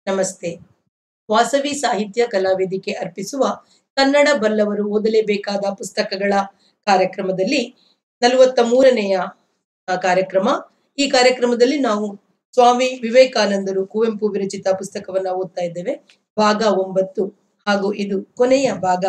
ನಮಸ್ತೆ ವಾಸವಿ ಸಾಹಿತ್ಯ ಕಲಾವೇದಿಕೆ ಅರ್ಪಿಸುವ ಕನ್ನಡ ಬಲ್ಲವರು ಓದಲೇಬೇಕಾದ ಪುಸ್ತಕಗಳ ಕಾರ್ಯಕ್ರಮದಲ್ಲಿ ನಲವತ್ತ ಮೂರನೆಯ ಆ, ಕಾರ್ಯಕ್ರಮ ಈ ಕಾರ್ಯಕ್ರಮದಲ್ಲಿ ನಾವು ಸ್ವಾಮಿ ವಿವೇಕಾನಂದರು ಕುವೆಂಪು ವಿರಚಿತ ಪುಸ್ತಕವನ್ನ ಓದ್ತಾ ಇದ್ದೇವೆ ಭಾಗ ಒಂಬತ್ತು ಹಾಗೂ ಇದು ಕೊನೆಯ ಭಾಗ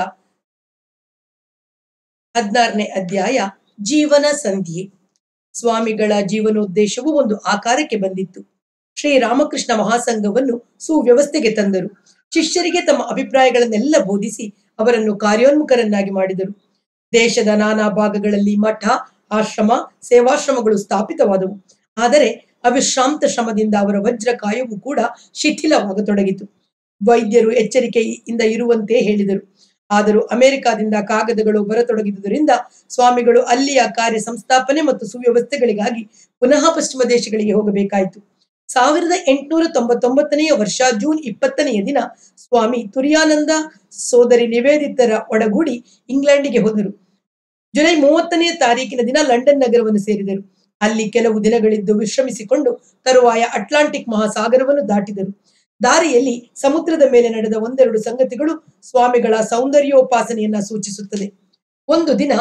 ಹದಿನಾರನೇ ಅಧ್ಯಾಯ ಜೀವನ ಸಂಧ್ಯೆ ಸ್ವಾಮಿಗಳ ಜೀವನೋದ್ದೇಶವು ಒಂದು ಆಕಾರಕ್ಕೆ ಬಂದಿತ್ತು ಶ್ರೀ ರಾಮಕೃಷ್ಣ ಮಹಾಸಂಘವನ್ನು ಸುವ್ಯವಸ್ಥೆಗೆ ತಂದರು ಶಿಷ್ಯರಿಗೆ ತಮ್ಮ ಅಭಿಪ್ರಾಯಗಳನ್ನೆಲ್ಲ ಬೋಧಿಸಿ ಅವರನ್ನು ಕಾರ್ಯೋನ್ಮುಖರನ್ನಾಗಿ ಮಾಡಿದರು ದೇಶದ ನಾನಾ ಭಾಗಗಳಲ್ಲಿ ಮಠ ಆಶ್ರಮ ಸೇವಾಶ್ರಮಗಳು ಸ್ಥಾಪಿತವಾದವು ಆದರೆ ಅವಿಶ್ರಾಂತ ಶ್ರಮದಿಂದ ಅವರ ವಜ್ರ ಕಾಯವು ಕೂಡ ಶಿಥಿಲವಾಗತೊಡಗಿತು ವೈದ್ಯರು ಎಚ್ಚರಿಕೆಯಿಂದ ಇರುವಂತೆ ಹೇಳಿದರು ಆದರೂ ಅಮೆರಿಕಾದಿಂದ ಕಾಗದಗಳು ಬರತೊಡಗಿದುದರಿಂದ ಸ್ವಾಮಿಗಳು ಅಲ್ಲಿಯ ಕಾರ್ಯ ಸಂಸ್ಥಾಪನೆ ಮತ್ತು ಸುವ್ಯವಸ್ಥೆಗಳಿಗಾಗಿ ಪುನಃ ಪಶ್ಚಿಮ ದೇಶಗಳಿಗೆ ಹೋಗಬೇಕಾಯಿತು ಸಾವಿರದ ಎಂಟುನೂರ ತೊಂಬತ್ತೊಂಬತ್ತನೆಯ ವರ್ಷ ಜೂನ್ ಇಪ್ಪತ್ತನೆಯ ದಿನ ಸ್ವಾಮಿ ತುರಿಯಾನಂದ ಸೋದರಿ ನಿವೇದಿತರ ಒಡಗೂಡಿ ಇಂಗ್ಲೆಂಡಿಗೆ ಹೋದರು ಜುಲೈ ಮೂವತ್ತನೆಯ ತಾರೀಕಿನ ದಿನ ಲಂಡನ್ ನಗರವನ್ನು ಸೇರಿದರು ಅಲ್ಲಿ ಕೆಲವು ದಿನಗಳಿದ್ದು ವಿಶ್ರಮಿಸಿಕೊಂಡು ತರುವಾಯ ಅಟ್ಲಾಂಟಿಕ್ ಮಹಾಸಾಗರವನ್ನು ದಾಟಿದರು ದಾರಿಯಲ್ಲಿ ಸಮುದ್ರದ ಮೇಲೆ ನಡೆದ ಒಂದೆರಡು ಸಂಗತಿಗಳು ಸ್ವಾಮಿಗಳ ಸೌಂದರ್ಯೋಪಾಸನೆಯನ್ನ ಸೂಚಿಸುತ್ತದೆ ಒಂದು ದಿನ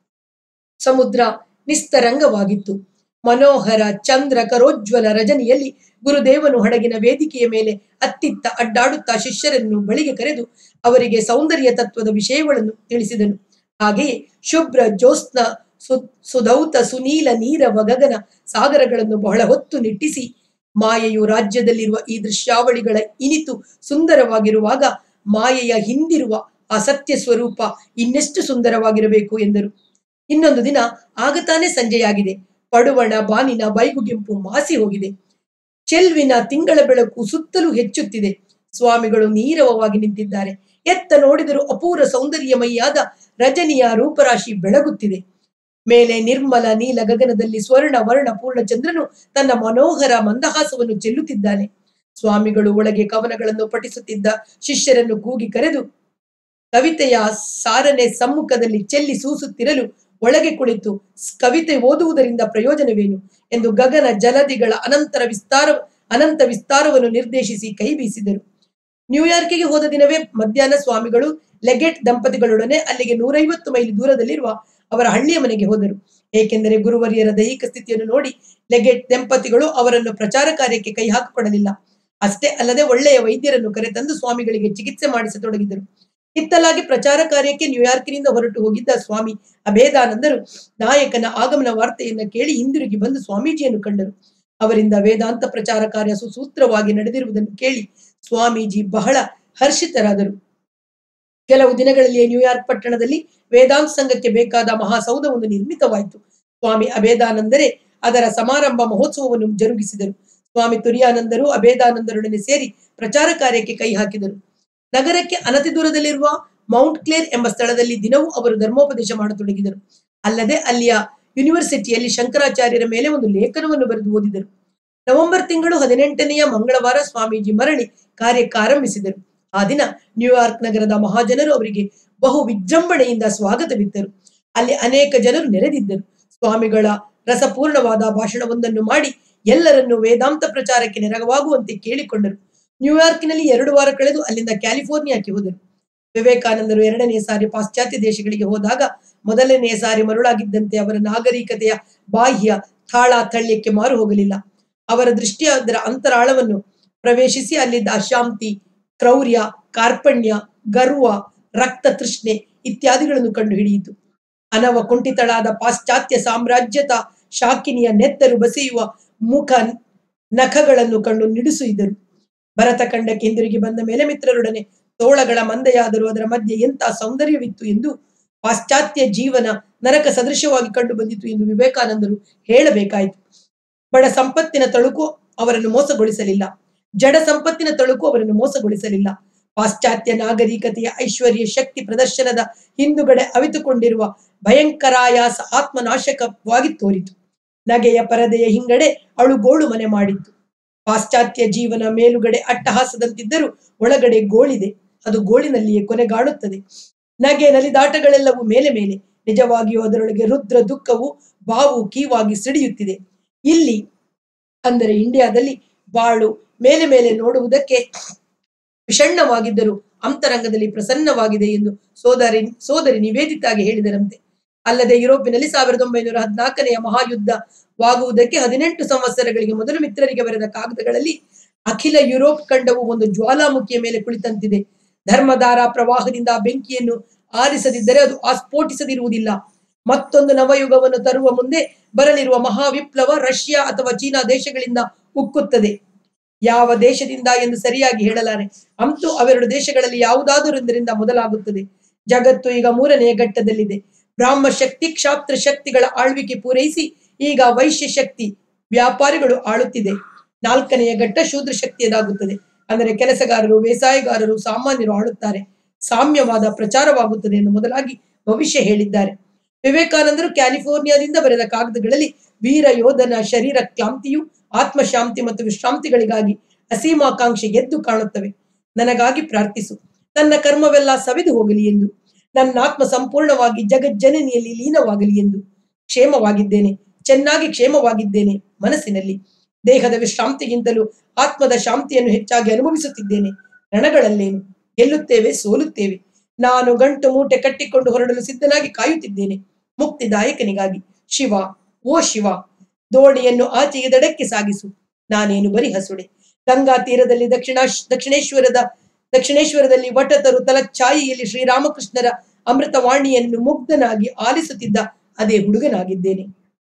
ಸಮುದ್ರ ನಿಸ್ತರಂಗವಾಗಿತ್ತು ಮನೋಹರ ಚಂದ್ರ ಕರೋಜ್ವಲ ರಜನಿಯಲ್ಲಿ ಗುರುದೇವನು ಹಡಗಿನ ವೇದಿಕೆಯ ಮೇಲೆ ಅತ್ತಿತ್ತ ಅಡ್ಡಾಡುತ್ತಾ ಶಿಷ್ಯರನ್ನು ಬಳಿಗೆ ಕರೆದು ಅವರಿಗೆ ಸೌಂದರ್ಯ ತತ್ವದ ವಿಷಯಗಳನ್ನು ತಿಳಿಸಿದನು ಹಾಗೆಯೇ ಶುಭ್ರ ಜ್ಯೋತ್ಸ್ನ ಸು ಸುಧೌತ ಸುನೀಲ ನೀರವ ಗಗನ ಸಾಗರಗಳನ್ನು ಬಹಳ ಹೊತ್ತು ನಿಟ್ಟಿಸಿ ಮಾಯೆಯು ರಾಜ್ಯದಲ್ಲಿರುವ ಈ ದೃಶ್ಯಾವಳಿಗಳ ಇನಿತು ಸುಂದರವಾಗಿರುವಾಗ ಮಾಯೆಯ ಹಿಂದಿರುವ ಆ ಸತ್ಯ ಸ್ವರೂಪ ಇನ್ನೆಷ್ಟು ಸುಂದರವಾಗಿರಬೇಕು ಎಂದರು ಇನ್ನೊಂದು ದಿನ ಆಗ ತಾನೇ ಸಂಜೆಯಾಗಿದೆ ಪಡುವಣ ಬಾನಿನ ಬೈಗುಗೆಂಪು ಮಾಸಿ ಹೋಗಿದೆ ಚೆಲ್ವಿನ ತಿಂಗಳ ಬೆಳಕು ಸುತ್ತಲೂ ಹೆಚ್ಚುತ್ತಿದೆ ಸ್ವಾಮಿಗಳು ನೀರವವಾಗಿ ನಿಂತಿದ್ದಾರೆ ಎತ್ತ ನೋಡಿದರೂ ಅಪೂರ್ವ ಸೌಂದರ್ಯಮಯಿಯಾದ ರಜನಿಯ ರೂಪರಾಶಿ ಬೆಳಗುತ್ತಿದೆ ಮೇಲೆ ನಿರ್ಮಲ ನೀಲ ಗಗನದಲ್ಲಿ ಸ್ವರ್ಣ ವರ್ಣ ಪೂರ್ಣ ಚಂದ್ರನು ತನ್ನ ಮನೋಹರ ಮಂದಹಾಸವನ್ನು ಚೆಲ್ಲುತ್ತಿದ್ದಾನೆ ಸ್ವಾಮಿಗಳು ಒಳಗೆ ಕವನಗಳನ್ನು ಪಠಿಸುತ್ತಿದ್ದ ಶಿಷ್ಯರನ್ನು ಕೂಗಿ ಕರೆದು ಕವಿತೆಯ ಸಾರನೆ ಸಮ್ಮುಖದಲ್ಲಿ ಚೆಲ್ಲಿ ಸೂಸುತ್ತಿರಲು ಒಳಗೆ ಕುಳಿತು ಸ್- ಕವಿತೆ ಓದುವುದರಿಂದ ಪ್ರಯೋಜನವೇನು ಎಂದು ಗಗನ ಜಲದಿಗಳ ಅನಂತರ ವಿಸ್ತಾರ ಅನಂತ ವಿಸ್ತಾರವನ್ನು ನಿರ್ದೇಶಿಸಿ ಕೈ ಬೀಸಿದರು ನ್ಯೂಯಾರ್ಕಿಗೆ ಹೋದ ದಿನವೇ ಮಧ್ಯಾಹ್ನ ಸ್ವಾಮಿಗಳು ಲೆಗೆಟ್ ದಂಪತಿಗಳೊಡನೆ ಅಲ್ಲಿಗೆ ನೂರೈವತ್ತು ಮೈಲಿ ದೂರದಲ್ಲಿರುವ ಅವರ ಹಳ್ಳಿಯ ಮನೆಗೆ ಹೋದರು ಏಕೆಂದರೆ ಗುರುವರಿಯರ ದೈಹಿಕ ಸ್ಥಿತಿಯನ್ನು ನೋಡಿ ಲೆಗೆಟ್ ದಂಪತಿಗಳು ಅವರನ್ನು ಪ್ರಚಾರ ಕಾರ್ಯಕ್ಕೆ ಕೈ ಹಾಕಿಕೊಡಲಿಲ್ಲ ಅಷ್ಟೇ ಅಲ್ಲದೆ ಒಳ್ಳೆಯ ವೈದ್ಯರನ್ನು ಕರೆತಂದು ಸ್ವಾಮಿಗಳಿಗೆ ಚಿಕಿತ್ಸೆ ಮಾಡಿಸತೊಡಗಿದರು ಇತ್ತಲಾಗಿ ಪ್ರಚಾರ ಕಾರ್ಯಕ್ಕೆ ನ್ಯೂಯಾರ್ಕಿನಿಂದ ಹೊರಟು ಹೋಗಿದ್ದ ಸ್ವಾಮಿ ಅಭೇದಾನಂದರು ನಾಯಕನ ಆಗಮನ ವಾರ್ತೆಯನ್ನ ಕೇಳಿ ಹಿಂದಿರುಗಿ ಬಂದು ಸ್ವಾಮೀಜಿಯನ್ನು ಕಂಡರು ಅವರಿಂದ ವೇದಾಂತ ಪ್ರಚಾರ ಕಾರ್ಯ ಸುಸೂತ್ರವಾಗಿ ನಡೆದಿರುವುದನ್ನು ಕೇಳಿ ಸ್ವಾಮೀಜಿ ಬಹಳ ಹರ್ಷಿತರಾದರು ಕೆಲವು ದಿನಗಳಲ್ಲಿಯೇ ನ್ಯೂಯಾರ್ಕ್ ಪಟ್ಟಣದಲ್ಲಿ ವೇದಾಂತ ಸಂಘಕ್ಕೆ ಬೇಕಾದ ಮಹಾಸೌಧವೊಂದು ನಿರ್ಮಿತವಾಯಿತು ಸ್ವಾಮಿ ಅಭೇದಾನಂದರೇ ಅದರ ಸಮಾರಂಭ ಮಹೋತ್ಸವವನ್ನು ಜರುಗಿಸಿದರು ಸ್ವಾಮಿ ತುರಿಯಾನಂದರು ಅಭೇದಾನಂದರೊಡನೆ ಸೇರಿ ಪ್ರಚಾರ ಕಾರ್ಯಕ್ಕೆ ಕೈ ಹಾಕಿದರು ನಗರಕ್ಕೆ ಅನತಿ ದೂರದಲ್ಲಿರುವ ಮೌಂಟ್ ಕ್ಲೇರ್ ಎಂಬ ಸ್ಥಳದಲ್ಲಿ ದಿನವೂ ಅವರು ಧರ್ಮೋಪದೇಶ ಮಾಡತೊಡಗಿದರು ಅಲ್ಲದೆ ಅಲ್ಲಿಯ ಯೂನಿವರ್ಸಿಟಿಯಲ್ಲಿ ಶಂಕರಾಚಾರ್ಯರ ಮೇಲೆ ಒಂದು ಲೇಖನವನ್ನು ಬರೆದು ಓದಿದರು ನವೆಂಬರ್ ತಿಂಗಳು ಹದಿನೆಂಟನೆಯ ಮಂಗಳವಾರ ಸ್ವಾಮೀಜಿ ಮರಳಿ ಕಾರ್ಯಕ್ಕೆ ಆರಂಭಿಸಿದರು ಆ ದಿನ ನ್ಯೂಯಾರ್ಕ್ ನಗರದ ಮಹಾಜನರು ಅವರಿಗೆ ಬಹು ವಿಜೃಂಭಣೆಯಿಂದ ಸ್ವಾಗತವಿತ್ತರು ಅಲ್ಲಿ ಅನೇಕ ಜನರು ನೆರೆದಿದ್ದರು ಸ್ವಾಮಿಗಳ ರಸಪೂರ್ಣವಾದ ಭಾಷಣವೊಂದನ್ನು ಮಾಡಿ ಎಲ್ಲರನ್ನು ವೇದಾಂತ ಪ್ರಚಾರಕ್ಕೆ ನೆರವಾಗುವಂತೆ ಕೇಳಿಕೊಂಡರು ನ್ಯೂಯಾರ್ಕಿನಲ್ಲಿ ಎರಡು ವಾರ ಕಳೆದು ಅಲ್ಲಿಂದ ಕ್ಯಾಲಿಫೋರ್ನಿಯಾಕ್ಕೆ ಹೋದರು ವಿವೇಕಾನಂದರು ಎರಡನೇ ಸಾರಿ ಪಾಶ್ಚಾತ್ಯ ದೇಶಗಳಿಗೆ ಹೋದಾಗ ಮೊದಲನೆಯ ಸಾರಿ ಮರುಳಾಗಿದ್ದಂತೆ ಅವರ ನಾಗರಿಕತೆಯ ಬಾಹ್ಯ ತಾಳ ತಳ್ಯಕ್ಕೆ ಮಾರು ಹೋಗಲಿಲ್ಲ ಅವರ ದೃಷ್ಟಿ ಅದರ ಅಂತರಾಳವನ್ನು ಪ್ರವೇಶಿಸಿ ಅಲ್ಲಿದ್ದ ಅಶಾಂತಿ ಕ್ರೌರ್ಯ ಕಾರ್ಪಣ್ಯ ಗರ್ವ ರಕ್ತ ತೃಷ್ಣೆ ಇತ್ಯಾದಿಗಳನ್ನು ಕಂಡು ಹಿಡಿಯಿತು ಅನವ ಕುಂಠಿತಳಾದ ಪಾಶ್ಚಾತ್ಯ ಸಾಮ್ರಾಜ್ಯತ ಶಾಕಿನಿಯ ನೆತ್ತರು ಬಸೆಯುವ ಮುಖ ನಖಗಳನ್ನು ಕಂಡು ನಿಡಿಸಿದರು ಭರತ ಖಂಡಕ್ಕೆ ಹಿಂದಿರುಗಿ ಬಂದ ಮೇಲೆ ಮಿತ್ರರೊಡನೆ ತೋಳಗಳ ಮಂದೆಯಾದರೂ ಅದರ ಮಧ್ಯೆ ಎಂಥ ಸೌಂದರ್ಯವಿತ್ತು ಎಂದು ಪಾಶ್ಚಾತ್ಯ ಜೀವನ ನರಕ ಸದೃಶವಾಗಿ ಕಂಡು ಬಂದಿತು ಎಂದು ವಿವೇಕಾನಂದರು ಹೇಳಬೇಕಾಯಿತು ಬಡ ಸಂಪತ್ತಿನ ತಳುಕು ಅವರನ್ನು ಮೋಸಗೊಳಿಸಲಿಲ್ಲ ಜಡ ಸಂಪತ್ತಿನ ತಳುಕು ಅವರನ್ನು ಮೋಸಗೊಳಿಸಲಿಲ್ಲ ಪಾಶ್ಚಾತ್ಯ ನಾಗರಿಕತೆಯ ಐಶ್ವರ್ಯ ಶಕ್ತಿ ಪ್ರದರ್ಶನದ ಹಿಂದುಗಡೆ ಅವಿತುಕೊಂಡಿರುವ ಭಯಂಕರಾಯಾಸ ಆತ್ಮನಾಶಕವಾಗಿ ತೋರಿತು ನಗೆಯ ಪರದೆಯ ಹಿಂಗಡೆ ಅಳುಗೋಳು ಮನೆ ಮಾಡಿತ್ತು ಪಾಶ್ಚಾತ್ಯ ಜೀವನ ಮೇಲುಗಡೆ ಅಟ್ಟಹಾಸದಂತಿದ್ದರೂ ಒಳಗಡೆ ಗೋಳಿದೆ ಅದು ಗೋಳಿನಲ್ಲಿಯೇ ಕೊನೆಗಾಣುತ್ತದೆ ನಗೆ ನಲಿದಾಟಗಳೆಲ್ಲವೂ ಮೇಲೆ ಮೇಲೆ ನಿಜವಾಗಿಯೂ ಅದರೊಳಗೆ ರುದ್ರ ದುಃಖವು ಬಾವು ಕೀವಾಗಿ ಸಿಡಿಯುತ್ತಿದೆ ಇಲ್ಲಿ ಅಂದರೆ ಇಂಡಿಯಾದಲ್ಲಿ ಬಾಳು ಮೇಲೆ ಮೇಲೆ ನೋಡುವುದಕ್ಕೆ ವಿಷಣ್ಣವಾಗಿದ್ದರೂ ಅಂತರಂಗದಲ್ಲಿ ಪ್ರಸನ್ನವಾಗಿದೆ ಎಂದು ಸೋದರಿ ಸೋದರಿ ನಿವೇದಿತಾಗಿ ಹೇಳಿದರಂತೆ ಅಲ್ಲದೆ ಯುರೋಪಿನಲ್ಲಿ ಸಾವಿರದ ಒಂಬೈನೂರ ಹದಿನಾಲ್ಕನೆಯ ಮಹಾಯುದ್ಧವಾಗುವುದಕ್ಕೆ ಹದಿನೆಂಟು ಸಂವತ್ಸರಗಳಿಗೆ ಮೊದಲು ಮಿತ್ರರಿಗೆ ಬರೆದ ಕಾಗದಗಳಲ್ಲಿ ಅಖಿಲ ಯುರೋಪ್ ಖಂಡವು ಒಂದು ಜ್ವಾಲಾಮುಖಿಯ ಮೇಲೆ ಕುಳಿತಂತಿದೆ ಧರ್ಮಧಾರ ಪ್ರವಾಹದಿಂದ ಆ ಬೆಂಕಿಯನ್ನು ಆರಿಸದಿದ್ದರೆ ಅದು ಆಸ್ಫೋಟಿಸದಿರುವುದಿಲ್ಲ ಮತ್ತೊಂದು ನವಯುಗವನ್ನು ತರುವ ಮುಂದೆ ಬರಲಿರುವ ಮಹಾವಿಪ್ಲವ ರಷ್ಯಾ ಅಥವಾ ಚೀನಾ ದೇಶಗಳಿಂದ ಉಕ್ಕುತ್ತದೆ ಯಾವ ದೇಶದಿಂದ ಎಂದು ಸರಿಯಾಗಿ ಹೇಳಲಾರೆ ಅಂತೂ ಅವೆರಡು ದೇಶಗಳಲ್ಲಿ ಯಾವುದಾದರೊಂದರಿಂದ ಮೊದಲಾಗುತ್ತದೆ ಜಗತ್ತು ಈಗ ಮೂರನೆಯ ಘಟ್ಟದಲ್ಲಿದೆ ಬ್ರಾಹ್ಮ ಶಕ್ತಿ ಕ್ಷಾತ್ರ ಶಕ್ತಿಗಳ ಆಳ್ವಿಕೆ ಪೂರೈಸಿ ಈಗ ವೈಶ್ಯ ಶಕ್ತಿ ವ್ಯಾಪಾರಿಗಳು ಆಳುತ್ತಿದೆ ನಾಲ್ಕನೆಯ ಘಟ್ಟ ಶೂದ್ರ ಶಕ್ತಿಯದಾಗುತ್ತದೆ ಅಂದರೆ ಕೆಲಸಗಾರರು ಬೇಸಾಯಗಾರರು ಸಾಮಾನ್ಯರು ಆಳುತ್ತಾರೆ ಸಾಮ್ಯವಾದ ಪ್ರಚಾರವಾಗುತ್ತದೆ ಎಂದು ಮೊದಲಾಗಿ ಭವಿಷ್ಯ ಹೇಳಿದ್ದಾರೆ ವಿವೇಕಾನಂದರು ಕ್ಯಾಲಿಫೋರ್ನಿಯಾದಿಂದ ಬರೆದ ಕಾಗದಗಳಲ್ಲಿ ವೀರ ಯೋಧನ ಶರೀರ ಕ್ಲಾಂತಿಯು ಆತ್ಮಶಾಂತಿ ಮತ್ತು ವಿಶ್ರಾಂತಿಗಳಿಗಾಗಿ ಅಸೀಮಾಕಾಂಕ್ಷೆ ಎದ್ದು ಕಾಣುತ್ತವೆ ನನಗಾಗಿ ಪ್ರಾರ್ಥಿಸು ನನ್ನ ಕರ್ಮವೆಲ್ಲ ಸವೆದು ಹೋಗಲಿ ಎಂದು ನನ್ನ ಆತ್ಮ ಸಂಪೂರ್ಣವಾಗಿ ಜಗಜ್ಜನನಿಯಲ್ಲಿ ಲೀನವಾಗಲಿ ಎಂದು ಕ್ಷೇಮವಾಗಿದ್ದೇನೆ ಚೆನ್ನಾಗಿ ಕ್ಷೇಮವಾಗಿದ್ದೇನೆ ಮನಸ್ಸಿನಲ್ಲಿ ದೇಹದ ವಿಶ್ರಾಂತಿಗಿಂತಲೂ ಆತ್ಮದ ಶಾಂತಿಯನ್ನು ಹೆಚ್ಚಾಗಿ ಅನುಭವಿಸುತ್ತಿದ್ದೇನೆ ರಣಗಳಲ್ಲೇನು ಗೆಲ್ಲುತ್ತೇವೆ ಸೋಲುತ್ತೇವೆ ನಾನು ಗಂಟು ಮೂಟೆ ಕಟ್ಟಿಕೊಂಡು ಹೊರಡಲು ಸಿದ್ಧನಾಗಿ ಕಾಯುತ್ತಿದ್ದೇನೆ ಮುಕ್ತಿದಾಯಕನಿಗಾಗಿ ಶಿವ ಓ ಶಿವ ದೋಣಿಯನ್ನು ಆಚೆಗೆ ದಡಕ್ಕೆ ಸಾಗಿಸು ನಾನೇನು ಬರಿ ಹಸುಡೆ ಗಂಗಾ ತೀರದಲ್ಲಿ ದಕ್ಷಿಣ ದಕ್ಷಿಣೇಶ್ವರದ ದಕ್ಷಿಣೇಶ್ವರದಲ್ಲಿ ವಟತರು ತಲಚ್ಛಾಯಿಯಲ್ಲಿ ಶ್ರೀರಾಮಕೃಷ್ಣರ ಅಮೃತವಾಣಿಯನ್ನು ಮುಗ್ಧನಾಗಿ ಆಲಿಸುತ್ತಿದ್ದ ಅದೇ ಹುಡುಗನಾಗಿದ್ದೇನೆ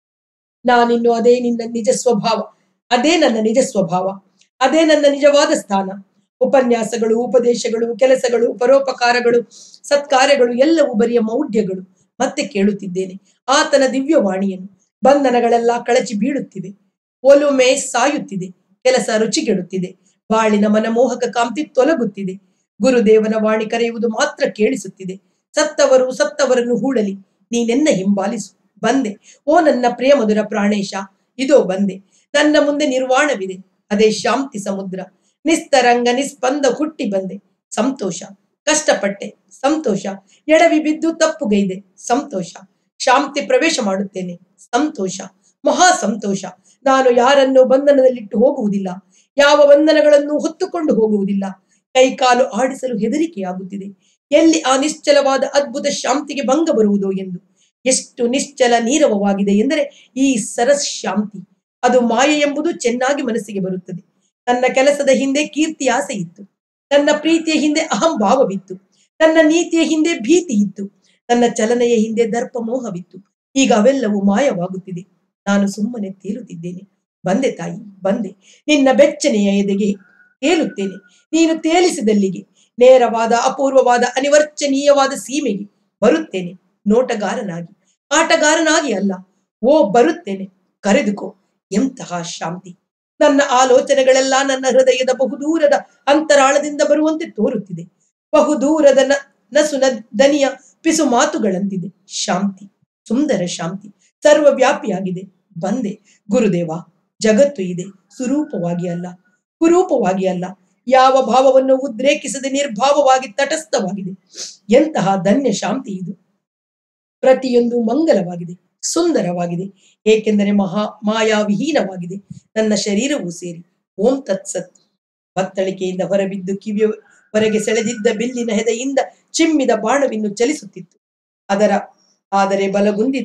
ನಾನಿನ್ನು ಅದೇ ನಿನ್ನ ನಿಜ ಸ್ವಭಾವ ಅದೇ ನನ್ನ ನಿಜ ಸ್ವಭಾವ ಅದೇ ನನ್ನ ನಿಜವಾದ ಸ್ಥಾನ ಉಪನ್ಯಾಸಗಳು ಉಪದೇಶಗಳು ಕೆಲಸಗಳು ಪರೋಪಕಾರಗಳು ಸತ್ಕಾರ್ಯಗಳು ಎಲ್ಲವೂ ಬರಿಯ ಮೌಢ್ಯಗಳು ಮತ್ತೆ ಕೇಳುತ್ತಿದ್ದೇನೆ ಆತನ ದಿವ್ಯವಾಣಿಯನ್ನು ಬಂಧನಗಳೆಲ್ಲ ಕಳಚಿ ಬೀಳುತ್ತಿವೆ ಒಲುಮೆ ಸಾಯುತ್ತಿದೆ ಕೆಲಸ ರುಚಿಗೆಡುತ್ತಿದೆ ಬಾಳಿನ ಮನಮೋಹಕ ಕಾಂತಿ ತೊಲಗುತ್ತಿದೆ ಗುರುದೇವನ ವಾಣಿ ಕರೆಯುವುದು ಮಾತ್ರ ಕೇಳಿಸುತ್ತಿದೆ ಸತ್ತವರು ಸತ್ತವರನ್ನು ಹೂಳಲಿ ನೀನೆನ್ನ ಹಿಂಬಾಲಿಸು ಬಂದೆ ಓ ನನ್ನ ಪ್ರಿಯ ಮಧುರ ಪ್ರಾಣೇಶ ಇದೋ ಬಂದೆ ನನ್ನ ಮುಂದೆ ನಿರ್ವಾಣವಿದೆ ಅದೇ ಶಾಂತಿ ಸಮುದ್ರ ನಿಸ್ತರಂಗ ನಿಸ್ಪಂದ ಹುಟ್ಟಿ ಬಂದೆ ಸಂತೋಷ ಕಷ್ಟಪಟ್ಟೆ ಸಂತೋಷ ಎಡವಿ ಬಿದ್ದು ತಪ್ಪುಗೈದೆ ಸಂತೋಷ ಶಾಂತಿ ಪ್ರವೇಶ ಮಾಡುತ್ತೇನೆ ಸಂತೋಷ ಮಹಾ ಸಂತೋಷ ನಾನು ಯಾರನ್ನು ಬಂಧನದಲ್ಲಿಟ್ಟು ಹೋಗುವುದಿಲ್ಲ ಯಾವ ಬಂಧನಗಳನ್ನು ಹೊತ್ತುಕೊಂಡು ಹೋಗುವುದಿಲ್ಲ ಕೈಕಾಲು ಆಡಿಸಲು ಹೆದರಿಕೆಯಾಗುತ್ತಿದೆ ಎಲ್ಲಿ ಆ ನಿಶ್ಚಲವಾದ ಅದ್ಭುತ ಶಾಂತಿಗೆ ಭಂಗ ಬರುವುದೋ ಎಂದು ಎಷ್ಟು ನಿಶ್ಚಲ ನೀರವವಾಗಿದೆ ಎಂದರೆ ಈ ಸರಸ್ ಶಾಂತಿ ಅದು ಮಾಯೆ ಎಂಬುದು ಚೆನ್ನಾಗಿ ಮನಸ್ಸಿಗೆ ಬರುತ್ತದೆ ನನ್ನ ಕೆಲಸದ ಹಿಂದೆ ಕೀರ್ತಿ ಆಸೆ ಇತ್ತು ನನ್ನ ಪ್ರೀತಿಯ ಹಿಂದೆ ಅಹಂಭಾವವಿತ್ತು ನನ್ನ ನೀತಿಯ ಹಿಂದೆ ಭೀತಿ ಇತ್ತು ನನ್ನ ಚಲನೆಯ ಹಿಂದೆ ದರ್ಪ ಮೋಹವಿತ್ತು ಈಗ ಅವೆಲ್ಲವೂ ಮಾಯವಾಗುತ್ತಿದೆ ನಾನು ಸುಮ್ಮನೆ ತೇಲುತ್ತಿದ್ದೇನೆ ಬಂದೆ ತಾಯಿ ಬಂದೆ ನಿನ್ನ ಬೆಚ್ಚನೆಯ ಎದೆಗೆ ತೇಲುತ್ತೇನೆ ನೀನು ತೇಲಿಸಿದಲ್ಲಿಗೆ ನೇರವಾದ ಅಪೂರ್ವವಾದ ಅನಿವರ್ಚನೀಯವಾದ ಸೀಮೆಗೆ ಬರುತ್ತೇನೆ ನೋಟಗಾರನಾಗಿ ಆಟಗಾರನಾಗಿ ಅಲ್ಲ ಓ ಬರುತ್ತೇನೆ ಕರೆದುಕೋ ಎಂತಹ ಶಾಂತಿ ನನ್ನ ಆಲೋಚನೆಗಳೆಲ್ಲ ನನ್ನ ಹೃದಯದ ಬಹುದೂರದ ಅಂತರಾಳದಿಂದ ಬರುವಂತೆ ತೋರುತ್ತಿದೆ ಬಹುದೂರದ ನ- ನಸುನ ದನಿಯ ಪಿಸು ಮಾತುಗಳಂತಿದೆ ಶಾಂತಿ ಸುಂದರ ಶಾಂತಿ ಸರ್ವವ್ಯಾಪಿಯಾಗಿದೆ ಬಂದೆ ಗುರುದೇವ ಜಗತ್ತು ಇದೆ ಸುರೂಪವಾಗಿ ಅಲ್ಲ ಕುರೂಪವಾಗಿ ಅಲ್ಲ ಯಾವ ಭಾವವನ್ನು ಉದ್ರೇಕಿಸದೆ ನಿರ್ಭಾವವಾಗಿ ತಟಸ್ಥವಾಗಿದೆ ಎಂತಹ ಧನ್ಯ ಶಾಂತಿ ಇದು ಪ್ರತಿಯೊಂದು ಮಂಗಲವಾಗಿದೆ ಸುಂದರವಾಗಿದೆ ಏಕೆಂದರೆ ಮಹಾ ಮಾಯಾವಿಹೀನವಾಗಿದೆ ನನ್ನ ಶರೀರವೂ ಸೇರಿ ಓಂ ತತ್ಸತ್ ಬತ್ತಳಿಕೆಯಿಂದ ಹೊರಬಿದ್ದು ಕಿವಿಯವರೆಗೆ ಸೆಳೆದಿದ್ದ ಬಿಲ್ಲಿನ ಹೆದೆಯಿಂದ ಚಿಮ್ಮಿದ ಬಾಣವಿನ್ನು ಚಲಿಸುತ್ತಿತ್ತು ಅದರ ಆದರೆ ಬಲಗುಂದಿದ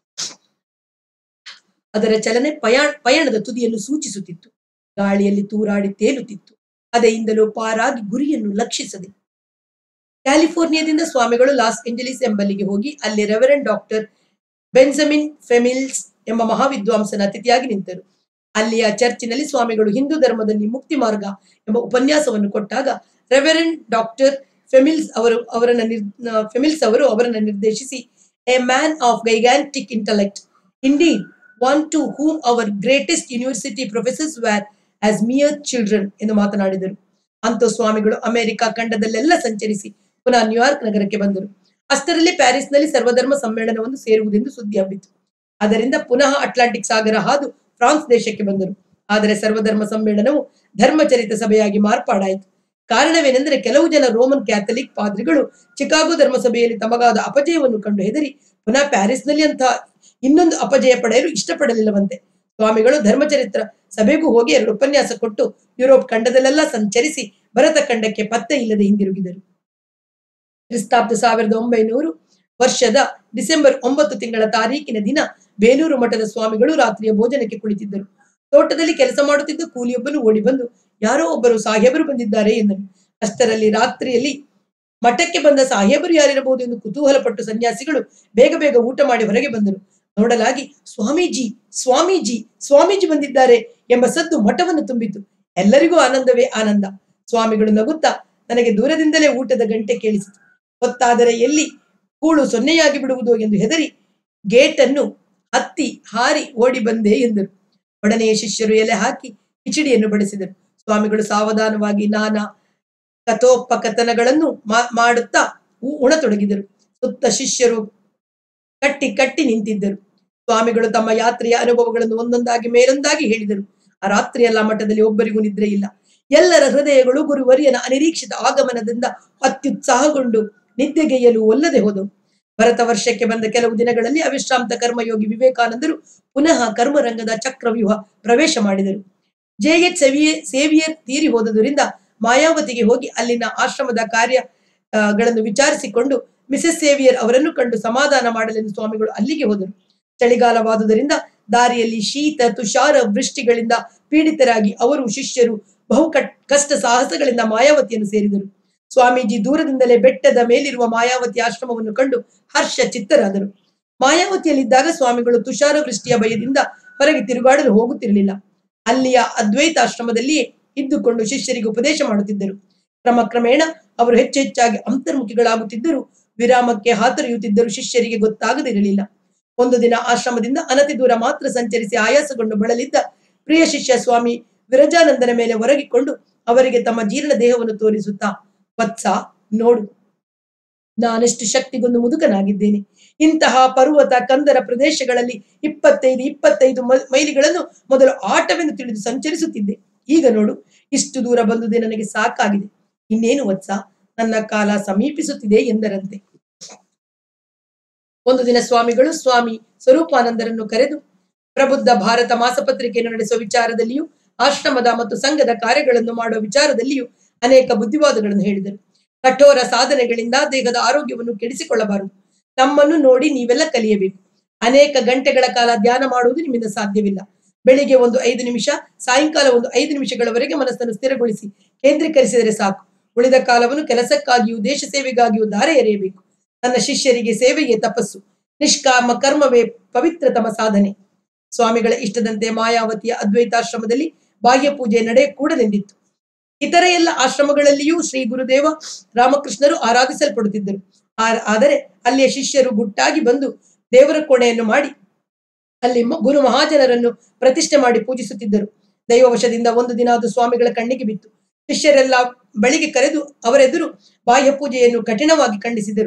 ಅದರ ಚಲನೆ ಪಯಣ ಪಯಣದ ತುದಿಯನ್ನು ಸೂಚಿಸುತ್ತಿತ್ತು ಗಾಳಿಯಲ್ಲಿ ತೂರಾಡಿ ತೇಲುತ್ತಿತ್ತು ಅದೆಯಿಂದಲೂ ಪಾರಾಗಿ ಗುರಿಯನ್ನು ಲಕ್ಷಿಸದೆ ಕ್ಯಾಲಿಫೋರ್ನಿಯಾದಿಂದ ಸ್ವಾಮಿಗಳು ಲಾಸ್ ಏಂಜಲೀಸ್ ಎಂಬಲ್ಲಿಗೆ ಹೋಗಿ ಅಲ್ಲಿ ರೆವರೆಂಡ್ ಡಾಕ್ಟರ್ ಬೆನ್ಸಮಿನ್ ಫೆಮಿಲ್ಸ್ ಎಂಬ ಮಹಾವಿದ್ವಾಂಸನ ಅತಿಥಿಯಾಗಿ ನಿಂತರು ಅಲ್ಲಿಯ ಚರ್ಚಿನಲ್ಲಿ ಸ್ವಾಮಿಗಳು ಹಿಂದೂ ಧರ್ಮದಲ್ಲಿ ಮುಕ್ತಿ ಮಾರ್ಗ ಎಂಬ ಉಪನ್ಯಾಸವನ್ನು ಕೊಟ್ಟಾಗ ರೆವರೆಂಡ್ ಡಾಕ್ಟರ್ ಫೆಮಿಲ್ಸ್ ಅವರು ಅವರನ್ನ ನಿರ್ ಫೆಮಿಲ್ಸ್ ಅವರು ಅವರನ್ನು ನಿರ್ದೇಶಿಸಿ a man of gigantic intellect indeed one to whom our greatest university professors were as mere children ಎಂದು ಮಾತನಾಡಿದರು ಅಂತೂ ಸ್ವಾಮಿಗಳು ಅಮೆರಿಕ ಖಂಡದಲ್ಲೆಲ್ಲ ಸಂಚರಿಸಿ ಪುನಃ ನ್ಯೂಯಾರ್ಕ್ ನಗರಕ್ಕೆ ಬಂದರು ಅಷ್ಟರಲ್ಲಿ ಪ್ಯಾರಿಸ್ನಲ್ಲಿ ಸರ್ವಧರ್ಮ ಸಮ್ಮೇಳನವನ್ನು ಸೇರುವುದೆಂದು ಸುದ್ದಿ ಹಬ್ಬಿತು ಅದರಿಂದ ಪುನಃ ಅಟ್ಲಾಂಟಿಕ್ ಸಾಗರ ಹಾದು ಫ್ರಾನ್ಸ್ ದೇಶಕ್ಕೆ ಬಂದರು ಆದರೆ ಸರ್ವಧರ್ಮ ಸಮ್ಮೇಳನವು ಧರ್ಮಚರಿತ ಸಭೆಯಾಗಿ ಮಾರ್ಪಾಡಾಯಿತು ಕಾರಣವೇನೆಂದರೆ ಕೆಲವು ಜನ ರೋಮನ್ ಕ್ಯಾಥಲಿಕ್ ಪಾದ್ರಿಗಳು ಚಿಕಾಗೋ ಧರ್ಮಸಭೆಯಲ್ಲಿ ತಮಗಾದ ಅಪಜಯವನ್ನು ಕಂಡು ಹೆದರಿ ಪುನಃ ಪ್ಯಾರಿಸ್ನಲ್ಲಿ ಅಂತಹ ಇನ್ನೊಂದು ಅಪಜಯ ಪಡೆಯಲು ಇಷ್ಟಪಡಲಿಲ್ಲವಂತೆ ಸ್ವಾಮಿಗಳು ಧರ್ಮಚರಿತ್ರ ಸಭೆಗೂ ಹೋಗಿ ಎರಡು ಉಪನ್ಯಾಸ ಕೊಟ್ಟು ಯುರೋಪ್ ಖಂಡದಲ್ಲೆಲ್ಲ ಸಂಚರಿಸಿ ಭರತ ಖಂಡಕ್ಕೆ ಪತ್ತೆ ಇಲ್ಲದೆ ಹಿಂದಿರುಗಿದರು ಕ್ರಿಸ್ತಾಬ್ದ ಸಾವಿರದ ಒಂಬೈನೂರು ವರ್ಷದ ಡಿಸೆಂಬರ್ ಒಂಬತ್ತು ತಿಂಗಳ ತಾರೀಕಿನ ದಿನ ಬೇಲೂರು ಮಠದ ಸ್ವಾಮಿಗಳು ರಾತ್ರಿಯ ಭೋಜನಕ್ಕೆ ಕುಳಿತಿದ್ದರು ತೋಟದಲ್ಲಿ ಕೆಲಸ ಮಾಡುತ್ತಿದ್ದ ಕೂಲಿಯೊಬ್ಬನು ಓಡಿ ಬಂದು ಯಾರೋ ಒಬ್ಬರು ಸಾಹೇಬರು ಬಂದಿದ್ದಾರೆ ಎಂದನು ಅಷ್ಟರಲ್ಲಿ ರಾತ್ರಿಯಲ್ಲಿ ಮಠಕ್ಕೆ ಬಂದ ಸಾಹೇಬರು ಯಾರಿರಬಹುದು ಎಂದು ಕುತೂಹಲಪಟ್ಟು ಸನ್ಯಾಸಿಗಳು ಬೇಗ ಬೇಗ ಊಟ ಮಾಡಿ ಹೊರಗೆ ಬಂದರು ನೋಡಲಾಗಿ ಸ್ವಾಮೀಜಿ ಸ್ವಾಮೀಜಿ ಸ್ವಾಮೀಜಿ ಬಂದಿದ್ದಾರೆ ಎಂಬ ಸದ್ದು ಮಠವನ್ನು ತುಂಬಿತು ಎಲ್ಲರಿಗೂ ಆನಂದವೇ ಆನಂದ ಸ್ವಾಮಿಗಳು ನಗುತ್ತಾ ನನಗೆ ದೂರದಿಂದಲೇ ಊಟದ ಗಂಟೆ ಕೇಳಿಸಿತು ಹೊತ್ತಾದರೆ ಎಲ್ಲಿ ಕೂಳು ಸೊನ್ನೆಯಾಗಿ ಬಿಡುವುದು ಎಂದು ಹೆದರಿ ಗೇಟನ್ನು ಹತ್ತಿ ಹಾರಿ ಓಡಿ ಬಂದೆ ಎಂದರು ಒಡನೆಯ ಶಿಷ್ಯರು ಎಲೆ ಹಾಕಿ ಕಿಚಡಿಯನ್ನು ಬಡಿಸಿದರು ಸ್ವಾಮಿಗಳು ಸಾವಧಾನವಾಗಿ ನಾನಾ ಕಥೋಪಕಥನಗಳನ್ನು ಮಾ- ಮಾಡುತ್ತಾ ಉ- ಉಣತೊಡಗಿದರು ಸುತ್ತ ಶಿಷ್ಯರು ಕಟ್ಟಿ ಕಟ್ಟಿ ನಿಂತಿದ್ದರು ಸ್ವಾಮಿಗಳು ತಮ್ಮ ಯಾತ್ರೆಯ ಅನುಭವಗಳನ್ನು ಒಂದೊಂದಾಗಿ ಮೇಲೊಂದಾಗಿ ಹೇಳಿದರು ಆ ರಾತ್ರಿಯೆಲ್ಲ ಮಠದಲ್ಲಿ ಒಬ್ಬರಿಗೂ ನಿದ್ರೆ ಇಲ್ಲ ಎಲ್ಲರ ಹೃದಯಗಳು ಗುರುವರಿಯನ ಅನಿರೀಕ್ಷಿತ ಆಗಮನದಿಂದ ಅತ್ಯುತ್ಸಾಹಗೊಂಡು ನಿದ್ದೆಗೆಯಲು ಒಲ್ಲದೆ ಹೋದವು ಭರತ ವರ್ಷಕ್ಕೆ ಬಂದ ಕೆಲವು ದಿನಗಳಲ್ಲಿ ಅವಿಶ್ರಾಂತ ಕರ್ಮಯೋಗಿ ವಿವೇಕಾನಂದರು ಪುನಃ ಕರ್ಮರಂಗದ ಚಕ್ರವ್ಯೂಹ ಪ್ರವೇಶ ಮಾಡಿದರು ಜೆ ಎಚ್ ಸೇವಿಯರ್ ಸೇವಿಯರ್ ತೀರಿ ಹೋದದರಿಂದ ಮಾಯಾವತಿಗೆ ಹೋಗಿ ಅಲ್ಲಿನ ಆಶ್ರಮದ ಕಾರ್ಯ ಆ, ಗಳನ್ನು ವಿಚಾರಿಸಿಕೊಂಡು ಮಿಸೆಸ್ ಸೇವಿಯರ್ ಅವರನ್ನು ಕಂಡು ಸಮಾಧಾನ ಮಾಡಲೆಂದು ಸ್ವಾಮಿಗಳು ಅಲ್ಲಿಗೆ ಹೋದರು ಚಳಿಗಾಲವಾದುದರಿಂದ ದಾರಿಯಲ್ಲಿ ಶೀತ ತುಷಾರ ವೃಷ್ಟಿಗಳಿಂದ ಪೀಡಿತರಾಗಿ ಅವರು ಶಿಷ್ಯರು ಬಹು ಕಟ್- ಕಷ್ಟ ಸಾಹಸಗಳಿಂದ ಮಾಯಾವತಿಯನ್ನು ಸೇರಿದರು ಸ್ವಾಮೀಜಿ ದೂರದಿಂದಲೇ ಬೆಟ್ಟದ ಮೇಲಿರುವ ಮಾಯಾವತಿ ಆಶ್ರಮವನ್ನು ಕಂಡು ಹರ್ಷ ಚಿತ್ತರಾದರು ಮಾಯಾವತಿಯಲ್ಲಿದ್ದಾಗ ಸ್ವಾಮಿಗಳು ತುಷಾರ ವೃಷ್ಟಿಯ ಭಯದಿಂದ ಹೊರಗೆ ತಿರುಗಾಡಲು ಹೋಗುತ್ತಿರಲಿಲ್ಲ ಅಲ್ಲಿಯ ಅದ್ವೈತ ಆಶ್ರಮದಲ್ಲಿಯೇ ಇದ್ದುಕೊಂಡು ಶಿಷ್ಯರಿಗೆ ಉಪದೇಶ ಮಾಡುತ್ತಿದ್ದರು ಕ್ರಮಕ್ರಮೇಣ ಅವರು ಹೆಚ್ಚು ಹೆಚ್ಚಾಗಿ ಅಂತರ್ಮುಖಿಗಳಾಗುತ್ತಿದ್ದರು ವಿರಾಮಕ್ಕೆ ಹಾತೊರೆಯುತ್ತಿದ್ದರು ಶಿಷ್ಯರಿಗೆ ಗೊತ್ತಾಗದಿರಲಿಲ್ಲ ಒಂದು ದಿನ ಆಶ್ರಮದಿಂದ ಅನತಿ ದೂರ ಮಾತ್ರ ಸಂಚರಿಸಿ ಆಯಾಸಗೊಂಡು ಬಳಲಿದ್ದ ಪ್ರಿಯ ಶಿಷ್ಯ ಸ್ವಾಮಿ ವಿರಜಾನಂದನ ಮೇಲೆ ಒರಗಿಕೊಂಡು ಅವರಿಗೆ ತಮ್ಮ ಜೀರ್ಣ ದೇಹವನ್ನು ತೋರಿಸುತ್ತಾ ವತ್ಸ ನೋಡು ನಾನೆಷ್ಟು ಶಕ್ತಿಗೊಂದು ಮುದುಕನಾಗಿದ್ದೇನೆ ಇಂತಹ ಪರ್ವತ ಕಂದರ ಪ್ರದೇಶಗಳಲ್ಲಿ ಇಪ್ಪತ್ತೈದು ಇಪ್ಪತ್ತೈದು ಮ- ಮೈಲಿಗಳನ್ನು ಮೊದಲು ಆಟವೆಂದು ತಿಳಿದು ಸಂಚರಿಸುತ್ತಿದ್ದೆ ಈಗ ನೋಡು ಇಷ್ಟು ದೂರ ಬಂದುದೇ ನನಗೆ ಸಾಕಾಗಿದೆ ಇನ್ನೇನು ವತ್ಸ ನನ್ನ ಕಾಲ ಸಮೀಪಿಸುತ್ತಿದೆ ಎಂದರಂತೆ ಒಂದು ದಿನ ಸ್ವಾಮಿಗಳು ಸ್ವಾಮಿ ಸ್ವರೂಪಾನಂದರನ್ನು ಕರೆದು ಪ್ರಬುದ್ಧ ಭಾರತ ಮಾಸಪತ್ರಿಕೆಯನ್ನು ನಡೆಸುವ ವಿಚಾರದಲ್ಲಿಯೂ ಆಶ್ರಮದ ಮತ್ತು ಸಂಘದ ಕಾರ್ಯಗಳನ್ನು ಮಾಡುವ ವಿಚಾರದಲ್ಲಿಯೂ ಅನೇಕ ಬುದ್ಧಿವಾದಗಳನ್ನು ಹೇಳಿದರು ಕಠೋರ ಸಾಧನೆಗಳಿಂದ ದೇಹದ ಆರೋಗ್ಯವನ್ನು ಕೆಡಿಸಿಕೊಳ್ಳಬಾರದು ನಮ್ಮನ್ನು ನೋಡಿ ನೀವೆಲ್ಲ ಕಲಿಯಬೇಕು ಅನೇಕ ಗಂಟೆಗಳ ಕಾಲ ಧ್ಯಾನ ಮಾಡುವುದು ನಿಮ್ಮಿಂದ ಸಾಧ್ಯವಿಲ್ಲ ಬೆಳಿಗ್ಗೆ ಒಂದು ಐದು ನಿಮಿಷ ಸಾಯಂಕಾಲ ಒಂದು ಐದು ನಿಮಿಷಗಳವರೆಗೆ ಮನಸ್ಸನ್ನು ಸ್ಥಿರಗೊಳಿಸಿ ಕೇಂದ್ರೀಕರಿಸಿದರೆ ಸಾಕು ಉಳಿದ ಕಾಲವನ್ನು ಕೆಲಸಕ್ಕಾಗಿಯೂ ದೇಶ ಸೇವೆಗಾಗಿಯೂ ದಾರೆ ಎರೆಯಬೇಕು ನನ್ನ ಶಿಷ್ಯರಿಗೆ ಸೇವೆಯೇ ತಪಸ್ಸು ನಿಷ್ಕಾಮ ಕರ್ಮವೇ ಪವಿತ್ರತಮ ಸಾಧನೆ ಸ್ವಾಮಿಗಳ ಇಷ್ಟದಂತೆ ಮಾಯಾವತಿಯ ಅದ್ವೈತಾಶ್ರಮದಲ್ಲಿ ಬಾಹ್ಯ ಪೂಜೆ ನಡೆ ಕೂಡಲೆಂದಿತ್ತು ಇತರ ಎಲ್ಲ ಆಶ್ರಮಗಳಲ್ಲಿಯೂ ಶ್ರೀ ಗುರುದೇವ ರಾಮಕೃಷ್ಣರು ಆರಾಧಿಸಲ್ಪಡುತ್ತಿದ್ದರು ಆ- ಆದರೆ ಅಲ್ಲಿಯ ಶಿಷ್ಯರು ಗುಟ್ಟಾಗಿ ಬಂದು ದೇವರ ಕೋಣೆಯನ್ನು ಮಾಡಿ ಅಲ್ಲಿ ಮ- ಗುರು ಮಹಾಜನರನ್ನು ಪ್ರತಿಷ್ಠೆ ಮಾಡಿ ಪೂಜಿಸುತ್ತಿದ್ದರು ದೈವವಶದಿಂದ ಒಂದು ದಿನ ಅದು ಸ್ವಾಮಿಗಳ ಕಣ್ಣಿಗೆ ಬಿತ್ತು ಶಿಷ್ಯರೆಲ್ಲ ಬಳಿಗೆ ಕರೆದು ಅವರೆದುರು ಬಾಹ್ಯ ಪೂಜೆಯನ್ನು ಕಠಿಣವಾಗಿ ಖಂಡಿಸಿದರು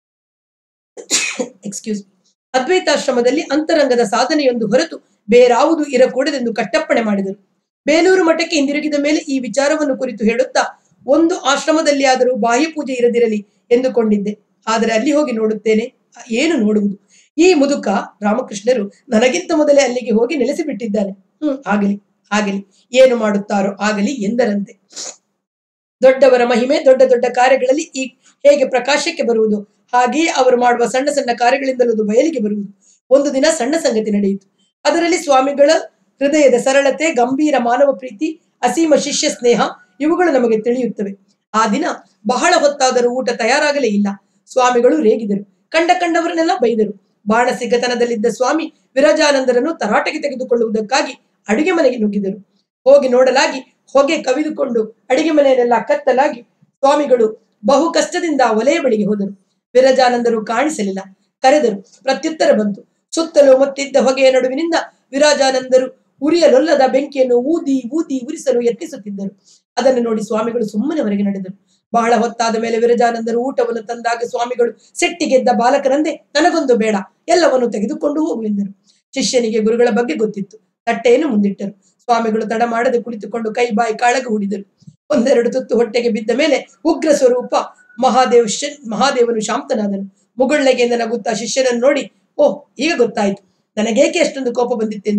ಎಕ್ಸ್ಕ್ಯೂಸ್ ಅದ್ವೈತಾಶ್ರಮದಲ್ಲಿ ಅಂತರಂಗದ ಸಾಧನೆಯೊಂದು ಹೊರತು ಬೇರಾವುದು ಇರಕೂಡದೆಂದು ಕಟ್ಟಪ್ಪಣೆ ಮಾಡಿದರು ಬೇಲೂರು ಮಠಕ್ಕೆ ಹಿಂದಿರುಗಿದ ಮೇಲೆ ಈ ವಿಚಾರವನ್ನು ಕುರಿತು ಹೇಳುತ್ತಾ ಒಂದು ಆಶ್ರಮದಲ್ಲಿ ಆದರೂ ಬಾಹ್ಯ ಪೂಜೆ ಇರದಿರಲಿ ಎಂದುಕೊಂಡಿದ್ದೆ ಆದರೆ ಅಲ್ಲಿ ಹೋಗಿ ನೋಡುತ್ತೇನೆ ಏನು ನೋಡುವುದು ಈ ಮುದುಕ ರಾಮಕೃಷ್ಣರು ನನಗಿಂತ ಮೊದಲೇ ಅಲ್ಲಿಗೆ ಹೋಗಿ ನೆಲೆಸಿ ಬಿಟ್ಟಿದ್ದಾನೆ ಹ್ಮ್ ಆಗಲಿ ಆಗಲಿ ಏನು ಮಾಡುತ್ತಾರೋ ಆಗಲಿ ಎಂದರಂತೆ ದೊಡ್ಡವರ ಮಹಿಮೆ ದೊಡ್ಡ ದೊಡ್ಡ ಕಾರ್ಯಗಳಲ್ಲಿ ಈ ಹೇಗೆ ಪ್ರಕಾಶಕ್ಕೆ ಬರುವುದು ಹಾಗೆಯೇ ಅವರು ಮಾಡುವ ಸಣ್ಣ ಸಣ್ಣ ಕಾರ್ಯಗಳಿಂದಲೂ ಅದು ಬಯಲಿಗೆ ಬರುವುದು ಒಂದು ದಿನ ಸಣ್ಣ ಸಂಗತಿ ನಡೆಯಿತು ಅದರಲ್ಲಿ ಸ್ವಾಮಿಗಳ ಹೃದಯದ ಸರಳತೆ ಗಂಭೀರ ಮಾನವ ಪ್ರೀತಿ ಅಸೀಮ ಶಿಷ್ಯ ಸ್ನೇಹ ಇವುಗಳು ನಮಗೆ ತಿಳಿಯುತ್ತವೆ ಆ ದಿನ ಬಹಳ ಹೊತ್ತಾದರೂ ಊಟ ತಯಾರಾಗಲೇ ಇಲ್ಲ ಸ್ವಾಮಿಗಳು ರೇಗಿದರು ಕಂಡ ಕಂಡವರನ್ನೆಲ್ಲ ಬೈದರು ಬಾಣಸಿಗತನದಲ್ಲಿದ್ದ ಸ್ವಾಮಿ ವಿರಜಾನಂದರನ್ನು ತರಾಟೆಗೆ ತೆಗೆದುಕೊಳ್ಳುವುದಕ್ಕಾಗಿ ಅಡುಗೆ ಮನೆಗೆ ನುಗ್ಗಿದರು ಹೋಗಿ ನೋಡಲಾಗಿ ಹೊಗೆ ಕವಿದುಕೊಂಡು ಅಡಿಗೆ ಮನೆಯನ್ನೆಲ್ಲ ಕತ್ತಲಾಗಿ ಸ್ವಾಮಿಗಳು ಬಹು ಕಷ್ಟದಿಂದ ಒಲೆಯ ಬಳಿಗೆ ಹೋದರು ವಿರಜಾನಂದರು ಕಾಣಿಸಲಿಲ್ಲ ಕರೆದರು ಪ್ರತ್ಯುತ್ತರ ಬಂತು ಸುತ್ತಲೂ ಮತ್ತಿದ್ದ ಹೊಗೆಯ ನಡುವಿನಿಂದ ವಿರಾಜಾನಂದರು ಉರಿಯಲೊಲ್ಲದ ಬೆಂಕಿಯನ್ನು ಊದಿ ಊದಿ ಉರಿಸಲು ಯತ್ನಿಸುತ್ತಿದ್ದರು ಅದನ್ನು ನೋಡಿ ಸ್ವಾಮಿಗಳು ಸುಮ್ಮನೆ ಹೊರಗೆ ನಡೆದರು ಬಹಳ ಹೊತ್ತಾದ ಮೇಲೆ ವಿರಜಾನಂದರು ಊಟವನ್ನು ತಂದಾಗ ಸ್ವಾಮಿಗಳು ಸಿಟ್ಟಿಗೆದ್ದ ಬಾಲಕರಂದೆ ನನಗೊಂದು ಬೇಡ ಎಲ್ಲವನ್ನು ತೆಗೆದುಕೊಂಡು ಹೋಗು ಎಂದರು ಶಿಷ್ಯನಿಗೆ ಗುರುಗಳ ಬಗ್ಗೆ ಗೊತ್ತಿತ್ತು ತಟ್ಟೆಯನ್ನು ಮುಂದಿಟ್ಟರು ಸ್ವಾಮಿಗಳು ತಡ ಮಾಡದೆ ಕುಳಿತುಕೊಂಡು ಕೈ ಬಾಯಿ ಕಾಳಗ ಹೂಡಿದರು ಒಂದೆರಡು ತುತ್ತು ಹೊಟ್ಟೆಗೆ ಬಿದ್ದ ಮೇಲೆ ಉಗ್ರ ಸ್ವರೂಪ ಮಹಾದೇವ್ ಶ- ಮಹಾದೇವನು ಶಾಂತನಾದನು ಮುಗುಳ್ಳೆಗೆಯಿಂದ ನಗುತ್ತಾ ಶಿಷ್ಯನನ್ನು ನೋಡಿ ಓ ಈಗ ಗೊತ್ತಾಯ್ತು ನನಗೇಕೆ ಅಷ್ಟೊಂದು ಕೋಪ ಬಂದಿತ್ತೆಂದು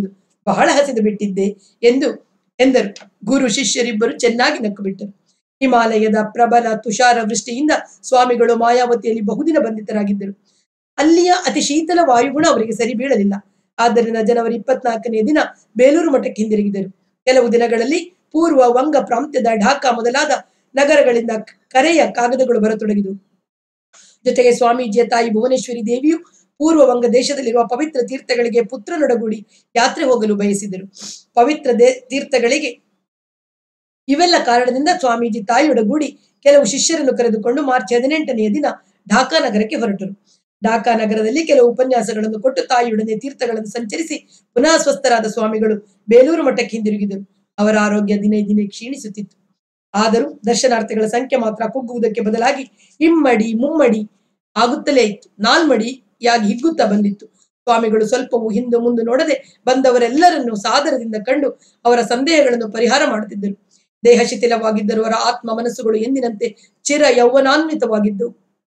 ಬಹಳ ಹಸಿದು ಬಿಟ್ಟಿದ್ದೆ ಎಂದು ಎಂದರು ಗುರು ಶಿಷ್ಯರಿಬ್ಬರು ಚೆನ್ನಾಗಿ ನಕ್ಕು ಬಿಟ್ಟರು ಹಿಮಾಲಯದ ಪ್ರಬಲ ತುಷಾರ ವೃಷ್ಟಿಯಿಂದ ಸ್ವಾಮಿಗಳು ಮಾಯಾವತಿಯಲ್ಲಿ ಬಹುದಿನ ಬಂಧಿತರಾಗಿದ್ದರು ಅಲ್ಲಿಯ ಅತಿ ಶೀತಲ ವಾಯುಗುಣ ಅವರಿಗೆ ಸರಿ ಬೀಳಲಿಲ್ಲ ಆದ್ದರಿಂದ ಜನವರಿ ಇಪ್ಪತ್ನಾಲ್ಕನೇ ದಿನ ಬೇಲೂರು ಮಠಕ್ಕೆ ಹಿಂದಿರುಗಿದರು ಕೆಲವು ದಿನಗಳಲ್ಲಿ ಪೂರ್ವ ವಂಗ ಪ್ರಾಂತ್ಯದ ಢಾಕಾ ಮೊದಲಾದ ನಗರಗಳಿಂದ ಕರೆಯ ಕಾಗದಗಳು ಬರತೊಡಗಿದವು ಜೊತೆಗೆ ಸ್ವಾಮೀಜಿಯ ತಾಯಿ ಭುವನೇಶ್ವರಿ ದೇವಿಯು ಪೂರ್ವ ವಂಗ ದೇಶದಲ್ಲಿರುವ ಪವಿತ್ರ ತೀರ್ಥಗಳಿಗೆ ಪುತ್ರನೊಡಗೂಡಿ ಯಾತ್ರೆ ಹೋಗಲು ಬಯಸಿದರು ಪವಿತ್ರ ದೇ ತೀರ್ಥಗಳಿಗೆ ಇವೆಲ್ಲ ಕಾರಣದಿಂದ ಸ್ವಾಮೀಜಿ ತಾಯಿಯೊಡಗೂಡಿ ಕೆಲವು ಶಿಷ್ಯರನ್ನು ಕರೆದುಕೊಂಡು ಮಾರ್ಚ್ ಹದಿನೆಂಟನೆಯ ದಿನ ಢಾಕಾ ನಗರಕ್ಕೆ ಹೊರಟರು ಢಾಕಾ ನಗರದಲ್ಲಿ ಕೆಲವು ಉಪನ್ಯಾಸಗಳನ್ನು ಕೊಟ್ಟು ತಾಯಿಯೊಡನೆ ತೀರ್ಥಗಳನ್ನು ಸಂಚರಿಸಿ ಪುನಃ ಸ್ವಸ್ಥರಾದ ಸ್ವಾಮಿಗಳು ಬೇಲೂರು ಮಠಕ್ಕೆ ಹಿಂದಿರುಗಿದರು ಅವರ ಆರೋಗ್ಯ ದಿನೇ ದಿನೇ ಕ್ಷೀಣಿಸುತ್ತಿತ್ತು ಆದರೂ ದರ್ಶನಾರ್ಥಿಗಳ ಸಂಖ್ಯೆ ಮಾತ್ರ ಕುಗ್ಗುವುದಕ್ಕೆ ಬದಲಾಗಿ ಇಮ್ಮಡಿ ಮುಮ್ಮಡಿ ಆಗುತ್ತಲೇ ಇತ್ತು ನಾಲ್ಮಡಿಯಾಗಿ ಹಿಗ್ಗುತ್ತಾ ಬಂದಿತ್ತು ಸ್ವಾಮಿಗಳು ಸ್ವಲ್ಪವೂ ಹಿಂದೆ ಮುಂದೆ ನೋಡದೆ ಬಂದವರೆಲ್ಲರನ್ನು ಸಾದರದಿಂದ ಕಂಡು ಅವರ ಸಂದೇಹಗಳನ್ನು ಪರಿಹಾರ ಮಾಡುತ್ತಿದ್ದರು ದೇಹ ಶಿಥಿಲವಾಗಿದ್ದರೂ ಅವರ ಆತ್ಮ ಮನಸ್ಸುಗಳು ಎಂದಿನಂತೆ ಚಿರ ಯೌವನಾನ್ವಿತವಾಗಿದ್ದವು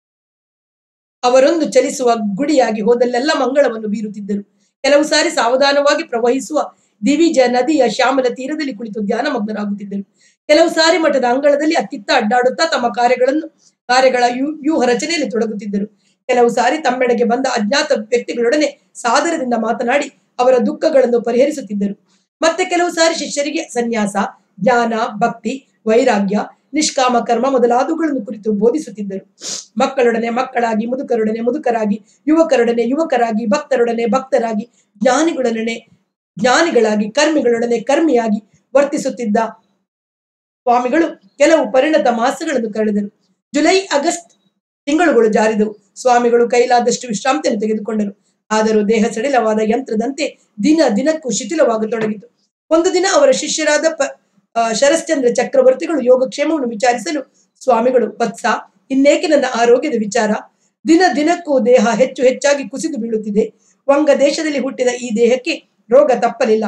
ಅವರೊಂದು ಚಲಿಸುವ ಗುಡಿಯಾಗಿ ಹೋದಲ್ಲೆಲ್ಲ ಮಂಗಳವನ್ನು ಬೀರುತ್ತಿದ್ದರು ಕೆಲವು ಸಾರಿ ಸಾವಧಾನವಾಗಿ ಪ್ರವಹಿಸುವ ದಿವಿಜ ನದಿಯ ಶ್ಯಾಮಲ ತೀರದಲ್ಲಿ ಕುಳಿತು ಧ್ಯಾನಮಗ್ನರಾಗುತ್ತಿದ್ದರು ಕೆಲವು ಸಾರಿ ಮಠದ ಅಂಗಳದಲ್ಲಿ ಅತ್ತಿತ್ತ ಅಡ್ಡಾಡುತ್ತಾ ತಮ್ಮ ಕಾರ್ಯಗಳನ್ನು ಕಾರ್ಯಗಳ ಯು- ವ್ಯೂಹ ರಚನೆಯಲ್ಲಿ ತೊಡಗುತ್ತಿದ್ದರು ಕೆಲವು ಸಾರಿ ತಮ್ಮೆಡೆಗೆ ಬಂದ ಅಜ್ಞಾತ ವ್ಯಕ್ತಿಗಳೊಡನೆ ಸಾದರದಿಂದ ಮಾತನಾಡಿ ಅವರ ದುಃಖಗಳನ್ನು ಪರಿಹರಿಸುತ್ತಿದ್ದರು ಮತ್ತೆ ಕೆಲವು ಸಾರಿ ಶಿಷ್ಯರಿಗೆ ಸನ್ಯಾಸ ಜ್ಞಾನ ಭಕ್ತಿ ವೈರಾಗ್ಯ ನಿಷ್ಕಾಮ ಕರ್ಮ ಮೊದಲಾದವುಗಳನ್ನು ಕುರಿತು ಬೋಧಿಸುತ್ತಿದ್ದರು ಮಕ್ಕಳೊಡನೆ ಮಕ್ಕಳಾಗಿ ಮುದುಕರೊಡನೆ ಮುದುಕರಾಗಿ ಯುವಕರೊಡನೆ ಯುವಕರಾಗಿ ಭಕ್ತರೊಡನೆ ಭಕ್ತರಾಗಿ ಜ್ಞಾನಿಗಳೊಡನೆ ಜ್ಞಾನಿಗಳಾಗಿ ಕರ್ಮಿಗಳೊಡನೆ ಕರ್ಮಿಯಾಗಿ ವರ್ತಿಸುತ್ತಿದ್ದ ಸ್ವಾಮಿಗಳು ಕೆಲವು ಪರಿಣತ ಮಾಸಗಳನ್ನು ಕಳೆದರು ಜುಲೈ ಆಗಸ್ಟ್ ತಿಂಗಳುಗಳು ಜಾರಿದವು ಸ್ವಾಮಿಗಳು ಕೈಲಾದಷ್ಟು ವಿಶ್ರಾಂತಿಯನ್ನು ತೆಗೆದುಕೊಂಡರು ಆದರೂ ದೇಹ ಸಡಿಲವಾದ ಯಂತ್ರದಂತೆ ದಿನ ದಿನಕ್ಕೂ ಶಿಥಿಲವಾಗತೊಡಗಿತು ಒಂದು ದಿನ ಅವರ ಶಿಷ್ಯರಾದ ಪ ಆ, ಶರಶ್ಚಂದ್ರ ಚಕ್ರವರ್ತಿಗಳು ಯೋಗಕ್ಷೇಮವನ್ನು ವಿಚಾರಿಸಲು ಸ್ವಾಮಿಗಳು ವತ್ಸ ಇನ್ನೇಕೆ ನನ್ನ ಆರೋಗ್ಯದ ವಿಚಾರ ದಿನ ದಿನಕ್ಕೂ ದೇಹ ಹೆಚ್ಚು ಹೆಚ್ಚಾಗಿ ಕುಸಿದು ಬೀಳುತ್ತಿದೆ ವಂಗ ದೇಶದಲ್ಲಿ ಹುಟ್ಟಿದ ಈ ದೇಹಕ್ಕೆ ರೋಗ ತಪ್ಪಲಿಲ್ಲ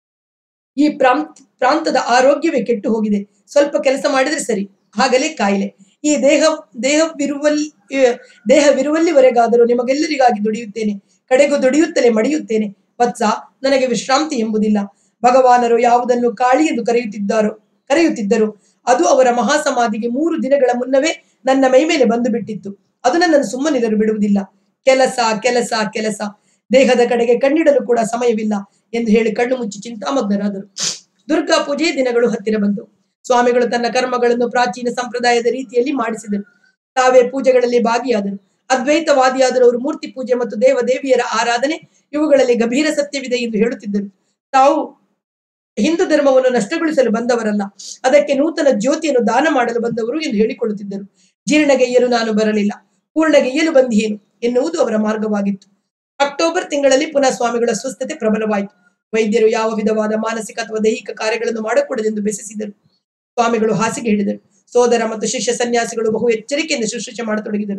ಈ ಪ್ರಾಂತ್ ಪ್ರಾಂತದ ಆರೋಗ್ಯವೇ ಕೆಟ್ಟು ಹೋಗಿದೆ ಸ್ವಲ್ಪ ಕೆಲಸ ಮಾಡಿದ್ರೆ ಸರಿ ಹಾಗಲೇ ಕಾಯಿಲೆ ಈ ದೇಹ ದೇಹವಿರುವಲ್ಲಿ ಆ, ದೇಹವಿರುವಲ್ಲಿವರೆಗಾದರೂ ನಿಮಗೆಲ್ಲರಿಗಾಗಿ ದುಡಿಯುತ್ತೇನೆ ಕಡೆಗೂ ದುಡಿಯುತ್ತಲೇ ಮಡಿಯುತ್ತೇನೆ ವತ್ಸ ನನಗೆ ವಿಶ್ರಾಂತಿ ಎಂಬುದಿಲ್ಲ ಭಗವಾನರು ಯಾವುದನ್ನು ಕಾಳಿ ಎಂದು ಕರೆಯುತ್ತಿದ್ದಾರೋ ಕರೆಯುತ್ತಿದ್ದರು ಅದು ಅವರ ಮಹಾಸಮಾಧಿಗೆ ಮೂರು ದಿನಗಳ ಮುನ್ನವೇ ನನ್ನ ಮೈ ಮೇಲೆ ಬಂದು ಬಿಟ್ಟಿತ್ತು ಅದು ನನ್ನನ್ನು ಸುಮ್ಮನಿರಲು ಬಿಡುವುದಿಲ್ಲ ಕೆಲಸ ಕೆಲಸ ಕೆಲಸ ದೇಹದ ಕಡೆಗೆ ಕಣ್ಣಿಡಲು ಕೂಡ ಸಮಯವಿಲ್ಲ ಎಂದು ಹೇಳಿ ಕಣ್ಣು ಮುಚ್ಚಿ ಚಿಂತಾಮಗ್ನರಾದರು ದುರ್ಗಾ ಪೂಜೆಯ ದಿನಗಳು ಹತ್ತಿರ ಬಂತು ಸ್ವಾಮಿಗಳು ತನ್ನ ಕರ್ಮಗಳನ್ನು ಪ್ರಾಚೀನ ಸಂಪ್ರದಾಯದ ರೀತಿಯಲ್ಲಿ ಮಾಡಿಸಿದರು ತಾವೇ ಪೂಜೆಗಳಲ್ಲಿ ಭಾಗಿಯಾದರು ಅದ್ವೈತವಾದಿಯಾದರೂ ಅವರು ಮೂರ್ತಿ ಪೂಜೆ ಮತ್ತು ದೇವ ದೇವಿಯರ ಆರಾಧನೆ ಇವುಗಳಲ್ಲಿ ಗಂಭೀರ ಸತ್ಯವಿದೆ ಎಂದು ಹೇಳುತ್ತಿದ್ದರು ತಾವು ಹಿಂದೂ ಧರ್ಮವನ್ನು ನಷ್ಟಗೊಳಿಸಲು ಬಂದವರಲ್ಲ ಅದಕ್ಕೆ ನೂತನ ಜ್ಯೋತಿಯನ್ನು ದಾನ ಮಾಡಲು ಬಂದವರು ಎಂದು ಹೇಳಿಕೊಳ್ಳುತ್ತಿದ್ದರು ಜೀರ್ಣಗೆಯ್ಯಲು ನಾನು ಬರಲಿಲ್ಲ ಪೂರ್ಣಗೆಯ್ಯಲು ಬಂದಿಯೇನು ಎನ್ನುವುದು ಅವರ ಮಾರ್ಗವಾಗಿತ್ತು ಅಕ್ಟೋಬರ್ ತಿಂಗಳಲ್ಲಿ ಪುನಃ ಸ್ವಾಮಿಗಳ ಸ್ವಸ್ಥತೆ ಪ್ರಬಲವಾಯಿತು ವೈದ್ಯರು ಯಾವ ವಿಧವಾದ ಮಾನಸಿಕ ಅಥವಾ ದೈಹಿಕ ಕಾರ್ಯಗಳನ್ನು ಮಾಡಕೂಡದೆಂದು ಬೆಸೆಸಿದರು ಸ್ವಾಮಿಗಳು ಹಾಸಿಗೆ ಹಿಡಿದರು ಸೋದರ ಮತ್ತು ಶಿಷ್ಯ ಸನ್ಯಾಸಿಗಳು ಬಹು ಎಚ್ಚರಿಕೆಯಿಂದ ಶುಶ್ರೂಷೆ ಮಾಡತೊಡಗಿದರು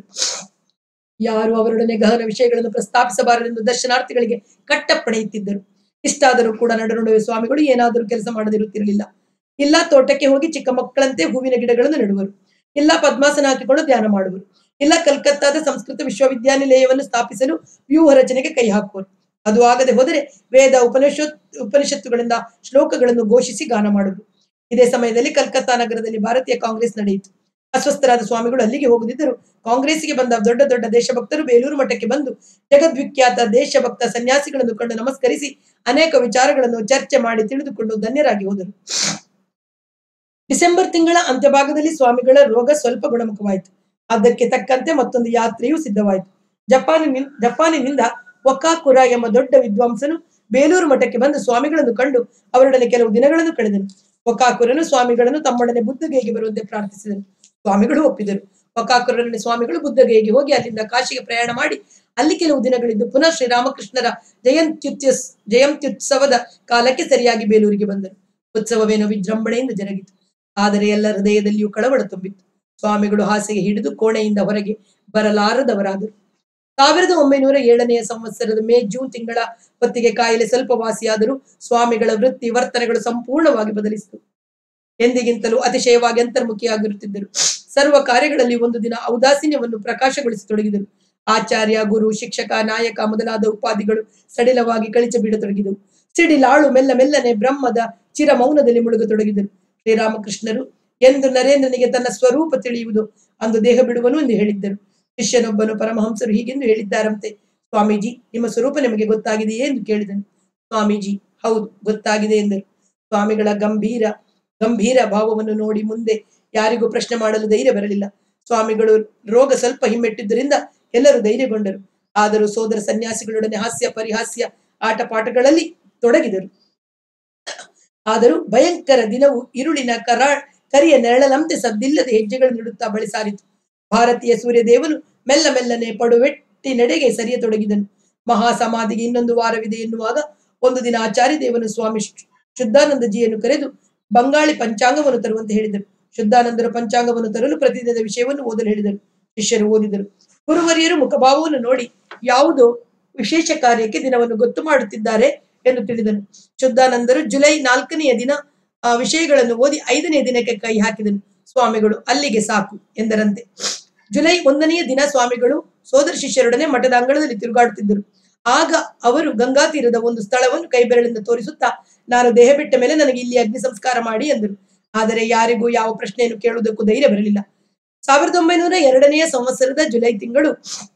ಯಾರು ಅವರೊಡನೆ ಗಹನ ವಿಷಯಗಳನ್ನು ಪ್ರಸ್ತಾಪಿಸಬಾರದೆಂದು ದರ್ಶನಾರ್ಥಿಗಳಿಗೆ ಕಟ್ಟಪ್ಪಣೆ ಇತ್ತಿದ್ದರು ಇಷ್ಟಾದರೂ ಕೂಡ ನಡು ನಡುವೆ ಸ್ವಾಮಿಗಳು ಏನಾದರೂ ಕೆಲಸ ಮಾಡದಿರುತ್ತಿರಲಿಲ್ಲ ಇಲ್ಲ ತೋಟಕ್ಕೆ ಹೋಗಿ ಚಿಕ್ಕ ಮಕ್ಕಳಂತೆ ಹೂವಿನ ಗಿಡಗಳನ್ನು ನೆಡುವರು ಇಲ್ಲ ಪದ್ಮಾಸನ ಹಾಕಿಕೊಂಡು ಧ್ಯಾನ ಮಾಡುವರು ಇಲ್ಲ ಕಲ್ಕತ್ತಾದ ಸಂಸ್ಕೃತ ವಿಶ್ವವಿದ್ಯಾನಿಲಯವನ್ನು ಸ್ಥಾಪಿಸಲು ವ್ಯೂಹ ರಚನೆಗೆ ಕೈ ಹಾಕುವರು ಅದು ಆಗದೆ ಹೋದರೆ ವೇದ ಉಪನಿಷತ್ ಉಪನಿಷತ್ತುಗಳಿಂದ ಶ್ಲೋಕಗಳನ್ನು ಘೋಷಿಸಿ ಗಾನ ಮಾಡುವರು ಇದೇ ಸಮಯದಲ್ಲಿ ಕಲ್ಕತ್ತಾ ನಗರದಲ್ಲಿ ಭಾರತೀಯ ಕಾಂಗ್ರೆಸ್ ನಡೆಯಿತು ಅಸ್ವಸ್ಥರಾದ ಸ್ವಾಮಿಗಳು ಅಲ್ಲಿಗೆ ಹೋಗದಿದ್ದರು ಕಾಂಗ್ರೆಸ್ಸಿಗೆ ಬಂದ ದೊಡ್ಡ ದೊಡ್ಡ ದೇಶಭಕ್ತರು ಬೇಲೂರು ಮಠಕ್ಕೆ ಬಂದು ಜಗದ್ವಿಖ್ಯಾತ ದೇಶಭಕ್ತ ಸನ್ಯಾಸಿಗಳನ್ನು ಕಂಡು ನಮಸ್ಕರಿಸಿ ಅನೇಕ ವಿಚಾರಗಳನ್ನು ಚರ್ಚೆ ಮಾಡಿ ತಿಳಿದುಕೊಂಡು ಧನ್ಯರಾಗಿ ಹೋದರು ಡಿಸೆಂಬರ್ ತಿಂಗಳ ಅಂತ್ಯಭಾಗದಲ್ಲಿ ಸ್ವಾಮಿಗಳ ರೋಗ ಸ್ವಲ್ಪ ಗುಣಮುಖವಾಯಿತು ಅದಕ್ಕೆ ತಕ್ಕಂತೆ ಮತ್ತೊಂದು ಯಾತ್ರೆಯೂ ಸಿದ್ಧವಾಯಿತು ಜಪಾನಿನಿಂದ ಜಪಾನಿನಿಂದ ವಕಾಕುರ ಎಂಬ ದೊಡ್ಡ ವಿದ್ವಾಂಸನು ಬೇಲೂರು ಮಠಕ್ಕೆ ಬಂದು ಸ್ವಾಮಿಗಳನ್ನು ಕಂಡು ಅವರೊಡನೆ ಕೆಲವು ದಿನಗಳನ್ನು ಕಳೆದನು ವಕಾಕುರನು ಸ್ವಾಮಿಗಳನ್ನು ತಮ್ಮೊಡನೆ ಬುದ್ಧಗೈಗೆ ಬರುವಂತೆ ಪ್ರಾರ್ಥಿಸಿದನು ಸ್ವಾಮಿಗಳು ಒಪ್ಪಿದರು ವಕಾಕುರನಲ್ಲಿ ಸ್ವಾಮಿಗಳು ಬುದ್ಧಗೈಗೆ ಹೋಗಿ ಅಲ್ಲಿಂದ ಕಾಶಿಗೆ ಪ್ರಯಾಣ ಮಾಡಿ ಅಲ್ಲಿ ಕೆಲವು ದಿನಗಳಿದ್ದು ಪುನಃ ಶ್ರೀರಾಮಕೃಷ್ಣರ ಜಯಂತ್ಯುತ್ಯಸ್ ಜಯಂತ್ಯುತ್ಸವದ ಕಾಲಕ್ಕೆ ಸರಿಯಾಗಿ ಬೇಲೂರಿಗೆ ಬಂದರು ಉತ್ಸವವೇನೋ ವಿಜೃಂಭಣೆಯಿಂದ ಜರುಗಿತು ಆದರೆ ಎಲ್ಲ ಹೃದಯದಲ್ಲಿಯೂ ಕಳವಳ ತುಂಬಿತ್ತು ಸ್ವಾಮಿಗಳು ಹಾಸಿಗೆ ಹಿಡಿದು ಕೋಣೆಯಿಂದ ಹೊರಗೆ ಬರಲಾರದವರಾದರು ಸಾವಿರದ ಒಂಬೈನೂರ ಏಳನೆಯ ಸಂವತ್ಸರದ ಮೇ ಜೂನ್ ತಿಂಗಳ ಹೊತ್ತಿಗೆ ಕಾಯಿಲೆ ಸ್ವಲ್ಪ ವಾಸಿಯಾದರೂ ಸ್ವಾಮಿಗಳ ವೃತ್ತಿ ವರ್ತನೆಗಳು ಸಂಪೂರ್ಣವಾಗಿ ಬದಲಿಸಿತು ಎಂದಿಗಿಂತಲೂ ಅತಿಶಯವಾಗಿ ಅಂತರ್ಮುಖಿಯಾಗಿರುತ್ತಿದ್ದರು ಸರ್ವ ಕಾರ್ಯಗಳಲ್ಲಿ ಒಂದು ದಿನ ಔದಾಸೀನ್ಯವನ್ನು ಪ್ರಕಾಶಗೊಳಿಸತೊಡಗಿದರು ಆಚಾರ್ಯ ಗುರು ಶಿಕ್ಷಕ ನಾಯಕ ಮೊದಲಾದ ಉಪಾಧಿಗಳು ಸಡಿಲವಾಗಿ ಕಳಿಚ ಬಿಡತೊಡಗಿದವು ಸಿಡಿಲಾಳು ಮೆಲ್ಲ ಮೆಲ್ಲನೆ ಬ್ರಹ್ಮದ ಚಿರ ಮೌನದಲ್ಲಿ ಮುಳುಗತೊಡಗಿದರು ಶ್ರೀರಾಮಕೃಷ್ಣರು ಎಂದು ನರೇಂದ್ರನಿಗೆ ತನ್ನ ಸ್ವರೂಪ ತಿಳಿಯುವುದು ಅಂದು ದೇಹ ಬಿಡುವನು ಎಂದು ಹೇಳಿದ್ದರು ಶಿಷ್ಯನೊಬ್ಬನು ಪರಮಹಂಸರು ಹೀಗೆಂದು ಹೇಳಿದ್ದಾರಂತೆ ಸ್ವಾಮೀಜಿ ನಿಮ್ಮ ಸ್ವರೂಪ ನಿಮಗೆ ಗೊತ್ತಾಗಿದೆಯೇ ಎಂದು ಕೇಳಿದನು ಸ್ವಾಮೀಜಿ ಹೌದು ಗೊತ್ತಾಗಿದೆ ಎಂದರು ಸ್ವಾಮಿಗಳ ಗಂಭೀರ ಗಂಭೀರ ಭಾವವನ್ನು ನೋಡಿ ಮುಂದೆ ಯಾರಿಗೂ ಪ್ರಶ್ನೆ ಮಾಡಲು ಧೈರ್ಯ ಬರಲಿಲ್ಲ ಸ್ವಾಮಿಗಳು ರೋಗ ಸ್ವಲ್ಪ ಹಿಮ್ಮೆಟ್ಟಿದ್ದರಿಂದ ಎಲ್ಲರೂ ಧೈರ್ಯಗೊಂಡರು ಆದರೂ ಸೋದರ ಸನ್ಯಾಸಿಗಳೊಡನೆ ಹಾಸ್ಯ ಪರಿಹಾಸ್ಯ ಆಟ ಪಾಠಗಳಲ್ಲಿ ತೊಡಗಿದರು ಆದರೂ ಭಯಂಕರ ದಿನವು ಇರುಳಿನ ಕರ ಕರಿಯ ನೆರಳಲಂತೆ ಸದ್ದಿಲ್ಲದೆ ಹೆಜ್ಜೆಗಳನ್ನು ಇಡುತ್ತಾ ಬಳಿ ಸಾರಿತು ಭಾರತೀಯ ಸೂರ್ಯದೇವನು ಮೆಲ್ಲ ಮೆಲ್ಲನೆ ಪಡುವೆಟ್ಟಿ ನಡೆಗೆ ಸರಿಯತೊಡಗಿದನು ಮಹಾ ಸಮಾಧಿಗೆ ಇನ್ನೊಂದು ವಾರವಿದೆ ಎನ್ನುವಾಗ ಒಂದು ದಿನ ಆಚಾರ್ಯ ದೇವನು ಸ್ವಾಮಿ ಶು- ಶುದ್ಧಾನಂದಜಿಯನ್ನು ಕರೆದು ಬಂಗಾಳಿ ಪಂಚಾಂಗವನ್ನು ತರುವಂತೆ ಹೇಳಿದರು ಶುದ್ಧಾನಂದರ ಪಂಚಾಂಗವನ್ನು ತರಲು ಪ್ರತಿದಿನದ ವಿಷಯವನ್ನು ಓದಲು ಹೇಳಿದರು ಶಿಷ್ಯರು ಓದಿದರು ಗುರುವರಿಯರು ಮುಖಭಾವವನ್ನು ನೋಡಿ ಯಾವುದೋ ವಿಶೇಷ ಕಾರ್ಯಕ್ಕೆ ದಿನವನ್ನು ಗೊತ್ತು ಮಾಡುತ್ತಿದ್ದಾರೆ ಎಂದು ತಿಳಿದನು ಶುದ್ಧಾನಂದರು ಜುಲೈ ನಾಲ್ಕನೆಯ ದಿನ ಆ ವಿಷಯಗಳನ್ನು ಓದಿ ಐದನೆಯ ದಿನಕ್ಕೆ ಕೈ ಹಾಕಿದನು ಸ್ವಾಮಿಗಳು ಅಲ್ಲಿಗೆ ಸಾಕು ಎಂದರಂತೆ ಜುಲೈ ಒಂದನೆಯ ದಿನ ಸ್ವಾಮಿಗಳು ಸೋದರ ಶಿಷ್ಯರೊಡನೆ ಮಠದ ಅಂಗಳದಲ್ಲಿ ತಿರುಗಾಡುತ್ತಿದ್ದರು ಆಗ ಅವರು ಗಂಗಾ ತೀರದ ಒಂದು ಸ್ಥಳವನ್ನು ಕೈಬೆರಳಿಂದ ತೋರಿಸುತ್ತಾ ನಾನು ದೇಹ ಬಿಟ್ಟ ಮೇಲೆ ನನಗೆ ಇಲ್ಲಿ ಅಗ್ನಿ ಸಂಸ್ಕಾರ ಮಾಡಿ ಎಂದರು ಆದರೆ ಯಾರಿಗೂ ಯಾವ ಪ್ರಶ್ನೆಯನ್ನು ಕೇಳುವುದಕ್ಕೂ ಧೈರ್ಯ ಬರಲಿಲ್ಲ ಸಾವಿರದ ಒಂಬೈನೂರ ಎರಡನೆಯ ಸಂವತ್ಸರದ ಜುಲೈ ತಿಂಗಳು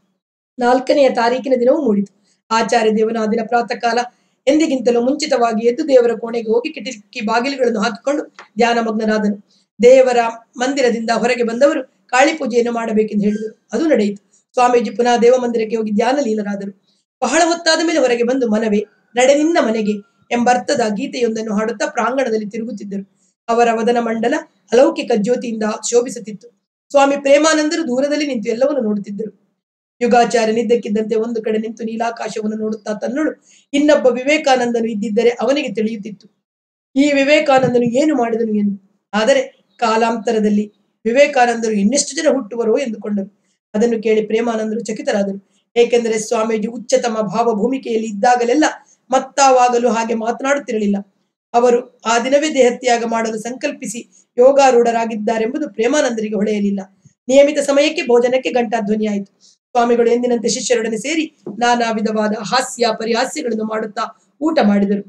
ನಾಲ್ಕನೆಯ ತಾರೀಕಿನ ದಿನವೂ ಮೂಡಿತು ಆಚಾರ್ಯ ದೇವನ ಆ ದಿನ ಪ್ರಾತಃ ಕಾಲ ಎಂದಿಗಿಂತಲೂ ಮುಂಚಿತವಾಗಿ ಎದ್ದು ದೇವರ ಕೋಣೆಗೆ ಹೋಗಿ ಕಿಟಕಿ ಬಾಗಿಲುಗಳನ್ನು ಹಾಕಿಕೊಂಡು ಧ್ಯಾನ ಮಗ್ನರಾದನು ದೇವರ ಮಂದಿರದಿಂದ ಹೊರಗೆ ಬಂದವರು ಕಾಳಿ ಪೂಜೆಯನ್ನು ಮಾಡಬೇಕೆಂದು ಹೇಳಿದರು ಅದು ನಡೆಯಿತು ಸ್ವಾಮೀಜಿ ಪುನಃ ದೇವ ಮಂದಿರಕ್ಕೆ ಹೋಗಿ ಧ್ಯಾನ ಲೀಲರಾದರು ಬಹಳ ಹೊತ್ತಾದ ಮೇಲೆ ಹೊರಗೆ ಬಂದು ಮನವೇ ನಡೆ ನಿನ್ನ ಮನೆಗೆ ಎಂಬರ್ಥದ ಗೀತೆಯೊಂದನ್ನು ಹಾಡುತ್ತಾ ಪ್ರಾಂಗಣದಲ್ಲಿ ತಿರುಗುತ್ತಿದ್ದರು ಅವರ ವದನ ಮಂಡಲ ಅಲೌಕಿಕ ಜ್ಯೋತಿಯಿಂದ ಶೋಭಿಸುತ್ತಿತ್ತು ಸ್ವಾಮಿ ಪ್ರೇಮಾನಂದರು ದೂರದಲ್ಲಿ ನಿಂತು ಎಲ್ಲವನ್ನು ನೋಡುತ್ತಿದ್ದರು ಯುಗಾಚಾರ್ಯನಿದ್ದಕ್ಕಿದ್ದಂತೆ ಒಂದು ಕಡೆ ನಿಂತು ನೀಲಾಕಾಶವನ್ನು ನೋಡುತ್ತಾ ತನ್ನಳು ಇನ್ನೊಬ್ಬ ವಿವೇಕಾನಂದನು ಇದ್ದಿದ್ದರೆ ಅವನಿಗೆ ತಿಳಿಯುತ್ತಿತ್ತು ಈ ವಿವೇಕಾನಂದನು ಏನು ಮಾಡಿದನು ಎಂದು ಆದರೆ ಕಾಲಾಂತರದಲ್ಲಿ ವಿವೇಕಾನಂದರು ಇನ್ನೆಷ್ಟು ಜನ ಹುಟ್ಟುವರೋ ಎಂದುಕೊಂಡರು ಅದನ್ನು ಕೇಳಿ ಪ್ರೇಮಾನಂದರು ಚಕಿತರಾದರು ಏಕೆಂದರೆ ಸ್ವಾಮೀಜಿ ಉಚ್ಚತಮ ಭಾವ ಭೂಮಿಕೆಯಲ್ಲಿ ಇದ್ದಾಗಲೆಲ್ಲ ಮತ್ತಾವಾಗಲು ಹಾಗೆ ಮಾತನಾಡುತ್ತಿರಲಿಲ್ಲ ಅವರು ಆ ದಿನವೇ ದೇಹತ್ಯಾಗ ಮಾಡಲು ಸಂಕಲ್ಪಿಸಿ ಯೋಗಾರೂಢರಾಗಿದ್ದಾರೆಂಬುದು ಪ್ರೇಮಾನಂದರಿಗೆ ಹೊಳೆಯಲಿಲ್ಲ ನಿಯಮಿತ ಸಮಯಕ್ಕೆ ಭೋಜನಕ್ಕೆ ಘಂಟಾಧ್ವನಿಯಾಯಿತು ಸ್ವಾಮಿಗಳು ಎಂದಿನಂತೆ ಶಿಷ್ಯರೊಡನೆ ಸೇರಿ ನಾನಾ ವಿಧವಾದ ಹಾಸ್ಯ ಪರಿಹಾಸ್ಯಗಳನ್ನು ಮಾಡುತ್ತಾ ಊಟ ಮಾಡಿದರು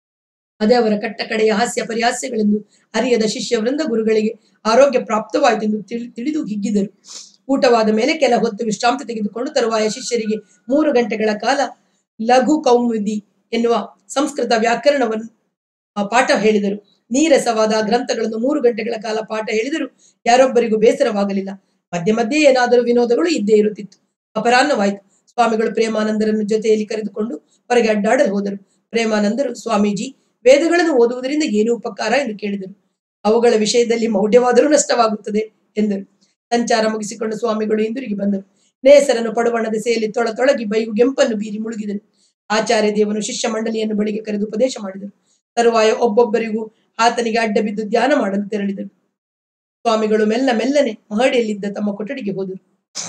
ಅದೇ ಅವರ ಕಟ್ಟ ಕಡೆಯ ಹಾಸ್ಯ ಪರಿಹಾಸ್ಯಗಳೆಂದು ಅರಿಯದ ಶಿಷ್ಯ ವೃಂದ ಗುರುಗಳಿಗೆ ಆರೋಗ್ಯ ಪ್ರಾಪ್ತವಾಯಿತೆಂದು ತಿಳಿ ತಿಳಿದು ಹಿಗ್ಗಿದರು ಊಟವಾದ ಮೇಲೆ ಕೆಲ ಹೊತ್ತು ವಿಶ್ರಾಂತಿ ತೆಗೆದುಕೊಂಡು ತರುವಾಯ ಶಿಷ್ಯರಿಗೆ ಮೂರು ಗಂಟೆಗಳ ಕಾಲ ಲಘು ಕೌಮುದಿ ಎನ್ನುವ ಸಂಸ್ಕೃತ ವ್ಯಾಕರಣವನ್ನು ಆ, ಪಾಠ ಹೇಳಿದರು ನೀರಸವಾದ ಗ್ರಂಥಗಳನ್ನು ಮೂರು ಗಂಟೆಗಳ ಕಾಲ ಪಾಠ ಹೇಳಿದರು ಯಾರೊಬ್ಬರಿಗೂ ಬೇಸರವಾಗಲಿಲ್ಲ ಮಧ್ಯೆ ಮಧ್ಯೆ ಏನಾದರೂ ವಿನೋದಗಳು ಇದ್ದೇ ಇರುತ್ತಿತ್ತು ಅಪರಾಹ್ನವಾಯಿತು ಸ್ವಾಮಿಗಳು ಪ್ರೇಮಾನಂದರನ್ನು ಜೊತೆಯಲ್ಲಿ ಕರೆದುಕೊಂಡು ಹೊರಗೆ ಅಡ್ಡಾಡಲು ಹೋದರು ಪ್ರೇಮಾನಂದರು ಸ್ವಾಮೀಜಿ ವೇದಗಳನ್ನು ಓದುವುದರಿಂದ ಏನು ಉಪಕಾರ ಎಂದು ಕೇಳಿದರು ಅವುಗಳ ವಿಷಯದಲ್ಲಿ ಮೌಢ್ಯವಾದರೂ ನಷ್ಟವಾಗುತ್ತದೆ ಎಂದರು ಸಂಚಾರ ಮುಗಿಸಿಕೊಂಡು ಸ್ವಾಮಿಗಳು ಹಿಂದಿರುಗಿ ಬಂದರು ನೇಸರನ್ನು ಪಡುವಣ ದೆಸೆಯಲ್ಲಿ ತೊಳ ತೊಳಗಿ ಬೈಗು ಗೆಂಪನ್ನು ಬೀರಿ ಮುಳುಗಿದನು ಆಚಾರ್ಯ ದೇವನು ಶಿಷ್ಯ ಮಂಡಳಿಯನ್ನು ಬಳಿಗೆ ಕರೆದು ಉಪದೇಶ ಮಾಡಿದರು ತರುವಾಯ ಒಬ್ಬೊಬ್ಬರಿಗೂ ಆತನಿಗೆ ಅಡ್ಡ ಬಿದ್ದು ಧ್ಯಾನ ಮಾಡಲು ತೆರಳಿದರು ಸ್ವಾಮಿಗಳು ಮೆಲ್ಲ ಮೆಲ್ಲನೆ ಮಹಡಿಯಲ್ಲಿದ್ದ ತಮ್ಮ ಕೊಠಡಿಗೆ ಹೋದರು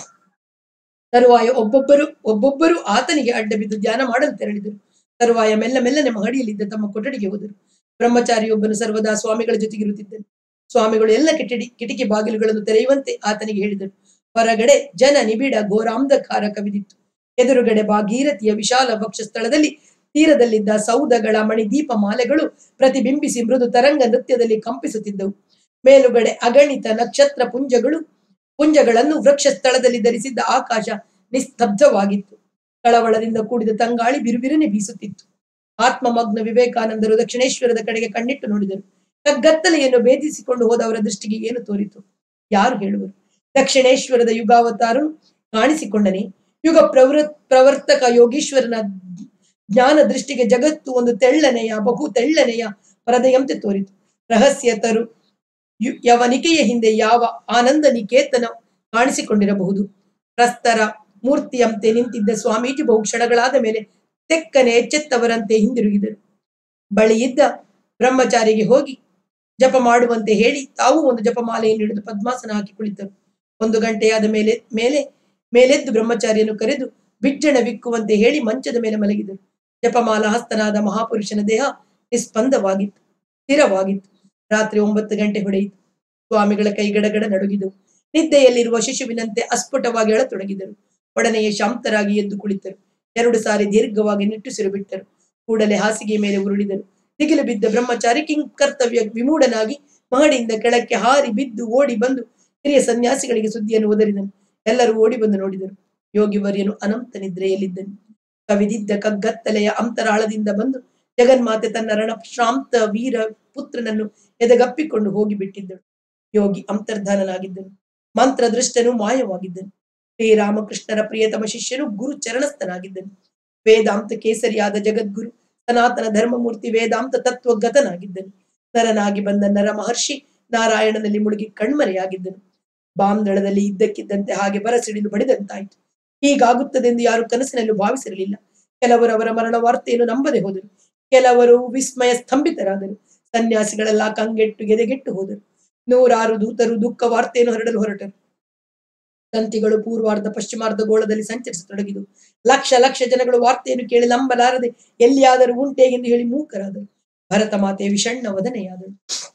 ತರುವಾಯ ಒಬ್ಬೊಬ್ಬರು ಒಬ್ಬೊಬ್ಬರು ಆತನಿಗೆ ಅಡ್ಡ ಬಿದ್ದು ಧ್ಯಾನ ಮಾಡಲು ತೆರಳಿದರು ತರುವಾಯ ಮೆಲ್ಲ ಮೆಲ್ಲನೆ ಮಹಡಿಯಲ್ಲಿದ್ದ ತಮ್ಮ ಕೊಠಡಿಗೆ ಹೋದರು ಬ್ರಹ್ಮಚಾರಿಯೊಬ್ಬನು ಸರ್ವದಾ ಸ್ವಾಮಿಗಳ ಜೊತೆಗಿರುತ್ತಿದ್ದನು ಸ್ವಾಮಿಗಳು ಎಲ್ಲ ಕಿಟಡಿ ಕಿಟಕಿ ಬಾಗಿಲುಗಳನ್ನು ತೆರೆಯುವಂತೆ ಆತನಿಗೆ ಹೇಳಿದರು ಹೊರಗಡೆ ಜನ ನಿಬಿಡ ಘೋರಾಂಧಕಾರ ಕವಿದಿತ್ತು ಎದುರುಗಡೆ ಭಾಗೀರಥಿಯ ವಿಶಾಲ ವಕ್ಷ ಸ್ಥಳದಲ್ಲಿ ತೀರದಲ್ಲಿದ್ದ ಸೌಧಗಳ ಮಣಿದೀಪ ಮಾಲೆಗಳು ಪ್ರತಿಬಿಂಬಿಸಿ ಮೃದು ತರಂಗ ನೃತ್ಯದಲ್ಲಿ ಕಂಪಿಸುತ್ತಿದ್ದವು ಮೇಲುಗಡೆ ಅಗಣಿತ ನಕ್ಷತ್ರ ಪುಂಜಗಳು ಪುಂಜಗಳನ್ನು ವೃಕ್ಷ ಸ್ಥಳದಲ್ಲಿ ಧರಿಸಿದ್ದ ಆಕಾಶ ನಿಸ್ತಬ್ಧವಾಗಿತ್ತು ಕಳವಳದಿಂದ ಕೂಡಿದ ತಂಗಾಳಿ ಬಿರುಬಿರುನೆ ಬೀಸುತ್ತಿತ್ತು ಆತ್ಮಮಗ್ನ ವಿವೇಕಾನಂದರು ದಕ್ಷಿಣೇಶ್ವರದ ಕಡೆಗೆ ಕಣ್ಣಿಟ್ಟು ನೋಡಿದರು ಕಗ್ಗತ್ತಲೆಯನ್ನು ಭೇದಿಸಿಕೊಂಡು ಹೋದವರ ದೃಷ್ಟಿಗೆ ಏನು ತೋರಿತು ಯಾರು ಹೇಳುವರು ದಕ್ಷಿಣೇಶ್ವರದ ಯುಗಾವತಾರನು ಕಾಣಿಸಿಕೊಂಡನೆ ಯುಗ ಪ್ರವೃ ಪ್ರವರ್ತಕ ಯೋಗೀಶ್ವರನ ಜ್ಞಾನ ದೃಷ್ಟಿಗೆ ಜಗತ್ತು ಒಂದು ತೆಳ್ಳನೆಯ ಬಹು ತೆಳ್ಳನೆಯ ಪರದೆಯಂತೆ ತೋರಿತು ರಹಸ್ಯ ತರು ಯು- ಯವನಿಕೆಯ ಹಿಂದೆ ಯಾವ ಆನಂದ ನಿಕೇತನ ಕಾಣಿಸಿಕೊಂಡಿರಬಹುದು ಪ್ರಸ್ತರ ಮೂರ್ತಿಯಂತೆ ನಿಂತಿದ್ದ ಸ್ವಾಮೀಜಿ ಬಹು ಕ್ಷಣಗಳಾದ ಮೇಲೆ ತೆಕ್ಕನೆ ಎಚ್ಚೆತ್ತವರಂತೆ ಹಿಂದಿರುಗಿದರು ಬಳಿಯಿದ್ದ ಬ್ರಹ್ಮಚಾರಿಗೆ ಹೋಗಿ ಜಪ ಮಾಡುವಂತೆ ಹೇಳಿ ತಾವು ಒಂದು ಜಪಮಾಲೆಯನ್ನು ಹಿಡಿದು ಪದ್ಮಾಸನ ಹಾಕಿ ಕುಳಿತರು ಒಂದು ಗಂಟೆಯಾದ ಮೇಲೆ ಮೇಲೆ ಮೇಲೆದ್ದು ಬ್ರಹ್ಮಚಾರಿಯನ್ನು ಕರೆದು ಬಿಜ್ಜಣ ವಿಕ್ಕುವಂತೆ ಹೇಳಿ ಮಂಚದ ಮೇಲೆ ಮಲಗಿದರು ಜಪಮಾಲ ಹಸ್ತನಾದ ಮಹಾಪುರುಷನ ದೇಹ ನಿಸ್ಪಂದವಾಗಿತ್ತು ಸ್ಥಿರವಾಗಿತ್ತು ರಾತ್ರಿ ಒಂಬತ್ತು ಗಂಟೆ ಹೊಡೆಯಿತು ಸ್ವಾಮಿಗಳ ಕೈಗಡಗಡ ನಡುಗಿದವು ನಿದ್ದೆಯಲ್ಲಿರುವ ಶಿಶುವಿನಂತೆ ಅಸ್ಫುಟವಾಗಿ ಅಳತೊಡಗಿದರು ಒಡನೆಯೇ ಶಾಂತರಾಗಿ ಎದ್ದು ಕುಳಿತರು ಎರಡು ಸಾರಿ ದೀರ್ಘವಾಗಿ ನಿಟ್ಟುಸಿರು ಬಿಟ್ಟರು ಕೂಡಲೇ ಹಾಸಿಗೆ ಮೇಲೆ ಉರುಳಿದರು ದಿಗಿಲು ಬಿದ್ದ ಬ್ರಹ್ಮಚಾರಿ ಕಿಂಗ್ ಕರ್ತವ್ಯ ವಿಮೂಢನಾಗಿ ಮಹಡಿಯಿಂದ ಕೆಳಕ್ಕೆ ಹಾರಿ ಬಿದ್ದು ಓಡಿ ಬಂದು ಹಿರಿಯ ಸನ್ಯಾಸಿಗಳಿಗೆ ಸುದ್ದಿಯನ್ನು ಒದರಿದನು ಎಲ್ಲರೂ ಓಡಿ ಬಂದು ನೋಡಿದರು ಯೋಗಿ ವರ್ಯನು ಅನಂತ ನಿದ್ರೆಯಲ್ಲಿದ್ದನು ಕವಿದಿದ್ದ ಕಗ್ಗತ್ತಲೆಯ ಅಂತರಾಳದಿಂದ ಬಂದು ಜಗನ್ಮಾತೆ ತನ್ನ ರಣಶ್ರಾಂತ ವೀರ ಪುತ್ರನನ್ನು ಎದೆಗಪ್ಪಿಕೊಂಡು ಹೋಗಿ ಬಿಟ್ಟಿದ್ದಳು ಯೋಗಿ ಅಂತರ್ಧಾನನಾಗಿದ್ದನು ಮಂತ್ರದೃಷ್ಟನು ಮಾಯವಾಗಿದ್ದನು ಶ್ರೀರಾಮಕೃಷ್ಣರ ಪ್ರಿಯತಮ ಶಿಷ್ಯನು ಗುರು ಚರಣಸ್ಥನಾಗಿದ್ದನು ವೇದಾಂತ ಕೇಸರಿಯಾದ ಜಗದ್ಗುರು ಸನಾತನ ಧರ್ಮಮೂರ್ತಿ ವೇದಾಂತ ತತ್ವಗತನಾಗಿದ್ದನು ನರನಾಗಿ ಬಂದ ನರ ಮಹರ್ಷಿ ನಾರಾಯಣನಲ್ಲಿ ಮುಳುಗಿ ಕಣ್ಮರೆಯಾಗಿದ್ದನು ಬಾಂದಳದಲ್ಲಿ ಇದ್ದಕ್ಕಿದ್ದಂತೆ ಹಾಗೆ ಬರಸಿಡಿದು ಬಡಿದಂತಾಯಿತು ಹೀಗಾಗುತ್ತದೆಂದು ಯಾರು ಕನಸಿನಲ್ಲೂ ಭಾವಿಸಿರಲಿಲ್ಲ ಕೆಲವರು ಅವರ ಮರಣ ವಾರ್ತೆಯನ್ನು ನಂಬದೆ ಹೋದರು ಕೆಲವರು ವಿಸ್ಮಯ ಸ್ತಂಭಿತರಾದರು ಸನ್ಯಾಸಿಗಳೆಲ್ಲ ಕಂಗೆಟ್ಟು ಗೆದೆಗೆಟ್ಟು ಹೋದರು ನೂರಾರು ದೂತರು ದುಃಖ ವಾರ್ತೆಯನ್ನು ಹರಡಲು ಹೊರಟರು ತಂತಿಗಳು ಪೂರ್ವಾರ್ಧ ಪಶ್ಚಿಮಾರ್ಧ ಗೋಳದಲ್ಲಿ ಸಂಚರಿಸತೊಡಗಿದವು ಲಕ್ಷ ಲಕ್ಷ ಜನಗಳು ವಾರ್ತೆಯನ್ನು ಕೇಳಿ ನಂಬಲಾರದೆ ಎಲ್ಲಿಯಾದರೂ ಉಂಟೆ ಎಂದು ಹೇಳಿ ಮೂಕರಾದರು ಭರತ ಮಾತೆ ವಿಷಣ್ಣ ವದನೆಯಾದಳು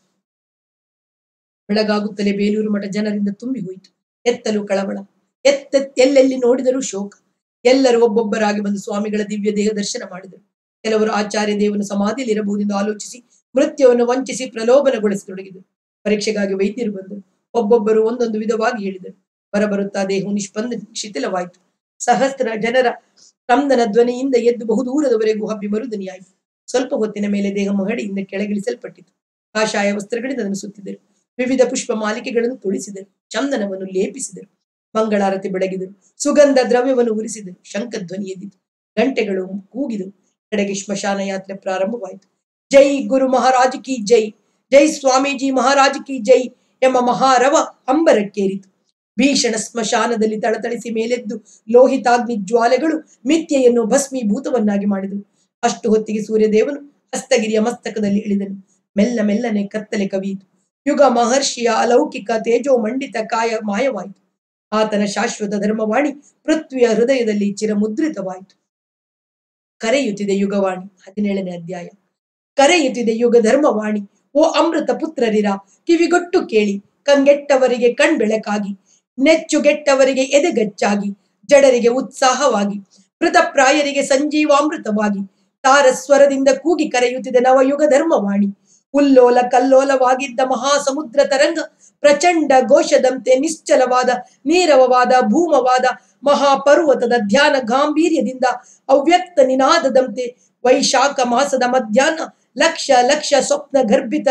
ಬೆಳಗಾಗುತ್ತಲೇ ಬೇಲೂರು ಮಠ ಜನರಿಂದ ತುಂಬಿ ಹೋಯಿತು ಎತ್ತಲು ಕಳವಳ ಎತ್ತ ಎಲ್ಲೆಲ್ಲಿ ನೋಡಿದರೂ ಶೋಕ ಎಲ್ಲರೂ ಒಬ್ಬೊಬ್ಬರಾಗಿ ಬಂದು ಸ್ವಾಮಿಗಳ ದಿವ್ಯ ದೇಹ ದರ್ಶನ ಮಾಡಿದರು ಕೆಲವರು ಆಚಾರ್ಯ ದೇವನ ಸಮಾಧಿಯಲ್ಲಿ ಇರಬಹುದೆಂದು ಆಲೋಚಿಸಿ ಮೃತ್ಯವನ್ನು ವಂಚಿಸಿ ಪ್ರಲೋಭನಗೊಳಿಸತೊಡಗಿದರು ಪರೀಕ್ಷೆಗಾಗಿ ವೈದ್ಯರು ಬಂದರು ಒಬ್ಬೊಬ್ಬರು ಒಂದೊಂದು ವಿಧವಾಗಿ ಹೇಳಿದರು ಬರಬರುತ್ತಾ ದೇಹವು ನಿಷ್ಪಂದ ಶಿಥಿಲವಾಯಿತು ಸಹಸ್ರ ಜನರ ಕಂದನ ಧ್ವನಿಯಿಂದ ಎದ್ದು ಬಹುದೂರದವರೆಗೂ ಹಬ್ಬಿ ಮರುದನಿಯಾಯಿತು ಸ್ವಲ್ಪ ಹೊತ್ತಿನ ಮೇಲೆ ದೇಹ ಮಹಡಿಯಿಂದ ಕೆಳಗಿಳಿಸಲ್ಪಟ್ಟಿತು ಕಾಷಾಯ ವಸ್ತ್ರಗಳಿಂದ ಅದನ್ನು ಸುತ್ತಿದರು ವಿವಿಧ ಪುಷ್ಪ ಮಾಲಿಕೆಗಳನ್ನು ತುಳಿಸಿದರು ಚಂದನವನ್ನು ಲೇಪಿಸಿದರು ಮಂಗಳಾರತಿ ಬೆಳಗಿದರು ಸುಗಂಧ ದ್ರವ್ಯವನ್ನು ಉರಿಸಿದರು ಶಂಖಧ್ವನಿ ಎದ್ದಿತು ಗಂಟೆಗಳು ಕೂಗಿದವು ಕಡೆಗೆ ಸ್ಮಶಾನ ಯಾತ್ರೆ ಪ್ರಾರಂಭವಾಯಿತು ಜೈ ಗುರು ಮಹಾರಾಜ್ ಕಿ ಜೈ ಜೈ ಸ್ವಾಮೀಜಿ ಮಹಾರಾಜ್ ಕಿ ಜೈ ಎಂಬ ಮಹಾರವ ಅಂಬರಕ್ಕೇರಿತು ಭೀಷಣ ಸ್ಮಶಾನದಲ್ಲಿ ತಳತಳಿಸಿ ಮೇಲೆದ್ದು ಲೋಹಿತಾಗ್ನಿ ಜ್ವಾಲೆಗಳು ಮಿಥ್ಯೆಯನ್ನು ಭಸ್ಮೀಭೂತವನ್ನಾಗಿ ಮಾಡಿದವು ಅಷ್ಟು ಹೊತ್ತಿಗೆ ಸೂರ್ಯದೇವನು ಹಸ್ತಗಿರಿಯ ಮಸ್ತಕದಲ್ಲಿ ಇಳಿದನು ಮೆಲ್ಲ ಮೆಲ್ಲನೆ ಕತ್ತಲೆ ಕವಿಯಿತು ಯುಗ ಮಹರ್ಷಿಯ ಅಲೌಕಿಕ ತೇಜೋ ಮಂಡಿತ ಕಾಯ ಮಾಯವಾಯಿತು ಆತನ ಶಾಶ್ವತ ಧರ್ಮವಾಣಿ ಪೃಥ್ವಿಯ ಹೃದಯದಲ್ಲಿ ಚಿರಮುದ್ರಿತವಾಯಿತು ಕರೆಯುತ್ತಿದೆ ಯುಗವಾಣಿ ಹದಿನೇಳನೇ ಅಧ್ಯಾಯ ಕರೆಯುತ್ತಿದೆ ಯುಗ ಧರ್ಮವಾಣಿ ಓ ಅಮೃತ ಪುತ್ರರಿರ ಕಿವಿಗೊಟ್ಟು ಕೇಳಿ ಕಂಗೆಟ್ಟವರಿಗೆ ಕಣ್ಬೆಳಕಾಗಿ ನೆಚ್ಚುಗೆಟ್ಟವರಿಗೆ ಎದೆಗಚ್ಚಾಗಿ ಜಡರಿಗೆ ಉತ್ಸಾಹವಾಗಿ ಮೃತಪ್ರಾಯರಿಗೆ ಸಂಜೀವಾಮೃತವಾಗಿ ತಾರಸ್ವರದಿಂದ ಕೂಗಿ ಕರೆಯುತ್ತಿದೆ ನವಯುಗ ಧರ್ಮವಾಣಿ ಉಲ್ಲೋಲ ಕಲ್ಲೋಲವಾಗಿದ್ದ ಮಹಾಸಮುದ್ರ ತರಂಗ ಪ್ರಚಂಡ ಘೋಷದಂತೆ ನಿಶ್ಚಲವಾದ ನೀರವವಾದ ಭೂಮವಾದ ಮಹಾಪರ್ವತದ ಧ್ಯಾನ ಗಾಂಭೀರ್ಯದಿಂದ ಅವ್ಯಕ್ತ ನಿನಾದದಂತೆ ವೈಶಾಖ ಮಾಸದ ಮಧ್ಯಾಹ್ನ ಲಕ್ಷ ಲಕ್ಷ ಸ್ವಪ್ನ ಗರ್ಭಿತ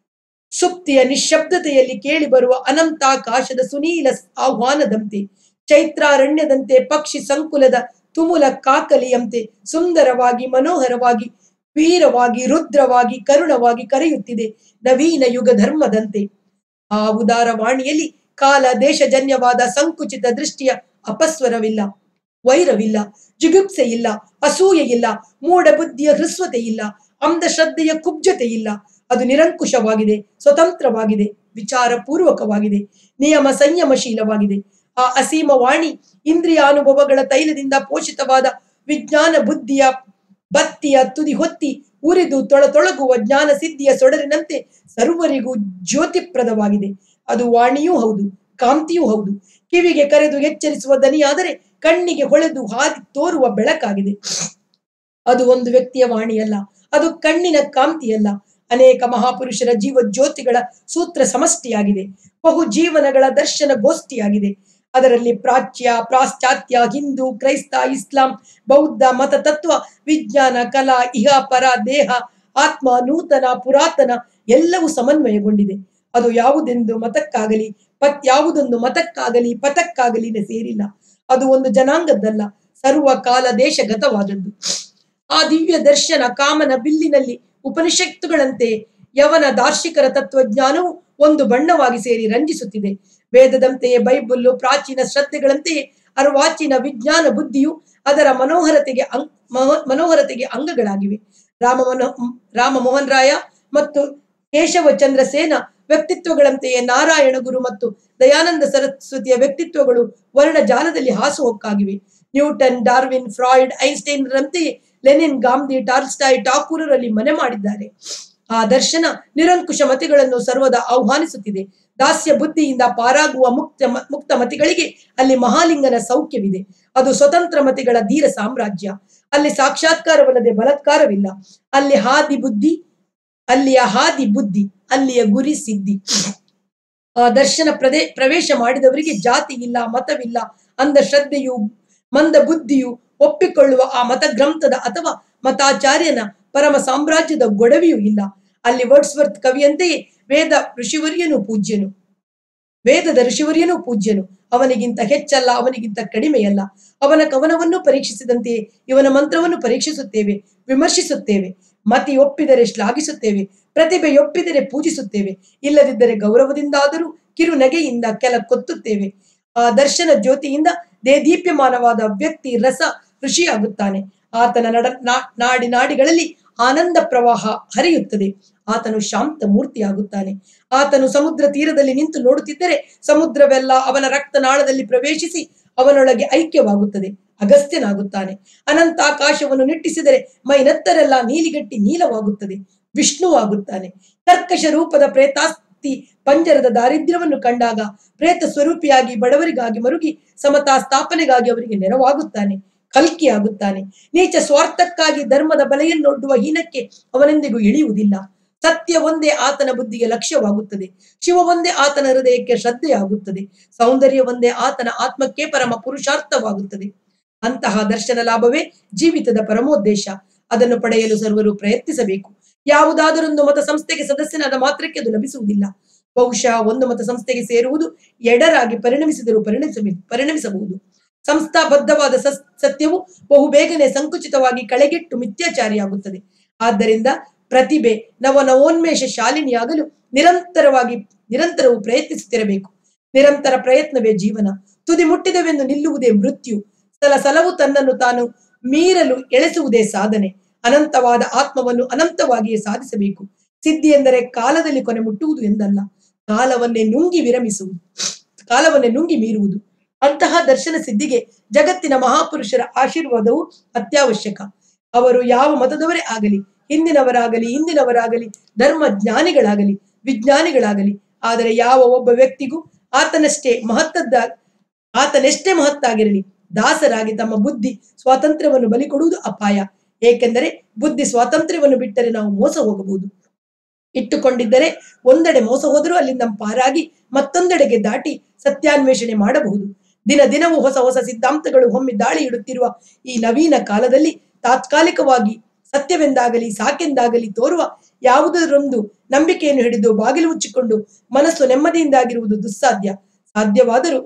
ಸುಪ್ತಿಯ ನಿಶ್ಶಬ್ದತೆಯಲ್ಲಿ ಕೇಳಿಬರುವ ಅನಂತಾಕಾಶದ ಸುನೀಲ ಆಹ್ವಾನದಂತೆ ಚೈತ್ರಾರಣ್ಯದಂತೆ ಪಕ್ಷಿ ಸಂಕುಲದ ತುಮುಲ ಕಾಕಲಿಯಂತೆ ಸುಂದರವಾಗಿ ಮನೋಹರವಾಗಿ ವೀರವಾಗಿ ರುದ್ರವಾಗಿ ಕರುಣವಾಗಿ ಕರೆಯುತ್ತಿದೆ ನವೀನ ಯುಗ ಧರ್ಮದಂತೆ ಆ ಉದಾರ ವಾಣಿಯಲ್ಲಿ ಕಾಲ ದೇಶಜನ್ಯವಾದ ಸಂಕುಚಿತ ದೃಷ್ಟಿಯ ಅಪಸ್ವರವಿಲ್ಲ ವೈರವಿಲ್ಲ ಜಿಗುಪ್ಸೆ ಇಲ್ಲ ಅಸೂಯೆ ಇಲ್ಲ ಮೂಢ ಬುದ್ಧಿಯ ಹೃಸ್ವತೆ ಇಲ್ಲ ಅಂಧಶ್ರದ್ಧೆಯ ಕುಬ್ಜತೆ ಇಲ್ಲ ಅದು ನಿರಂಕುಶವಾಗಿದೆ ಸ್ವತಂತ್ರವಾಗಿದೆ ವಿಚಾರ ಪೂರ್ವಕವಾಗಿದೆ ನಿಯಮ ಸಂಯಮಶೀಲವಾಗಿದೆ ಆ ಅಸೀಮ ವಾಣಿ ಇಂದ್ರಿಯಾನುಭವಗಳ ತೈಲದಿಂದ ಪೋಷಿತವಾದ ವಿಜ್ಞಾನ ಬುದ್ಧಿಯ ಬತ್ತಿಯ ತುದಿ ಹೊತ್ತಿ ಉರಿದು ತೊಳತೊಳಗುವ ಜ್ಞಾನ ಸಿದ್ಧಿಯ ಸೊಡರಿನಂತೆ ಸರ್ವರಿಗೂ ಜ್ಯೋತಿಪ್ರದವಾಗಿದೆ ಅದು ವಾಣಿಯೂ ಹೌದು ಕಾಂತಿಯೂ ಹೌದು ಕಿವಿಗೆ ಕರೆದು ಎಚ್ಚರಿಸುವ ದನಿಯಾದರೆ ಕಣ್ಣಿಗೆ ಹೊಳೆದು ಹಾದಿ ತೋರುವ ಬೆಳಕಾಗಿದೆ ಅದು ಒಂದು ವ್ಯಕ್ತಿಯ ವಾಣಿಯಲ್ಲ ಅದು ಕಣ್ಣಿನ ಕಾಂತಿಯಲ್ಲ ಅನೇಕ ಮಹಾಪುರುಷರ ಜೀವ ಜ್ಯೋತಿಗಳ ಸೂತ್ರ ಸಮಷ್ಟಿಯಾಗಿದೆ ಬಹು ಜೀವನಗಳ ದರ್ಶನ ಗೋಷ್ಠಿಯಾಗಿದೆ ಅದರಲ್ಲಿ ಪ್ರಾಚ್ಯ ಪಾಶ್ಚಾತ್ಯ ಹಿಂದೂ ಕ್ರೈಸ್ತ ಇಸ್ಲಾಂ ಬೌದ್ಧ ಮತ ತತ್ವ ವಿಜ್ಞಾನ ಕಲಾ ಇಹ ಪರ ದೇಹ ಆತ್ಮ ನೂತನ ಪುರಾತನ ಎಲ್ಲವೂ ಸಮನ್ವಯಗೊಂಡಿದೆ ಅದು ಯಾವುದೆಂದು ಮತಕ್ಕಾಗಲಿ ಪತ್ ಯಾವುದೊಂದು ಮತಕ್ಕಾಗಲಿ ಪಥಕ್ಕಾಗಲಿ ಸೇರಿಲ್ಲ ಅದು ಒಂದು ಜನಾಂಗದ್ದಲ್ಲ ಸರ್ವ ಕಾಲ ದೇಶಗತವಾದದ್ದು ಆ ದಿವ್ಯ ದರ್ಶನ ಕಾಮನ ಬಿಲ್ಲಿನಲ್ಲಿ ಉಪನಿಷತ್ತುಗಳಂತೆ ಯವನ ದಾರ್ಶಿಕರ ತತ್ವಜ್ಞಾನವು ಒಂದು ಬಣ್ಣವಾಗಿ ಸೇರಿ ರಂಜಿಸುತ್ತಿದೆ ವೇದದಂತೆಯೇ ಬೈಬಲ್ಲು ಪ್ರಾಚೀನ ಶ್ರದ್ಧೆಗಳಂತೆಯೇ ಅರ್ವಾಚೀನ ವಿಜ್ಞಾನ ಬುದ್ಧಿಯು ಅದರ ಮನೋಹರತೆಗೆ ಅಂ ಮನೋ- ಮನೋಹರತೆಗೆ ಅಂಗಗಳಾಗಿವೆ ರಾಮ ಮನೋ ರಾಮ ಮೋಹನ್ ರಾಯ ಮತ್ತು ಕೇಶವ ಚಂದ್ರ ಸೇನ ವ್ಯಕ್ತಿತ್ವಗಳಂತೆಯೇ ನಾರಾಯಣ ಗುರು ಮತ್ತು ದಯಾನಂದ ಸರಸ್ವತಿಯ ವ್ಯಕ್ತಿತ್ವಗಳು ವರ್ಣ ಜಾಲದಲ್ಲಿ ಹಾಸುಹೊಕ್ಕಾಗಿವೆ ನ್ಯೂಟನ್ ಡಾರ್ವಿನ್ ಫ್ರಾಯ್ಡ್ ಐನ್ಸ್ಟೈನ್ರಂತೆಯೇ ಲೆನಿನ್ ಗಾಂಧಿ ಟಾಲ್ಸ್ಟಾಯ್ ಠಾಕೂರರಲ್ಲಿ ಮನೆ ಮಾಡಿದ್ದಾರೆ ಆ ದರ್ಶನ ನಿರಂಕುಶ ಮತಿಗಳನ್ನು ಸರ್ವದಾ ಆಹ್ವಾನಿಸುತ್ತಿದೆ ದಾಸ್ಯ ಬುದ್ಧಿಯಿಂದ ಪಾರಾಗುವ ಮುಕ್ತ ಮುಕ್ತ ಮತಿಗಳಿಗೆ ಅಲ್ಲಿ ಮಹಾಲಿಂಗನ ಸೌಖ್ಯವಿದೆ ಅದು ಸ್ವತಂತ್ರ ಮತಿಗಳ ಧೀರ ಸಾಮ್ರಾಜ್ಯ ಅಲ್ಲಿ ಸಾಕ್ಷಾತ್ಕಾರವಲ್ಲದೆ ಬಲಾತ್ಕಾರವಿಲ್ಲ ಅಲ್ಲಿ ಹಾದಿ ಬುದ್ಧಿ ಅಲ್ಲಿಯ ಹಾದಿ ಬುದ್ಧಿ ಅಲ್ಲಿಯ ಗುರಿ ಸಿದ್ಧಿ ಆ ದರ್ಶನ ಪ್ರದೇ ಪ್ರವೇಶ ಮಾಡಿದವರಿಗೆ ಜಾತಿ ಇಲ್ಲ ಮತವಿಲ್ಲ ಅಂದ ಶ್ರದ್ಧೆಯು ಮಂದ ಬುದ್ಧಿಯು ಒಪ್ಪಿಕೊಳ್ಳುವ ಆ ಮತ ಗ್ರಂಥದ ಅಥವಾ ಮತಾಚಾರ್ಯನ ಪರಮ ಸಾಮ್ರಾಜ್ಯದ ಗೊಡವೆಯೂ ಇಲ್ಲ ಅಲ್ಲಿ ವರ್ಡ್ಸ್ವರ್ತ್ ಕವಿಯಂತೆಯೇ ವೇದ ಋಷಿವರ್ಯನು ಪೂಜ್ಯನು ವೇದದ ಋಷಿವರ್ಯನು ಪೂಜ್ಯನು ಅವನಿಗಿಂತ ಹೆಚ್ಚಲ್ಲ ಅವನಿಗಿಂತ ಕಡಿಮೆಯಲ್ಲ ಅವನ ಕವನವನ್ನು ಪರೀಕ್ಷಿಸಿದಂತೆಯೇ ಇವನ ಮಂತ್ರವನ್ನು ಪರೀಕ್ಷಿಸುತ್ತೇವೆ ವಿಮರ್ಶಿಸುತ್ತೇವೆ ಮತಿ ಒಪ್ಪಿದರೆ ಶ್ಲಾಘಿಸುತ್ತೇವೆ ಪ್ರತಿಭೆ ಒಪ್ಪಿದರೆ ಪೂಜಿಸುತ್ತೇವೆ ಇಲ್ಲದಿದ್ದರೆ ಗೌರವದಿಂದಾದರೂ ಕಿರು ನಗೆಯಿಂದ ಕೆಲ ಕೊತ್ತುತ್ತೇವೆ ಆ ದರ್ಶನ ಜ್ಯೋತಿಯಿಂದ ದೇದೀಪ್ಯಮಾನವಾದ ವ್ಯಕ್ತಿ ರಸ ಋಷಿಯಾಗುತ್ತಾನೆ ಆತನ ನಡ ನಾ- ನಾಡಿ ನಾಡಿಗಳಲ್ಲಿ ಆನಂದ ಪ್ರವಾಹ ಹರಿಯುತ್ತದೆ ಆತನು ಶಾಂತ ಮೂರ್ತಿಯಾಗುತ್ತಾನೆ ಆತನು ಸಮುದ್ರ ತೀರದಲ್ಲಿ ನಿಂತು ನೋಡುತ್ತಿದ್ದರೆ ಸಮುದ್ರವೆಲ್ಲ ಅವನ ರಕ್ತನಾಳದಲ್ಲಿ ಪ್ರವೇಶಿಸಿ ಅವನೊಳಗೆ ಐಕ್ಯವಾಗುತ್ತದೆ ಅಗಸ್ತ್ಯನಾಗುತ್ತಾನೆ ಅನಂತ ಆಕಾಶವನ್ನು ನಿಟ್ಟಿಸಿದರೆ ಮೈನತ್ತರೆಲ್ಲ ನೀಲಿಗಟ್ಟಿ ನೀಲವಾಗುತ್ತದೆ ವಿಷ್ಣುವಾಗುತ್ತಾನೆ ಕರ್ಕಶ ರೂಪದ ಪ್ರೇತಾಸ್ತಿ ಪಂಜರದ ದಾರಿದ್ರ್ಯವನ್ನು ಕಂಡಾಗ ಪ್ರೇತ ಸ್ವರೂಪಿಯಾಗಿ ಬಡವರಿಗಾಗಿ ಮರುಗಿ ಸಮತಾ ಸ್ಥಾಪನೆಗಾಗಿ ಅವರಿಗೆ ನೆರವಾಗುತ್ತಾನೆ ಕಲ್ಕಿಯಾಗುತ್ತಾನೆ ನೀಚ ಸ್ವಾರ್ಥಕ್ಕಾಗಿ ಧರ್ಮದ ಬಲೆಯನ್ನೊಡ್ಡುವ ಹೀನಕ್ಕೆ ಅವನೆಂದಿಗೂ ಇಳಿಯುವುದಿಲ್ಲ ಸತ್ಯ ಒಂದೇ ಆತನ ಬುದ್ಧಿಗೆ ಲಕ್ಷ್ಯವಾಗುತ್ತದೆ ಶಿವ ಒಂದೇ ಆತನ ಹೃದಯಕ್ಕೆ ಶ್ರದ್ಧೆಯಾಗುತ್ತದೆ ಸೌಂದರ್ಯ ಒಂದೇ ಆತನ ಆತ್ಮಕ್ಕೆ ಪರಮ ಪುರುಷಾರ್ಥವಾಗುತ್ತದೆ ಅಂತಹ ದರ್ಶನ ಲಾಭವೇ ಜೀವಿತದ ಪರಮೋದ್ದೇಶ ಅದನ್ನು ಪಡೆಯಲು ಸರ್ವರು ಪ್ರಯತ್ನಿಸಬೇಕು ಯಾವುದಾದರೊಂದು ಮತ ಸಂಸ್ಥೆಗೆ ಸದಸ್ಯನಾದ ಮಾತ್ರಕ್ಕೆ ಅದು ಲಭಿಸುವುದಿಲ್ಲ ಬಹುಶಃ ಒಂದು ಮತ ಸಂಸ್ಥೆಗೆ ಸೇರುವುದು ಎಡರಾಗಿ ಪರಿಣಮಿಸಿದರೂ ಪರಿಣಮಿಸ ಪರಿಣಮಿಸಬಹುದು ಸಂಸ್ಥಾಬದ್ಧವಾದ ಸಸ್- ಸತ್ಯವು ಬಹು ಬೇಗನೆ ಸಂಕುಚಿತವಾಗಿ ಕಳೆಗೆಟ್ಟು ಮಿಥ್ಯಾಚಾರಿಯಾಗುತ್ತದೆ ಆದ್ದರಿಂದ ಪ್ರತಿಭೆ ನವ ನವೋನ್ಮೇಷ ಶಾಲಿನಿಯಾಗಲು ನಿರಂತರವಾಗಿ ನಿರಂತರವು ಪ್ರಯತ್ನಿಸುತ್ತಿರಬೇಕು ನಿರಂತರ ಪ್ರಯತ್ನವೇ ಜೀವನ ತುದಿ ಮುಟ್ಟಿದವೆಂದು ನಿಲ್ಲುವುದೇ ಮೃತ್ಯು ಸಲ ಸಲವು ತನ್ನನ್ನು ತಾನು ಮೀರಲು ಎಳೆಸುವುದೇ ಸಾಧನೆ ಅನಂತವಾದ ಆತ್ಮವನ್ನು ಅನಂತವಾಗಿಯೇ ಸಾಧಿಸಬೇಕು ಸಿದ್ಧಿ ಎಂದರೆ ಕಾಲದಲ್ಲಿ ಕೊನೆ ಮುಟ್ಟುವುದು ಎಂದಲ್ಲ ಕಾಲವನ್ನೇ ನುಂಗಿ ವಿರಮಿಸುವುದು ಕಾಲವನ್ನೇ ನುಂಗಿ ಮೀರುವುದು ಅಂತಹ ದರ್ಶನ ಸಿದ್ಧಿಗೆ ಜಗತ್ತಿನ ಮಹಾಪುರುಷರ ಆಶೀರ್ವಾದವು ಅತ್ಯವಶ್ಯಕ ಅವರು ಯಾವ ಮತದವರೇ ಆಗಲಿ ಹಿಂದಿನವರಾಗಲಿ ಇಂದಿನವರಾಗಲಿ ಧರ್ಮ ಜ್ಞಾನಿಗಳಾಗಲಿ ವಿಜ್ಞಾನಿಗಳಾಗಲಿ ಆದರೆ ಯಾವ ಒಬ್ಬ ವ್ಯಕ್ತಿಗೂ ಆತನಷ್ಟೇ ಮಹತ್ತದ್ದ ಆತನೆಷ್ಟೇ ಮಹತ್ತಾಗಿರಲಿ ದಾಸರಾಗಿ ತಮ್ಮ ಬುದ್ಧಿ ಸ್ವಾತಂತ್ರ್ಯವನ್ನು ಬಲಿ ಕೊಡುವುದು ಅಪಾಯ ಏಕೆಂದರೆ ಬುದ್ಧಿ ಸ್ವಾತಂತ್ರ್ಯವನ್ನು ಬಿಟ್ಟರೆ ನಾವು ಮೋಸ ಹೋಗಬಹುದು ಇಟ್ಟುಕೊಂಡಿದ್ದರೆ ಒಂದೆಡೆ ಮೋಸ ಹೋದರೂ ಅಲ್ಲಿಂದ ಪಾರಾಗಿ ಮತ್ತೊಂದೆಡೆಗೆ ದಾಟಿ ಸತ್ಯಾನ್ವೇಷಣೆ ಮಾಡಬಹುದು ದಿನ ದಿನವೂ ಹೊಸ ಹೊಸ ಸಿದ್ಧಾಂತಗಳು ಒಮ್ಮೆ ದಾಳಿ ಇಡುತ್ತಿರುವ ಈ ನವೀನ ಕಾಲದಲ್ಲಿ ತಾತ್ಕಾಲಿಕವಾಗಿ ಸತ್ಯವೆಂದಾಗಲಿ ಸಾಕೆಂದಾಗಲಿ ತೋರುವ ಯಾವುದರೊಂದು ನಂಬಿಕೆಯನ್ನು ಹಿಡಿದು ಬಾಗಿಲು ಮುಚ್ಚಿಕೊಂಡು ಮನಸ್ಸು ನೆಮ್ಮದಿಯಿಂದಾಗಿರುವುದು ದುಸ್ಸಾಧ್ಯ ಸಾಧ್ಯವಾದರೂ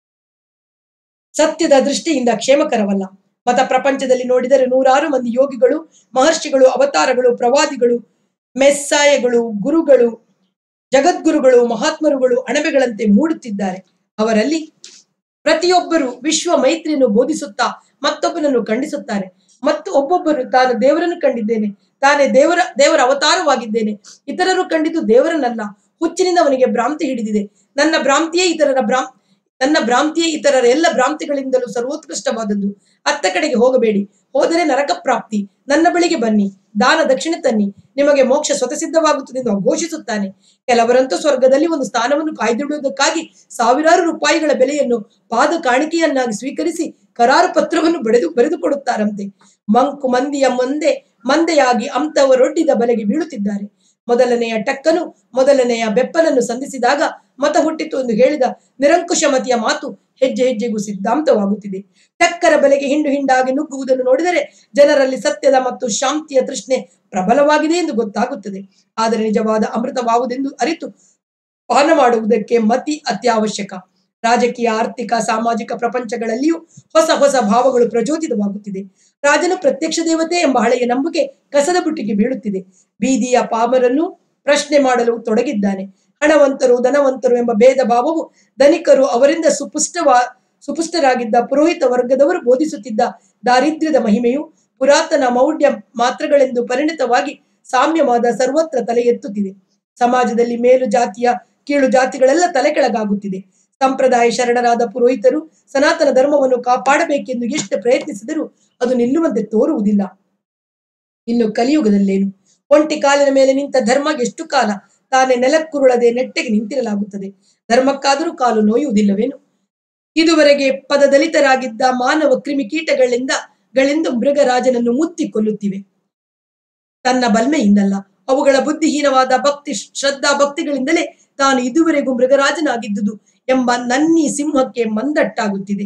ಸತ್ಯದ ದೃಷ್ಟಿಯಿಂದ ಕ್ಷೇಮಕರವಲ್ಲ ಮತ ಪ್ರಪಂಚದಲ್ಲಿ ನೋಡಿದರೆ ನೂರಾರು ಮಂದಿ ಯೋಗಿಗಳು ಮಹರ್ಷಿಗಳು ಅವತಾರಗಳು ಪ್ರವಾದಿಗಳು ಮೆಸ್ಸಾಯಗಳು ಗುರುಗಳು ಜಗದ್ಗುರುಗಳು ಮಹಾತ್ಮರುಗಳು ಅಣಬೆಗಳಂತೆ ಮೂಡುತ್ತಿದ್ದಾರೆ ಅವರಲ್ಲಿ ಪ್ರತಿಯೊಬ್ಬರು ವಿಶ್ವ ಮೈತ್ರಿಯನ್ನು ಬೋಧಿಸುತ್ತಾ ಮತ್ತೊಬ್ಬನನ್ನು ಖಂಡಿಸುತ್ತಾರೆ ಮತ್ತು ಒಬ್ಬೊಬ್ಬರು ತಾನು ದೇವರನ್ನು ಕಂಡಿದ್ದೇನೆ ತಾನೇ ದೇವರ ದೇವರ ಅವತಾರವಾಗಿದ್ದೇನೆ ಇತರರು ಕಂಡಿದ್ದು ದೇವರನ್ನಲ್ಲ ಹುಚ್ಚಿನಿಂದ ಅವನಿಗೆ ಭ್ರಾಂತಿ ಹಿಡಿದಿದೆ ನನ್ನ ಭ್ರಾಂತಿಯೇ ಇತರರ ಭ್ರಾಂ ನನ್ನ ಭ್ರಾಂತಿಯೇ ಇತರರ ಎಲ್ಲ ಭ್ರಾಂತಿಗಳಿಂದಲೂ ಸರ್ವೋತ್ಕೃಷ್ಟವಾದದ್ದು ಅತ್ತ ಕಡೆಗೆ ಹೋಗಬೇಡಿ ಹೋದರೆ ನರಕ ಪ್ರಾಪ್ತಿ ನನ್ನ ಬಳಿಗೆ ಬನ್ನಿ ದಾನ ದಕ್ಷಿಣೆ ತನ್ನಿ ನಿಮಗೆ ಮೋಕ್ಷ ಸ್ವತಸಿದ್ಧವಾಗುತ್ತದೆ ಎಂದು ಘೋಷಿಸುತ್ತಾನೆ ಕೆಲವರಂತೂ ಸ್ವರ್ಗದಲ್ಲಿ ಒಂದು ಸ್ಥಾನವನ್ನು ಕಾಯ್ದಿಡುವುದಕ್ಕಾಗಿ ಸಾವಿರಾರು ರೂಪಾಯಿಗಳ ಬೆಲೆಯನ್ನು ಪಾದ ಕಾಣಿಕೆಯನ್ನಾಗಿ ಸ್ವೀಕರಿಸಿ ಕರಾರು ಪತ್ರವನ್ನು ಬರೆದು ಬರೆದುಕೊಡುತ್ತಾರಂತೆ ಮಂಕು ಮಂದಿಯ ಮುಂದೆ ಮಂದೆಯಾಗಿ ಅಂತವರೊಡ್ಡಿದ ಬಲೆಗೆ ಬೀಳುತ್ತಿದ್ದಾರೆ ಮೊದಲನೆಯ ಟಕ್ಕನು ಮೊದಲನೆಯ ಬೆಪ್ಪನನ್ನು ಸಂಧಿಸಿದಾಗ ಮತ ಹುಟ್ಟಿತು ಎಂದು ಹೇಳಿದ ನಿರಂಕುಶಮತಿಯ ಮಾತು ಹೆಜ್ಜೆ ಹೆಜ್ಜೆಗೂ ಸಿದ್ಧಾಂತವಾಗುತ್ತಿದೆ ಟಕ್ಕರ ಬಲೆಗೆ ಹಿಂಡು ಹಿಂಡಾಗಿ ನುಗ್ಗುವುದನ್ನು ನೋಡಿದರೆ ಜನರಲ್ಲಿ ಸತ್ಯದ ಮತ್ತು ಶಾಂತಿಯ ತೃಷ್ಣೆ ಪ್ರಬಲವಾಗಿದೆ ಎಂದು ಗೊತ್ತಾಗುತ್ತದೆ ಆದರೆ ನಿಜವಾದ ಅಮೃತವಾವುದೆಂದು ಅರಿತು ಪಾನ ಮಾಡುವುದಕ್ಕೆ ಮತಿ ಅತ್ಯವಶ್ಯಕ ರಾಜಕೀಯ ಆರ್ಥಿಕ ಸಾಮಾಜಿಕ ಪ್ರಪಂಚಗಳಲ್ಲಿಯೂ ಹೊಸ ಹೊಸ ಭಾವಗಳು ಪ್ರಚೋದಿತವಾಗುತ್ತಿದೆ ರಾಜನು ಪ್ರತ್ಯಕ್ಷ ದೇವತೆ ಎಂಬ ಹಳೆಯ ನಂಬಿಕೆ ಕಸದ ಬುಟ್ಟಿಗೆ ಬೀಳುತ್ತಿದೆ ಬೀದಿಯ ಪಾಮರನ್ನು ಪ್ರಶ್ನೆ ಮಾಡಲು ತೊಡಗಿದ್ದಾನೆ ಹಣವಂತರು ಧನವಂತರು ಎಂಬ ಭೇದ ಭಾವವು ಧನಿಕರು ಅವರಿಂದ ಸುಪುಷ್ಟವಾ ಸುಪುಷ್ಟರಾಗಿದ್ದ ಪುರೋಹಿತ ವರ್ಗದವರು ಬೋಧಿಸುತ್ತಿದ್ದ ದಾರಿದ್ರ್ಯದ ಮಹಿಮೆಯು ಪುರಾತನ ಮೌಢ್ಯ ಮಾತ್ರಗಳೆಂದು ಪರಿಣಿತವಾಗಿ ಸಾಮ್ಯವಾದ ಸರ್ವತ್ರ ತಲೆ ಎತ್ತುತ್ತಿದೆ ಸಮಾಜದಲ್ಲಿ ಮೇಲು ಜಾತಿಯ ಕೀಳು ಜಾತಿಗಳೆಲ್ಲ ತಲೆ ಕೆಳಗಾಗುತ್ತಿದೆ ಸಂಪ್ರದಾಯ ಶರಣರಾದ ಪುರೋಹಿತರು ಸನಾತನ ಧರ್ಮವನ್ನು ಕಾಪಾಡಬೇಕೆಂದು ಎಷ್ಟು ಪ್ರಯತ್ನಿಸಿದರೂ ಅದು ನಿಲ್ಲುವಂತೆ ತೋರುವುದಿಲ್ಲ ಇನ್ನು ಕಲಿಯುಗದಲ್ಲೇನು ಒಂಟಿ ಕಾಲಿನ ಮೇಲೆ ನಿಂತ ಧರ್ಮ ಎಷ್ಟು ಕಾಲ ತಾನೇ ನೆಲಕ್ಕುರುಳದೆ ನೆಟ್ಟಗೆ ನಿಂತಿರಲಾಗುತ್ತದೆ ಧರ್ಮಕ್ಕಾದರೂ ಕಾಲು ನೋಯುವುದಿಲ್ಲವೇನು ಇದುವರೆಗೆ ಪದದಲಿತರಾಗಿದ್ದ ಮಾನವ ಕ್ರಿಮಿಕೀಟಗಳಿಂದ ಗಳಿಂದ ಮೃಗರಾಜನನ್ನು ಮುತ್ತಿ ಕೊಲ್ಲುತ್ತಿವೆ ತನ್ನ ಬಲ್ಮೆಯಿಂದಲ್ಲ ಅವುಗಳ ಬುದ್ಧಿಹೀನವಾದ ಭಕ್ತಿ ಶ್ರದ್ಧಾ ಭಕ್ತಿಗಳಿಂದಲೇ ತಾನು ಇದುವರೆಗೂ ಮೃಗರಾಜನಾಗಿದ್ದುದು ಎಂಬ ನನ್ನಿ ಸಿಂಹಕ್ಕೆ ಮಂದಟ್ಟಾಗುತ್ತಿದೆ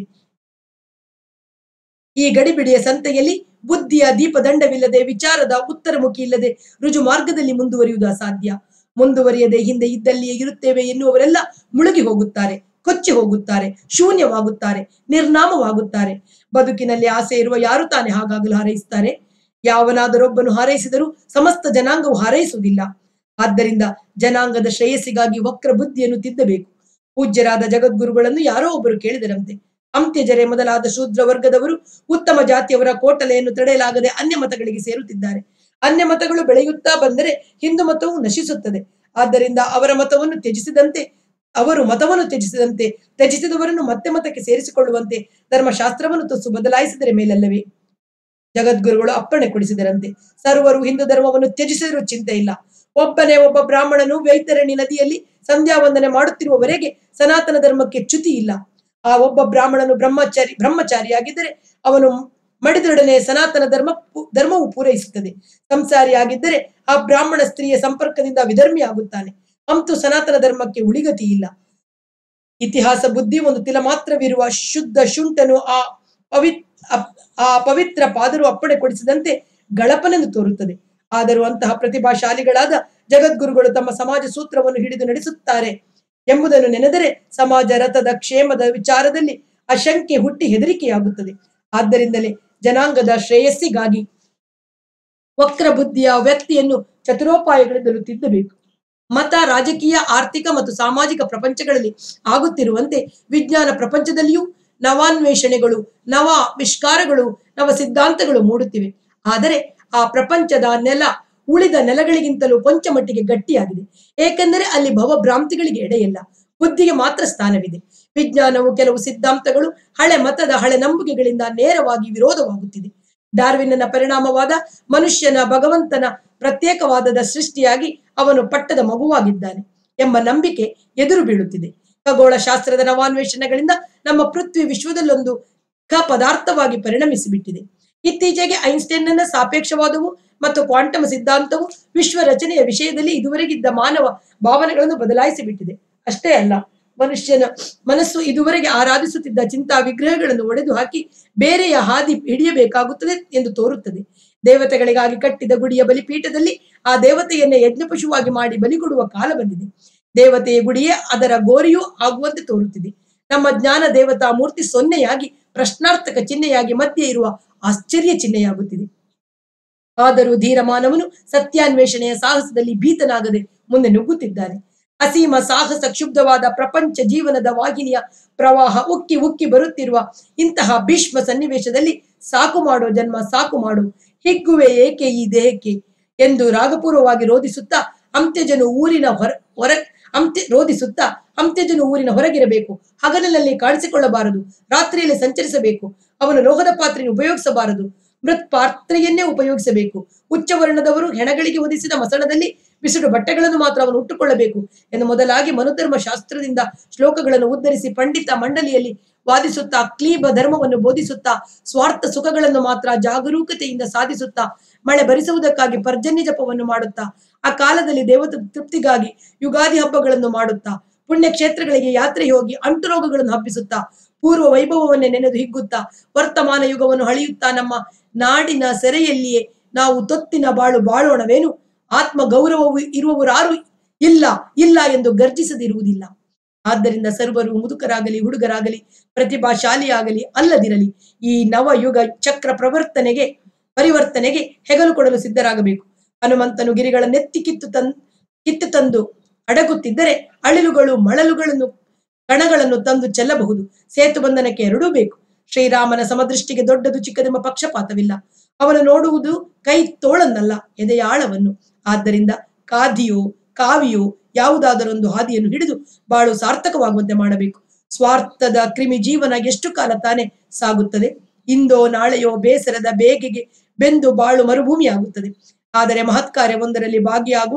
ಈ ಗಡಿಬಿಡಿಯ ಸಂತೆಯಲ್ಲಿ ಬುದ್ಧಿಯ ದೀಪದಂಡವಿಲ್ಲದೆ ವಿಚಾರದ ಉತ್ತರಮುಖಿ ಇಲ್ಲದೆ ರುಜು ಮಾರ್ಗದಲ್ಲಿ ಮುಂದುವರಿಯುವುದು ಅಸಾಧ್ಯ ಮುಂದುವರಿಯದೆ ಹಿಂದೆ ಇದ್ದಲ್ಲಿಯೇ ಇರುತ್ತೇವೆ ಎನ್ನುವರೆಲ್ಲ ಮುಳುಗಿ ಹೋಗುತ್ತಾರೆ ಕೊಚ್ಚಿ ಹೋಗುತ್ತಾರೆ ಶೂನ್ಯವಾಗುತ್ತಾರೆ ನಿರ್ನಾಮವಾಗುತ್ತಾರೆ ಬದುಕಿನಲ್ಲಿ ಆಸೆ ಇರುವ ಯಾರು ತಾನೇ ಹಾಗಾಗಲು ಹಾರೈಸುತ್ತಾರೆ ಯಾವನಾದರೊಬ್ಬನು ಹಾರೈಸಿದರೂ ಸಮಸ್ತ ಜನಾಂಗವು ಹಾರೈಸುವುದಿಲ್ಲ ಆದ್ದರಿಂದ ಜನಾಂಗದ ಶ್ರೇಯಸ್ಸಿಗಾಗಿ ವಕ್ರ ಬುದ್ಧಿಯನ್ನು ತಿದ್ದಬೇಕು ಪೂಜ್ಯರಾದ ಜಗದ್ಗುರುಗಳನ್ನು ಯಾರೋ ಒಬ್ಬರು ಕೇಳಿದರಂತೆ ಅಂತ್ಯಜರೆ ಮೊದಲಾದ ಶೂದ್ರ ವರ್ಗದವರು ಉತ್ತಮ ಜಾತಿಯವರ ಕೋಟಲೆಯನ್ನು ತಡೆಯಲಾಗದೆ ಅನ್ಯ ಮತಗಳಿಗೆ ಸೇರುತ್ತಿದ್ದಾರೆ ಅನ್ಯ ಮತಗಳು ಬೆಳೆಯುತ್ತಾ ಬಂದರೆ ಹಿಂದೂ ಮತವು ನಶಿಸುತ್ತದೆ ಆದ್ದರಿಂದ ಅವರ ಮತವನ್ನು ತ್ಯಜಿಸಿದಂತೆ ಅವರು ಮತವನ್ನು ತ್ಯಜಿಸಿದಂತೆ ತ್ಯಜಿಸಿದವರನ್ನು ಮತ್ತೆ ಮತಕ್ಕೆ ಸೇರಿಸಿಕೊಳ್ಳುವಂತೆ ಧರ್ಮಶಾಸ್ತ್ರವನ್ನು ತುಸು ಬದಲಾಯಿಸಿದರೆ ಮೇಲಲ್ಲವೇ ಜಗದ್ಗುರುಗಳು ಅಪ್ಪಣೆ ಕೊಡಿಸಿದರಂತೆ ಸರ್ವರು ಹಿಂದೂ ಧರ್ಮವನ್ನು ತ್ಯಜಿಸಿದರೂ ಚಿಂತೆ ಇಲ್ಲ ಒಬ್ಬನೇ ಒಬ್ಬ ಬ್ರಾಹ್ಮಣನು ವೈತರಣಿ ನದಿಯಲ್ಲಿ ಸಂಧ್ಯಾ ವಂದನೆ ಮಾಡುತ್ತಿರುವವರೆಗೆ ಸನಾತನ ಧರ್ಮಕ್ಕೆ ಚ್ಯುತಿ ಇಲ್ಲ ಆ ಒಬ್ಬ ಬ್ರಾಹ್ಮಣನು ಬ್ರಹ್ಮಚಾರಿ ಬ್ರಹ್ಮಚಾರಿಯಾಗಿದ್ದರೆ ಅವನು ಮಡಿದೊಡನೆ ಸನಾತನ ಧರ್ಮ ಪು- ಧರ್ಮವು ಪೂರೈಸುತ್ತದೆ ಸಂಸಾರಿಯಾಗಿದ್ದರೆ ಆ ಬ್ರಾಹ್ಮಣ ಸ್ತ್ರೀಯ ಸಂಪರ್ಕದಿಂದ ವಿಧರ್ಮಿ ಆಗುತ್ತಾನೆ ಅಂತೂ ಸನಾತನ ಧರ್ಮಕ್ಕೆ ಉಳಿಗತಿ ಇಲ್ಲ ಇತಿಹಾಸ ಬುದ್ಧಿ ಒಂದು ತಿಲ ಮಾತ್ರವಿರುವ ಶುದ್ಧ ಶುಂಠನು ಆ ಪವಿತ್ ಅಪ್- ಆ ಪವಿತ್ರ ಪಾದರು ಅಪ್ಪಣೆ ಕೊಡಿಸಿದಂತೆ ಗಳಪನೆಂದು ತೋರುತ್ತದೆ ಆದರೂ ಅಂತಹ ಪ್ರತಿಭಾಶಾಲಿಗಳಾದ ಜಗದ್ಗುರುಗಳು ತಮ್ಮ ಸಮಾಜ ಸೂತ್ರವನ್ನು ಹಿಡಿದು ನಡೆಸುತ್ತಾರೆ ಎಂಬುದನ್ನು ನೆನೆದರೆ ಸಮಾಜ ರಥದ ಕ್ಷೇಮದ ವಿಚಾರದಲ್ಲಿ ಅಶಂಕೆ ಹುಟ್ಟಿ ಹೆದರಿಕೆಯಾಗುತ್ತದೆ ಆದ್ದರಿಂದಲೇ ಜನಾಂಗದ ಶ್ರೇಯಸ್ಸಿಗಾಗಿ ವಕ್ರ ಬುದ್ಧಿಯ ವ್ಯಕ್ತಿಯನ್ನು ಚತುರೋಪಾಯಗಳಿಂದಲೂ ತಿದ್ದಬೇಕು ಮತ ರಾಜಕೀಯ ಆರ್ಥಿಕ ಮತ್ತು ಸಾಮಾಜಿಕ ಪ್ರಪಂಚಗಳಲ್ಲಿ ಆಗುತ್ತಿರುವಂತೆ ವಿಜ್ಞಾನ ಪ್ರಪಂಚದಲ್ಲಿಯೂ ನವಾನ್ವೇಷಣೆಗಳು ನವ ವಿಷ್ಕಾರಗಳು ನವ ಸಿದ್ಧಾಂತಗಳು ಮೂಡುತ್ತಿವೆ ಆದರೆ ಆ ಪ್ರಪಂಚದ ನೆಲ ಉಳಿದ ನೆಲಗಳಿಗಿಂತಲೂ ಕೊಂಚ ಮಟ್ಟಿಗೆ ಗಟ್ಟಿಯಾಗಿದೆ ಏಕೆಂದರೆ ಅಲ್ಲಿ ಭವಭ್ರಾಂತಿಗಳಿಗೆ ಎಡೆಯಿಲ್ಲ ಬುದ್ಧಿಗೆ ಮಾತ್ರ ಸ್ಥಾನವಿದೆ ವಿಜ್ಞಾನವು ಕೆಲವು ಸಿದ್ಧಾಂತಗಳು ಹಳೆ ಮತದ ಹಳೆ ನಂಬಿಕೆಗಳಿಂದ ನೇರವಾಗಿ ವಿರೋಧವಾಗುತ್ತಿದೆ ಡಾರ್ವಿನ್ನನ ಪರಿಣಾಮವಾದ ಮನುಷ್ಯನ ಭಗವಂತನ ಪ್ರತ್ಯೇಕವಾದದ ಸೃಷ್ಟಿಯಾಗಿ ಅವನು ಪಟ್ಟದ ಮಗುವಾಗಿದ್ದಾನೆ ಎಂಬ ನಂಬಿಕೆ ಎದುರು ಬೀಳುತ್ತಿದೆ ಖಗೋಳ ಶಾಸ್ತ್ರದ ನವಾನ್ವೇಷಣೆಗಳಿಂದ ನಮ್ಮ ಪೃಥ್ವಿ ವಿಶ್ವದಲ್ಲೊಂದು ಕ ಪದಾರ್ಥವಾಗಿ ಪರಿಣಮಿಸಿಬಿಟ್ಟಿದೆ ಇತ್ತೀಚೆಗೆ ಐನ್ಸ್ಟೈನ್ನ ಸಾಪೇಕ್ಷವಾದವು ಮತ್ತು ಕ್ವಾಂಟಮ್ ಸಿದ್ಧಾಂತವು ವಿಶ್ವ ರಚನೆಯ ವಿಷಯದಲ್ಲಿ ಇದುವರೆಗಿದ್ದ ಮಾನವ ಭಾವನೆಗಳನ್ನು ಬದಲಾಯಿಸಿ ಬಿಟ್ಟಿದೆ ಅಷ್ಟೇ ಅಲ್ಲ ಮನುಷ್ಯನ ಮನಸ್ಸು ಇದುವರೆಗೆ ಆರಾಧಿಸುತ್ತಿದ್ದ ಚಿಂತಾ ವಿಗ್ರಹಗಳನ್ನು ಒಡೆದು ಹಾಕಿ ಬೇರೆಯ ಹಾದಿ ಹಿಡಿಯಬೇಕಾಗುತ್ತದೆ ಎಂದು ತೋರುತ್ತದೆ ದೇವತೆಗಳಿಗಾಗಿ ಕಟ್ಟಿದ ಗುಡಿಯ ಬಲಿಪೀಠದಲ್ಲಿ ಆ ದೇವತೆಯನ್ನೇ ಯಜ್ಞ ಪಶುವಾಗಿ ಮಾಡಿ ಬಲಿ ಕೊಡುವ ಕಾಲ ಬಂದಿದೆ ದೇವತೆಯ ಗುಡಿಯೇ ಅದರ ಗೋರಿಯೂ ಆಗುವಂತೆ ತೋರುತ್ತಿದೆ ನಮ್ಮ ಜ್ಞಾನ ದೇವತಾ ಮೂರ್ತಿ ಸೊನ್ನೆಯಾಗಿ ಪ್ರಶ್ನಾರ್ಥಕ ಚಿಹ್ನೆಯಾಗಿ ಮಧ್ಯೆ ಇರುವ ಆಶ್ಚರ್ಯ ಚಿಹ್ನೆಯಾಗುತ್ತಿದೆ ಆದರೂ ಧೀರ ಮಾನವನು ಸತ್ಯಾನ್ವೇಷಣೆಯ ಸಾಹಸದಲ್ಲಿ ಭೀತನಾಗದೆ ಮುಂದೆ ನುಗ್ಗುತ್ತಿದ್ದಾನೆ ಅಸೀಮ ಸಾಹಸ ಕ್ಷುಬ್ಧವಾದ ಪ್ರಪಂಚ ಜೀವನದ ವಾಹಿನಿಯ ಪ್ರವಾಹ ಉಕ್ಕಿ ಉಕ್ಕಿ ಬರುತ್ತಿರುವ ಇಂತಹ ಭೀಷ್ಮ ಸನ್ನಿವೇಶದಲ್ಲಿ ಸಾಕು ಮಾಡೋ ಜನ್ಮ ಸಾಕು ಮಾಡು ಹಿಗ್ಗುವೆ ಏಕೆ ಈ ದೇಹಕ್ಕೆ ಎಂದು ರಾಗಪೂರ್ವವಾಗಿ ರೋಧಿಸುತ್ತಾ ಅಂತ್ಯಜನು ಊರಿನ ಹೊರ ಹೊರ ಅಂತ್ಯ ರೋಧಿಸುತ್ತಾ ಅಂತ್ಯಜನು ಊರಿನ ಹೊರಗಿರಬೇಕು ಹಗಲಿನಲ್ಲಿ ಕಾಣಿಸಿಕೊಳ್ಳಬಾರದು ರಾತ್ರಿಯಲ್ಲಿ ಸಂಚರಿಸಬೇಕು ಅವನು ಲೋಹದ ಪಾತ್ರೆಯನ್ನು ಉಪಯೋಗಿಸಬಾರದು ಮೃತ್ ಪಾತ್ರೆಯನ್ನೇ ಉಪಯೋಗಿಸಬೇಕು ಉಚ್ಚ ವರ್ಣದವರು ಹೆಣಗಳಿಗೆ ಒದಿಸಿದ ಮಸಣದಲ್ಲಿ ಬಿಸಿಡು ಬಟ್ಟೆಗಳನ್ನು ಮಾತ್ರ ಅವನು ಉಟ್ಟುಕೊಳ್ಳಬೇಕು ಎಂದು ಮೊದಲಾಗಿ ಮನುಧರ್ಮ ಶಾಸ್ತ್ರದಿಂದ ಶ್ಲೋಕಗಳನ್ನು ಉದ್ಧರಿಸಿ ಪಂಡಿತ ಮಂಡಲಿಯಲ್ಲಿ ವಾದಿಸುತ್ತಾ ಕ್ಲೀಬ ಧರ್ಮವನ್ನು ಬೋಧಿಸುತ್ತಾ ಸ್ವಾರ್ಥ ಸುಖಗಳನ್ನು ಮಾತ್ರ ಜಾಗರೂಕತೆಯಿಂದ ಸಾಧಿಸುತ್ತಾ ಮಳೆ ಭರಿಸುವುದಕ್ಕಾಗಿ ಪರ್ಜನ್ಯ ಜಪವನ್ನು ಮಾಡುತ್ತಾ ಆ ಕಾಲದಲ್ಲಿ ದೇವತ ತೃಪ್ತಿಗಾಗಿ ಯುಗಾದಿ ಹಬ್ಬಗಳನ್ನು ಮಾಡುತ್ತಾ ಪುಣ್ಯ ಕ್ಷೇತ್ರಗಳಿಗೆ ಯಾತ್ರೆ ಹೋಗಿ ಅಂಟು ರೋಗಗಳನ್ನು ಹಬ್ಬಿಸುತ್ತಾ ಪೂರ್ವ ವೈಭವವನ್ನೇ ನೆನೆದು ಹಿಗ್ಗುತ್ತಾ ವರ್ತಮಾನ ಯುಗವನ್ನು ಹಳೆಯುತ್ತಾ ನಮ್ಮ ನಾಡಿನ ಸೆರೆಯಲ್ಲಿಯೇ ನಾವು ತೊತ್ತಿನ ಬಾಳು ಬಾಳೋಣವೇನು ಆತ್ಮ ಗೌರವವು ಇರುವವರಾರು ಇಲ್ಲ ಇಲ್ಲ ಎಂದು ಗರ್ಜಿಸದಿರುವುದಿಲ್ಲ ಆದ್ದರಿಂದ ಸರ್ವರು ಮುದುಕರಾಗಲಿ ಹುಡುಗರಾಗಲಿ ಪ್ರತಿಭಾಶಾಲಿಯಾಗಲಿ ಅಲ್ಲದಿರಲಿ ಈ ನವಯುಗ ಚಕ್ರ ಪ್ರವರ್ತನೆಗೆ ಪರಿವರ್ತನೆಗೆ ಹೆಗಲು ಕೊಡಲು ಸಿದ್ಧರಾಗಬೇಕು ಹನುಮಂತನು ಗಿರಿಗಳನ್ನೆತ್ತಿ ಕಿತ್ತು ತನ್ ಕಿತ್ತು ತಂದು ಅಡಗುತ್ತಿದ್ದರೆ ಅಳಿಲುಗಳು ಮಳಲುಗಳನ್ನು ಕಣಗಳನ್ನು ತಂದು ಚೆಲ್ಲಬಹುದು ಸೇತು ಬಂಧನಕ್ಕೆ ಎರಡೂ ಬೇಕು ಶ್ರೀರಾಮನ ಸಮದೃಷ್ಟಿಗೆ ದೊಡ್ಡದು ಚಿಕ್ಕದೆಂಬ ಪಕ್ಷಪಾತವಿಲ್ಲ ಅವನು ನೋಡುವುದು ಕೈ ತೋಳನ್ನಲ್ಲ ಎದೆಯ ಆಳವನ್ನು ಆದ್ದರಿಂದ ಕಾದಿಯೋ ಕಾವಿಯೋ ಯಾವುದಾದರೊಂದು ಹಾದಿಯನ್ನು ಹಿಡಿದು ಬಾಳು ಸಾರ್ಥಕವಾಗುವಂತೆ ಮಾಡಬೇಕು ಸ್ವಾರ್ಥದ ಕ್ರಿಮಿ ಜೀವನ ಎಷ್ಟು ಕಾಲ ತಾನೇ ಸಾಗುತ್ತದೆ ಇಂದೋ ನಾಳೆಯೋ ಬೇಸರದ ಬೇಗೆಗೆ ಬೆಂದು ಬಾಳು ಮರುಭೂಮಿಯಾಗುತ್ತದೆ ಆದರೆ ಮಹತ್ ಕಾರ್ಯವೊಂದರಲ್ಲಿ ಭಾಗಿಯಾಗುವ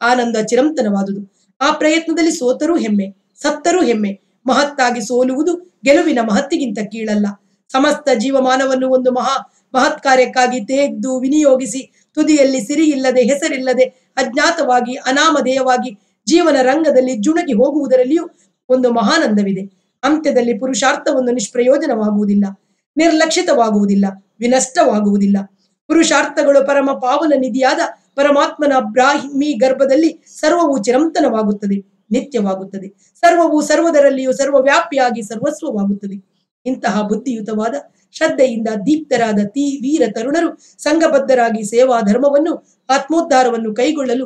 ಆನಂದ ಚಿರಂತನವಾದುದು ಆ ಪ್ರಯತ್ನದಲ್ಲಿ ಸೋತರೂ ಹೆಮ್ಮೆ ಸತ್ತರೂ ಹೆಮ್ಮೆ ಮಹತ್ತಾಗಿ ಸೋಲುವುದು ಗೆಲುವಿನ ಮಹತ್ತಿಗಿಂತ ಕೀಳಲ್ಲ ಸಮಸ್ತ ಜೀವಮಾನವನ್ನು ಒಂದು ಮಹಾ ಮಹತ್ ಕಾರ್ಯಕ್ಕಾಗಿ ತೆಗೆದು ವಿನಿಯೋಗಿಸಿ ತುದಿಯಲ್ಲಿ ಸಿರಿ ಇಲ್ಲದೆ ಹೆಸರಿಲ್ಲದೆ ಅಜ್ಞಾತವಾಗಿ ಅನಾಮಧೇಯವಾಗಿ ಜೀವನ ರಂಗದಲ್ಲಿ ಜುಣಗಿ ಹೋಗುವುದರಲ್ಲಿಯೂ ಒಂದು ಮಹಾನಂದವಿದೆ ಅಂತ್ಯದಲ್ಲಿ ಪುರುಷಾರ್ಥವನ್ನು ನಿಷ್ಪ್ರಯೋಜನವಾಗುವುದಿಲ್ಲ ನಿರ್ಲಕ್ಷಿತವಾಗುವುದಿಲ್ಲ ವಿನಷ್ಟವಾಗುವುದಿಲ್ಲ ಪುರುಷಾರ್ಥಗಳು ಪರಮ ಪಾವನ ನಿಧಿಯಾದ ಪರಮಾತ್ಮನ ಬ್ರಾಹ್ಮಿ ಗರ್ಭದಲ್ಲಿ ಸರ್ವವು ಚಿರಂತನವಾಗುತ್ತದೆ ನಿತ್ಯವಾಗುತ್ತದೆ ಸರ್ವವು ಸರ್ವದರಲ್ಲಿಯೂ ಸರ್ವವ್ಯಾಪಿಯಾಗಿ ಸರ್ವಸ್ವವಾಗುತ್ತದೆ ಇಂತಹ ಬುದ್ಧಿಯುತವಾದ ಶ್ರದ್ಧೆಯಿಂದ ದೀಪ್ತರಾದ ತೀ ವೀರ ತರುಣರು ಸಂಘಬದ್ಧರಾಗಿ ಸೇವಾ ಧರ್ಮವನ್ನು ಆತ್ಮೋದ್ಧಾರವನ್ನು ಕೈಗೊಳ್ಳಲು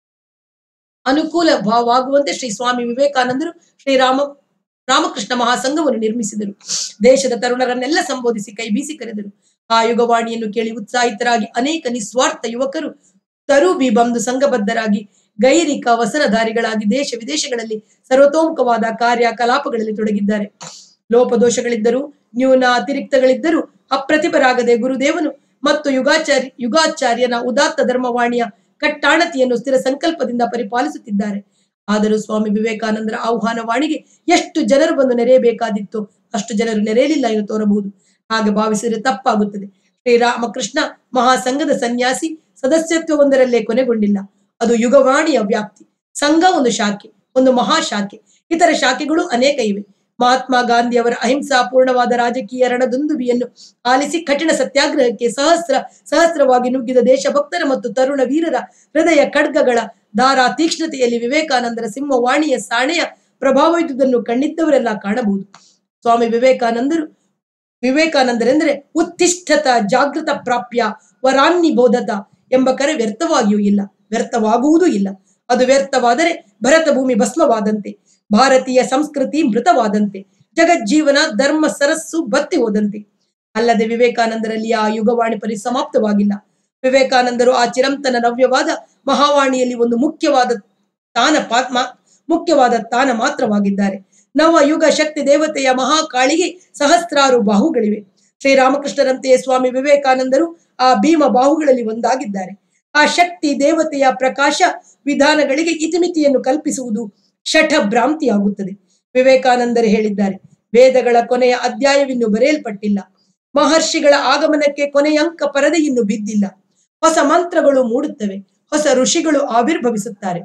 ಅನುಕೂಲವಾಗುವಂತೆ ಶ್ರೀ ಸ್ವಾಮಿ ವಿವೇಕಾನಂದರು ಶ್ರೀರಾಮ ರಾಮಕೃಷ್ಣ ಮಹಾಸಂಘವನ್ನು ನಿರ್ಮಿಸಿದರು ದೇಶದ ತರುಣರನ್ನೆಲ್ಲ ಸಂಬೋಧಿಸಿ ಕೈ ಬೀಸಿ ಕರೆದರು ಆ ಯುಗವಾಣಿಯನ್ನು ಕೇಳಿ ಉತ್ಸಾಹಿತರಾಗಿ ಅನೇಕ ನಿಸ್ವಾರ್ಥ ಯುವಕರು ತರುಬಿ ಬಂದು ಸಂಘಬದ್ಧರಾಗಿ ಗೈರಿಕ ವಸನಧಾರಿಗಳಾಗಿ ದೇಶ ವಿದೇಶಗಳಲ್ಲಿ ಸರ್ವತೋಮುಖವಾದ ಕಾರ್ಯ ಕಲಾಪಗಳಲ್ಲಿ ತೊಡಗಿದ್ದಾರೆ ಲೋಪದೋಷಗಳಿದ್ದರೂ ನ್ಯೂನ ಅತಿರಿಕ್ತಗಳಿದ್ದರೂ ಅಪ್ರತಿಭರಾಗದೆ ಗುರುದೇವನು ಮತ್ತು ಯುಗಾಚಾರ್ಯ ಯುಗಾಚಾರ್ಯನ ಉದಾತ್ತ ಧರ್ಮವಾಣಿಯ ಕಟ್ಟಾಣತಿಯನ್ನು ಸ್ಥಿರ ಸಂಕಲ್ಪದಿಂದ ಪರಿಪಾಲಿಸುತ್ತಿದ್ದಾರೆ ಆದರೂ ಸ್ವಾಮಿ ವಿವೇಕಾನಂದರ ಆಹ್ವಾನವಾಣಿಗೆ ಎಷ್ಟು ಜನರು ಬಂದು ನೆರೆಯಬೇಕಾದಿತ್ತು ಅಷ್ಟು ಜನರು ನೆರೆಯಲಿಲ್ಲ ಎಂದು ತೋರಬಹುದು ಹಾಗೆ ಭಾವಿಸಿದರೆ ತಪ್ಪಾಗುತ್ತದೆ ಶ್ರೀರಾಮಕೃಷ್ಣ ಮಹಾಸಂಘದ ಸನ್ಯಾಸಿ ಸದಸ್ಯತ್ವವೊಂದರಲ್ಲೇ ಕೊನೆಗೊಂಡಿಲ್ಲ ಅದು ಯುಗವಾಣಿಯ ವ್ಯಾಪ್ತಿ ಸಂಘ ಒಂದು ಶಾಖೆ ಒಂದು ಮಹಾಶಾಖೆ ಇತರ ಶಾಖೆಗಳು ಅನೇಕ ಇವೆ ಮಹಾತ್ಮ ಗಾಂಧಿಯವರ ಅಹಿಂಸಾಪೂರ್ಣವಾದ ರಾಜಕೀಯ ರಣದುಂದುಬಿಯನ್ನು ಆಲಿಸಿ ಕಠಿಣ ಸತ್ಯಾಗ್ರಹಕ್ಕೆ ಸಹಸ್ರ ಸಹಸ್ರವಾಗಿ ನುಗ್ಗಿದ ದೇಶಭಕ್ತರ ಮತ್ತು ತರುಣ ವೀರರ ಹೃದಯ ಖಡ್ಗಗಳ ದಾರಾ ತೀಕ್ಷ್ಣತೆಯಲ್ಲಿ ವಿವೇಕಾನಂದರ ಸಿಂಹವಾಣಿಯ ಸಾಣೆಯ ಪ್ರಭಾವವಿದ್ದುದನ್ನು ಕಣ್ಣಿದ್ದವರೆಲ್ಲ ಕಾಣಬಹುದು ಸ್ವಾಮಿ ವಿವೇಕಾನಂದರು ವಿವೇಕಾನಂದರೆಂದರೆ ಉತ್ತಿಷ್ಠತ ಜಾಗೃತ ಪ್ರಾಪ್ಯ ವರಾನ್ನಿ ಬೋಧತ ಎಂಬ ಕರೆ ವ್ಯರ್ಥವಾಗಿಯೂ ಇಲ್ಲ ವ್ಯರ್ಥವಾಗುವುದೂ ಇಲ್ಲ ಅದು ವ್ಯರ್ಥವಾದರೆ ಭರತ ಭೂಮಿ ಭಸ್ಮವಾದಂತೆ ಭಾರತೀಯ ಸಂಸ್ಕೃತಿ ಮೃತವಾದಂತೆ ಜಗಜ್ಜೀವನ ಧರ್ಮ ಸರಸ್ಸು ಬತ್ತಿ ಹೋದಂತೆ ಅಲ್ಲದೆ ವಿವೇಕಾನಂದರಲ್ಲಿ ಆ ಯುಗವಾಣಿ ಪರಿಸಮಾಪ್ತವಾಗಿಲ್ಲ ವಿವೇಕಾನಂದರು ಆ ಚಿರಂತನ ನವ್ಯವಾದ ಮಹಾವಾಣಿಯಲ್ಲಿ ಒಂದು ಮುಖ್ಯವಾದ ತಾನ ಪಾ- ಮಾ- ಮುಖ್ಯವಾದ ತಾನ ಮಾತ್ರವಾಗಿದ್ದಾರೆ ನವ ಯುಗ ಶಕ್ತಿ ದೇವತೆಯ ಮಹಾಕಾಳಿಗೆ ಸಹಸ್ರಾರು ಬಾಹುಗಳಿವೆ ಶ್ರೀರಾಮಕೃಷ್ಣರಂತೆಯೇ ಸ್ವಾಮಿ ವಿವೇಕಾನಂದರು ಆ ಭೀಮ ಬಾಹುಗಳಲ್ಲಿ ಒಂದಾಗಿದ್ದಾರೆ ಆ ಶಕ್ತಿ ದೇವತೆಯ ಪ್ರಕಾಶ ವಿಧಾನಗಳಿಗೆ ಇತಿಮಿತಿಯನ್ನು ಕಲ್ಪಿಸುವುದು ಶಠ ಭ್ರಾಂತಿಯಾಗುತ್ತದೆ ವಿವೇಕಾನಂದರು ಹೇಳಿದ್ದಾರೆ ವೇದಗಳ ಕೊನೆಯ ಅಧ್ಯಾಯವಿನ್ನು ಬರೆಯಲ್ಪಟ್ಟಿಲ್ಲ ಮಹರ್ಷಿಗಳ ಆಗಮನಕ್ಕೆ ಕೊನೆಯ ಅಂಕ ಪರದೆ ಇನ್ನು ಬಿದ್ದಿಲ್ಲ ಹೊಸ ಮಂತ್ರಗಳು ಮೂಡುತ್ತವೆ ಹೊಸ ಋಷಿಗಳು ಆವಿರ್ಭವಿಸುತ್ತಾರೆ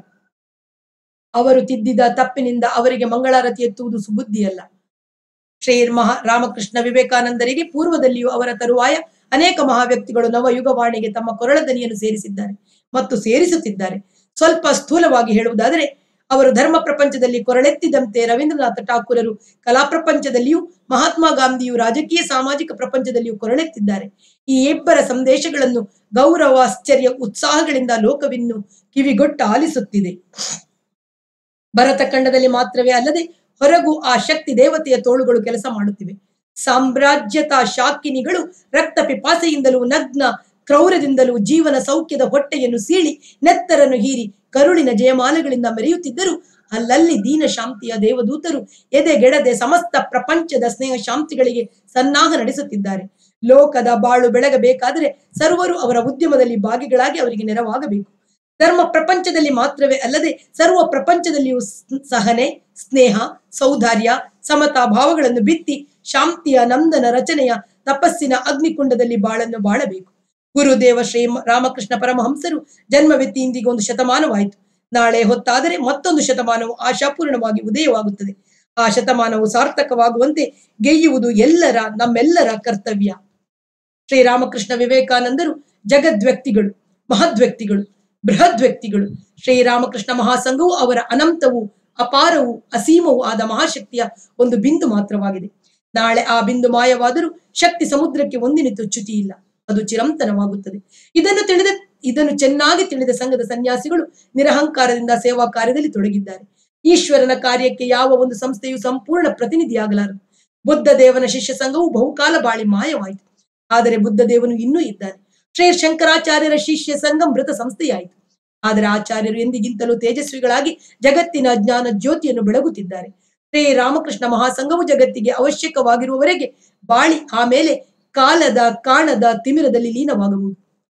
ಅವರು ತಿದ್ದಿದ ತಪ್ಪಿನಿಂದ ಅವರಿಗೆ ಮಂಗಳಾರತಿ ಎತ್ತುವುದು ಸುಬುದ್ಧಿಯಲ್ಲ ಶ್ರೀ ಮಹಾ ರಾಮಕೃಷ್ಣ ವಿವೇಕಾನಂದರಿಗೆ ಪೂರ್ವದಲ್ಲಿಯೂ ಅವರ ತರುವಾಯ ಅನೇಕ ಮಹಾವ್ಯಕ್ತಿಗಳು ನವಯುಗವಾಣಿಗೆ ತಮ್ಮ ಕೊರಳ ದನಿಯನ್ನು ಸೇರಿಸಿದ್ದಾರೆ ಮತ್ತು ಸೇರಿಸುತ್ತಿದ್ದಾರೆ ಸ್ವಲ್ಪ ಸ್ಥೂಲವಾಗಿ ಹೇಳುವುದಾದರೆ ಅವರು ಧರ್ಮ ಪ್ರಪಂಚದಲ್ಲಿ ಕೊರಳೆತ್ತಿದಂತೆ ರವೀಂದ್ರನಾಥ ಠಾಕೂರರು ಕಲಾ ಪ್ರಪಂಚದಲ್ಲಿಯೂ ಮಹಾತ್ಮ ಗಾಂಧಿಯು ರಾಜಕೀಯ ಸಾಮಾಜಿಕ ಪ್ರಪಂಚದಲ್ಲಿಯೂ ಕೊರಳೆತ್ತಿದ್ದಾರೆ ಈ ಇಬ್ಬರ ಸಂದೇಶಗಳನ್ನು ಗೌರವ ಆಶ್ಚರ್ಯ ಉತ್ಸಾಹಗಳಿಂದ ಲೋಕವಿನ್ನು ಕಿವಿಗೊಟ್ಟು ಆಲಿಸುತ್ತಿದೆ ಭರತ ಖಂಡದಲ್ಲಿ ಮಾತ್ರವೇ ಅಲ್ಲದೆ ಹೊರಗೂ ಆ ಶಕ್ತಿ ದೇವತೆಯ ತೋಳುಗಳು ಕೆಲಸ ಮಾಡುತ್ತಿವೆ ಸಾಮ್ರಾಜ್ಯತ ಶಾಕಿನಿಗಳು ರಕ್ತ ಪಿಪಾಸೆಯಿಂದಲೂ ನಗ್ನ ಕ್ರೌರ್ಯದಿಂದಲೂ ಜೀವನ ಸೌಖ್ಯದ ಹೊಟ್ಟೆಯನ್ನು ಸೀಳಿ ನೆತ್ತರನ್ನು ಹೀರಿ ಕರುಳಿನ ಜಯಮಾಲೆಗಳಿಂದ ಮೆರೆಯುತ್ತಿದ್ದರು ಅಲ್ಲಲ್ಲಿ ದೀನ ಶಾಂತಿಯ ದೇವದೂತರು ಎದೆಗೆಡದೆ ಸಮಸ್ತ ಪ್ರಪಂಚದ ಸ್ನೇಹ ಶಾಂತಿಗಳಿಗೆ ಸನ್ನಾಹ ನಡೆಸುತ್ತಿದ್ದಾರೆ ಲೋಕದ ಬಾಳು ಬೆಳಗಬೇಕಾದರೆ ಸರ್ವರು ಅವರ ಉದ್ಯಮದಲ್ಲಿ ಭಾಗಿಗಳಾಗಿ ಅವರಿಗೆ ನೆರವಾಗಬೇಕು ಧರ್ಮ ಪ್ರಪಂಚದಲ್ಲಿ ಮಾತ್ರವೇ ಅಲ್ಲದೆ ಸರ್ವ ಪ್ರಪಂಚದಲ್ಲಿಯೂ ಸ್- ಸಹನೆ ಸ್ನೇಹ ಸೌಧಾರ್ಯ ಸಮತಾ ಭಾವಗಳನ್ನು ಬಿತ್ತಿ ಶಾಂತಿಯ ನಂದನ ರಚನೆಯ ತಪಸ್ಸಿನ ಅಗ್ನಿಕುಂಡದಲ್ಲಿ ಬಾಳನ್ನು ಬಾಳಬೇಕು ಗುರುದೇವ ಶ್ರೀ ಮ- ರಾಮಕೃಷ್ಣ ಪರಮಹಂಸರು ಜನ್ಮವೆತ್ತಿ ಇಂದಿಗೆ ಒಂದು ಶತಮಾನವಾಯಿತು ನಾಳೆ ಹೊತ್ತಾದರೆ ಮತ್ತೊಂದು ಶತಮಾನವು ಆಶಾಪೂರ್ಣವಾಗಿ ಉದಯವಾಗುತ್ತದೆ ಆ ಶತಮಾನವು ಸಾರ್ಥಕವಾಗುವಂತೆ ಗೆಯ್ಯುವುದು ಎಲ್ಲರ ನಮ್ಮೆಲ್ಲರ ಕರ್ತವ್ಯ ಶ್ರೀರಾಮಕೃಷ್ಣ ವಿವೇಕಾನಂದರು ಜಗದ್ ವ್ಯಕ್ತಿಗಳು ಮಹದ್ ವ್ಯಕ್ತಿಗಳು ಬೃಹದ್ ವ್ಯಕ್ತಿಗಳು ಶ್ರೀರಾಮಕೃಷ್ಣ ಮಹಾಸಂಘವು ಅವರ ಅನಂತವು ಅಪಾರವು ಅಸೀಮವೂ ಆದ ಮಹಾಶಕ್ತಿಯ ಒಂದು ಬಿಂದು ಮಾತ್ರವಾಗಿದೆ ನಾಳೆ ಆ ಬಿಂದು ಮಾಯವಾದರೂ ಶಕ್ತಿ ಸಮುದ್ರಕ್ಕೆ ಒಂದಿನಿತು ಚ್ಯುತಿ ಇಲ್ಲ ಅದು ಚಿರಂತನವಾಗುತ್ತದೆ ಇದನ್ನು ತಿಳಿದ ಇದನ್ನು ಚೆನ್ನಾಗಿ ತಿಳಿದ ಸಂಘದ ಸನ್ಯಾಸಿಗಳು ನಿರಹಂಕಾರದಿಂದ ಸೇವಾ ಕಾರ್ಯದಲ್ಲಿ ತೊಡಗಿದ್ದಾರೆ ಈಶ್ವರನ ಕಾರ್ಯಕ್ಕೆ ಯಾವ ಒಂದು ಸಂಸ್ಥೆಯು ಸಂಪೂರ್ಣ ಪ್ರತಿನಿಧಿಯಾಗಲಾರದು ಬುದ್ಧ ದೇವನ ಶಿಷ್ಯ ಸಂಘವು ಬಹುಕಾಲ ಬಾಳಿ ಮಾಯವಾಯಿತು ಆದರೆ ಬುದ್ಧ ದೇವನು ಇನ್ನೂ ಇದ್ದಾನೆ ಶ್ರೀ ಶಂಕರಾಚಾರ್ಯರ ಶಿಷ್ಯ ಸಂಘ ಮೃತ ಸಂಸ್ಥೆಯಾಯಿತು ಆದರೆ ಆಚಾರ್ಯರು ಎಂದಿಗಿಂತಲೂ ತೇಜಸ್ವಿಗಳಾಗಿ ಜಗತ್ತಿನ ಜ್ಞಾನ ಜ್ಯೋತಿಯನ್ನು ಬೆಳಗುತ್ತಿದ್ದಾರೆ ಶ್ರೀ ರಾಮಕೃಷ್ಣ ಮಹಾಸಂಘವು ಜಗತ್ತಿಗೆ ಅವಶ್ಯಕವಾಗಿರುವವರೆಗೆ ಬಾಳಿ ಆಮೇಲೆ ಕಾಲದ ಕಾಣದ ತಿಮಿರದಲ್ಲಿ ಲೀನವಾಗಬಹುದು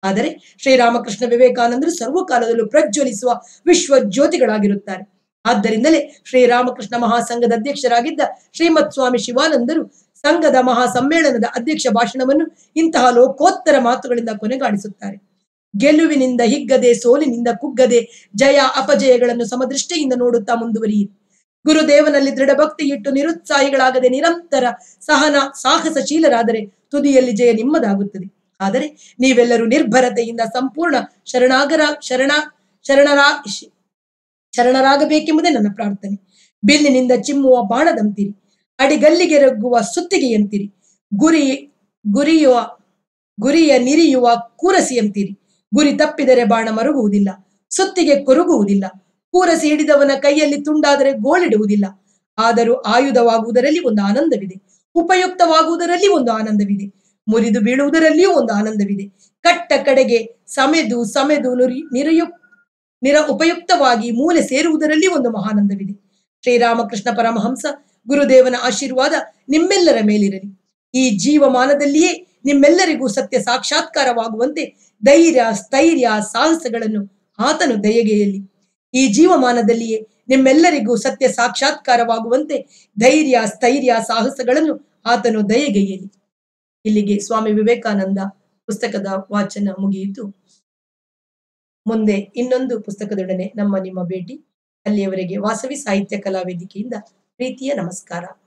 ಆದರೆ ಶ್ರೀರಾಮಕೃಷ್ಣ ವಿವೇಕಾನಂದರು ಸರ್ವಕಾಲದಲ್ಲೂ ಪ್ರಜ್ವಲಿಸುವ ವಿಶ್ವ ಜ್ಯೋತಿಗಳಾಗಿರುತ್ತಾರೆ ಆದ್ದರಿಂದಲೇ ಶ್ರೀರಾಮಕೃಷ್ಣ ಮಹಾಸಂಘದ ಅಧ್ಯಕ್ಷರಾಗಿದ್ದ ಶ್ರೀಮತ್ ಸ್ವಾಮಿ ಶಿವಾನಂದರು ಸಂಘದ ಮಹಾ ಸಮ್ಮೇಳನದ ಅಧ್ಯಕ್ಷ ಭಾಷಣವನ್ನು ಇಂತಹ ಲೋಕೋತ್ತರ ಮಾತುಗಳಿಂದ ಕೊನೆಗಾಣಿಸುತ್ತಾರೆ ಗೆಲುವಿನಿಂದ ಹಿಗ್ಗದೆ ಸೋಲಿನಿಂದ ಕುಗ್ಗದೆ ಜಯ ಅಪಜಯಗಳನ್ನು ಸಮದೃಷ್ಟಿಯಿಂದ ನೋಡುತ್ತಾ ಮುಂದುವರಿಯಿರಿ ಗುರುದೇವನಲ್ಲಿ ದೃಢ ಭಕ್ತಿ ಇಟ್ಟು ನಿರುತ್ಸಾಹಿಗಳಾಗದೆ ನಿರಂತರ ಸಹನ ಸಾಹಸಶೀಲರಾದರೆ ತುದಿಯಲ್ಲಿ ಜಯ ನಿಮ್ಮದಾಗುತ್ತದೆ ಆದರೆ ನೀವೆಲ್ಲರೂ ನಿರ್ಭರತೆಯಿಂದ ಸಂಪೂರ್ಣ ಶರಣಾಗರ ಶರಣ ಶರಣರಾ ಶ್- ಶರಣರಾಗಬೇಕೆಂಬುದೇ ನನ್ನ ಪ್ರಾರ್ಥನೆ ಬಿಲ್ಲಿನಿಂದ ಚಿಮ್ಮುವ ಬಾಣದಂತಿರಿ ಅಡಿಗಲ್ಲಿಗೆರಗುವ ಸುತ್ತಿಗೆಯಂತಿರಿ ಗುರಿ ಗುರಿಯುವ ಗುರಿಯ ನಿರಿಯುವ ಕೂರಸಿಯಂತಿರಿ ಗುರಿ ತಪ್ಪಿದರೆ ಬಾಣ ಮರುಗುವುದಿಲ್ಲ ಸುತ್ತಿಗೆ ಕೊರುಗುವುದಿಲ್ಲ ಕೂರಸಿ ಹಿಡಿದವನ ಕೈಯಲ್ಲಿ ತುಂಡಾದರೆ ಗೋಳಿಡುವುದಿಲ್ಲ ಆದರೂ ಆಯುಧವಾಗುವುದರಲ್ಲಿ ಒಂದು ಆನಂದವಿದೆ ಉಪಯುಕ್ತವಾಗುವುದರಲ್ಲಿ ಒಂದು ಆನಂದವಿದೆ ಮುರಿದು ಬೀಳುವುದರಲ್ಲಿಯೂ ಒಂದು ಆನಂದವಿದೆ ಕಟ್ಟ ಕಡೆಗೆ ಸಮೆದು ಸಮೆದು ನುರಿ ನಿರಯು ನಿರ ಉಪಯುಕ್ತವಾಗಿ ಮೂಲೆ ಸೇರುವುದರಲ್ಲಿ ಒಂದು ಮಹಾನಂದವಿದೆ ಶ್ರೀರಾಮಕೃಷ್ಣ ಪರಮಹಂಸ ಗುರುದೇವನ ಆಶೀರ್ವಾದ ನಿಮ್ಮೆಲ್ಲರ ಮೇಲಿರಲಿ ಈ ಜೀವಮಾನದಲ್ಲಿಯೇ ನಿಮ್ಮೆಲ್ಲರಿಗೂ ಸತ್ಯ ಸಾಕ್ಷಾತ್ಕಾರವಾಗುವಂತೆ ಧೈರ್ಯ ಸ್ಥೈರ್ಯ ಸಾಹಸಗಳನ್ನು ಆತನು ದಯಗೆಯಲ್ಲಿ ಈ ಜೀವಮಾನದಲ್ಲಿಯೇ ನಿಮ್ಮೆಲ್ಲರಿಗೂ ಸತ್ಯ ಸಾಕ್ಷಾತ್ಕಾರವಾಗುವಂತೆ ಧೈರ್ಯ ಸ್ಥೈರ್ಯ ಸಾಹಸಗಳನ್ನು ಆತನು ದಯಗೆಯಲಿ ಇಲ್ಲಿಗೆ ಸ್ವಾಮಿ ವಿವೇಕಾನಂದ ಪುಸ್ತಕದ ವಾಚನ ಮುಗಿಯಿತು ಮುಂದೆ ಇನ್ನೊಂದು ಪುಸ್ತಕದೊಡನೆ ನಮ್ಮ ನಿಮ್ಮ ಭೇಟಿ ಅಲ್ಲಿಯವರೆಗೆ ವಾಸವಿ ಸಾಹಿತ್ಯ ಕಲಾ ವೇದಿಕೆಯಿಂದ ಪ್ರೀತಿಯ ನಮಸ್ಕಾರ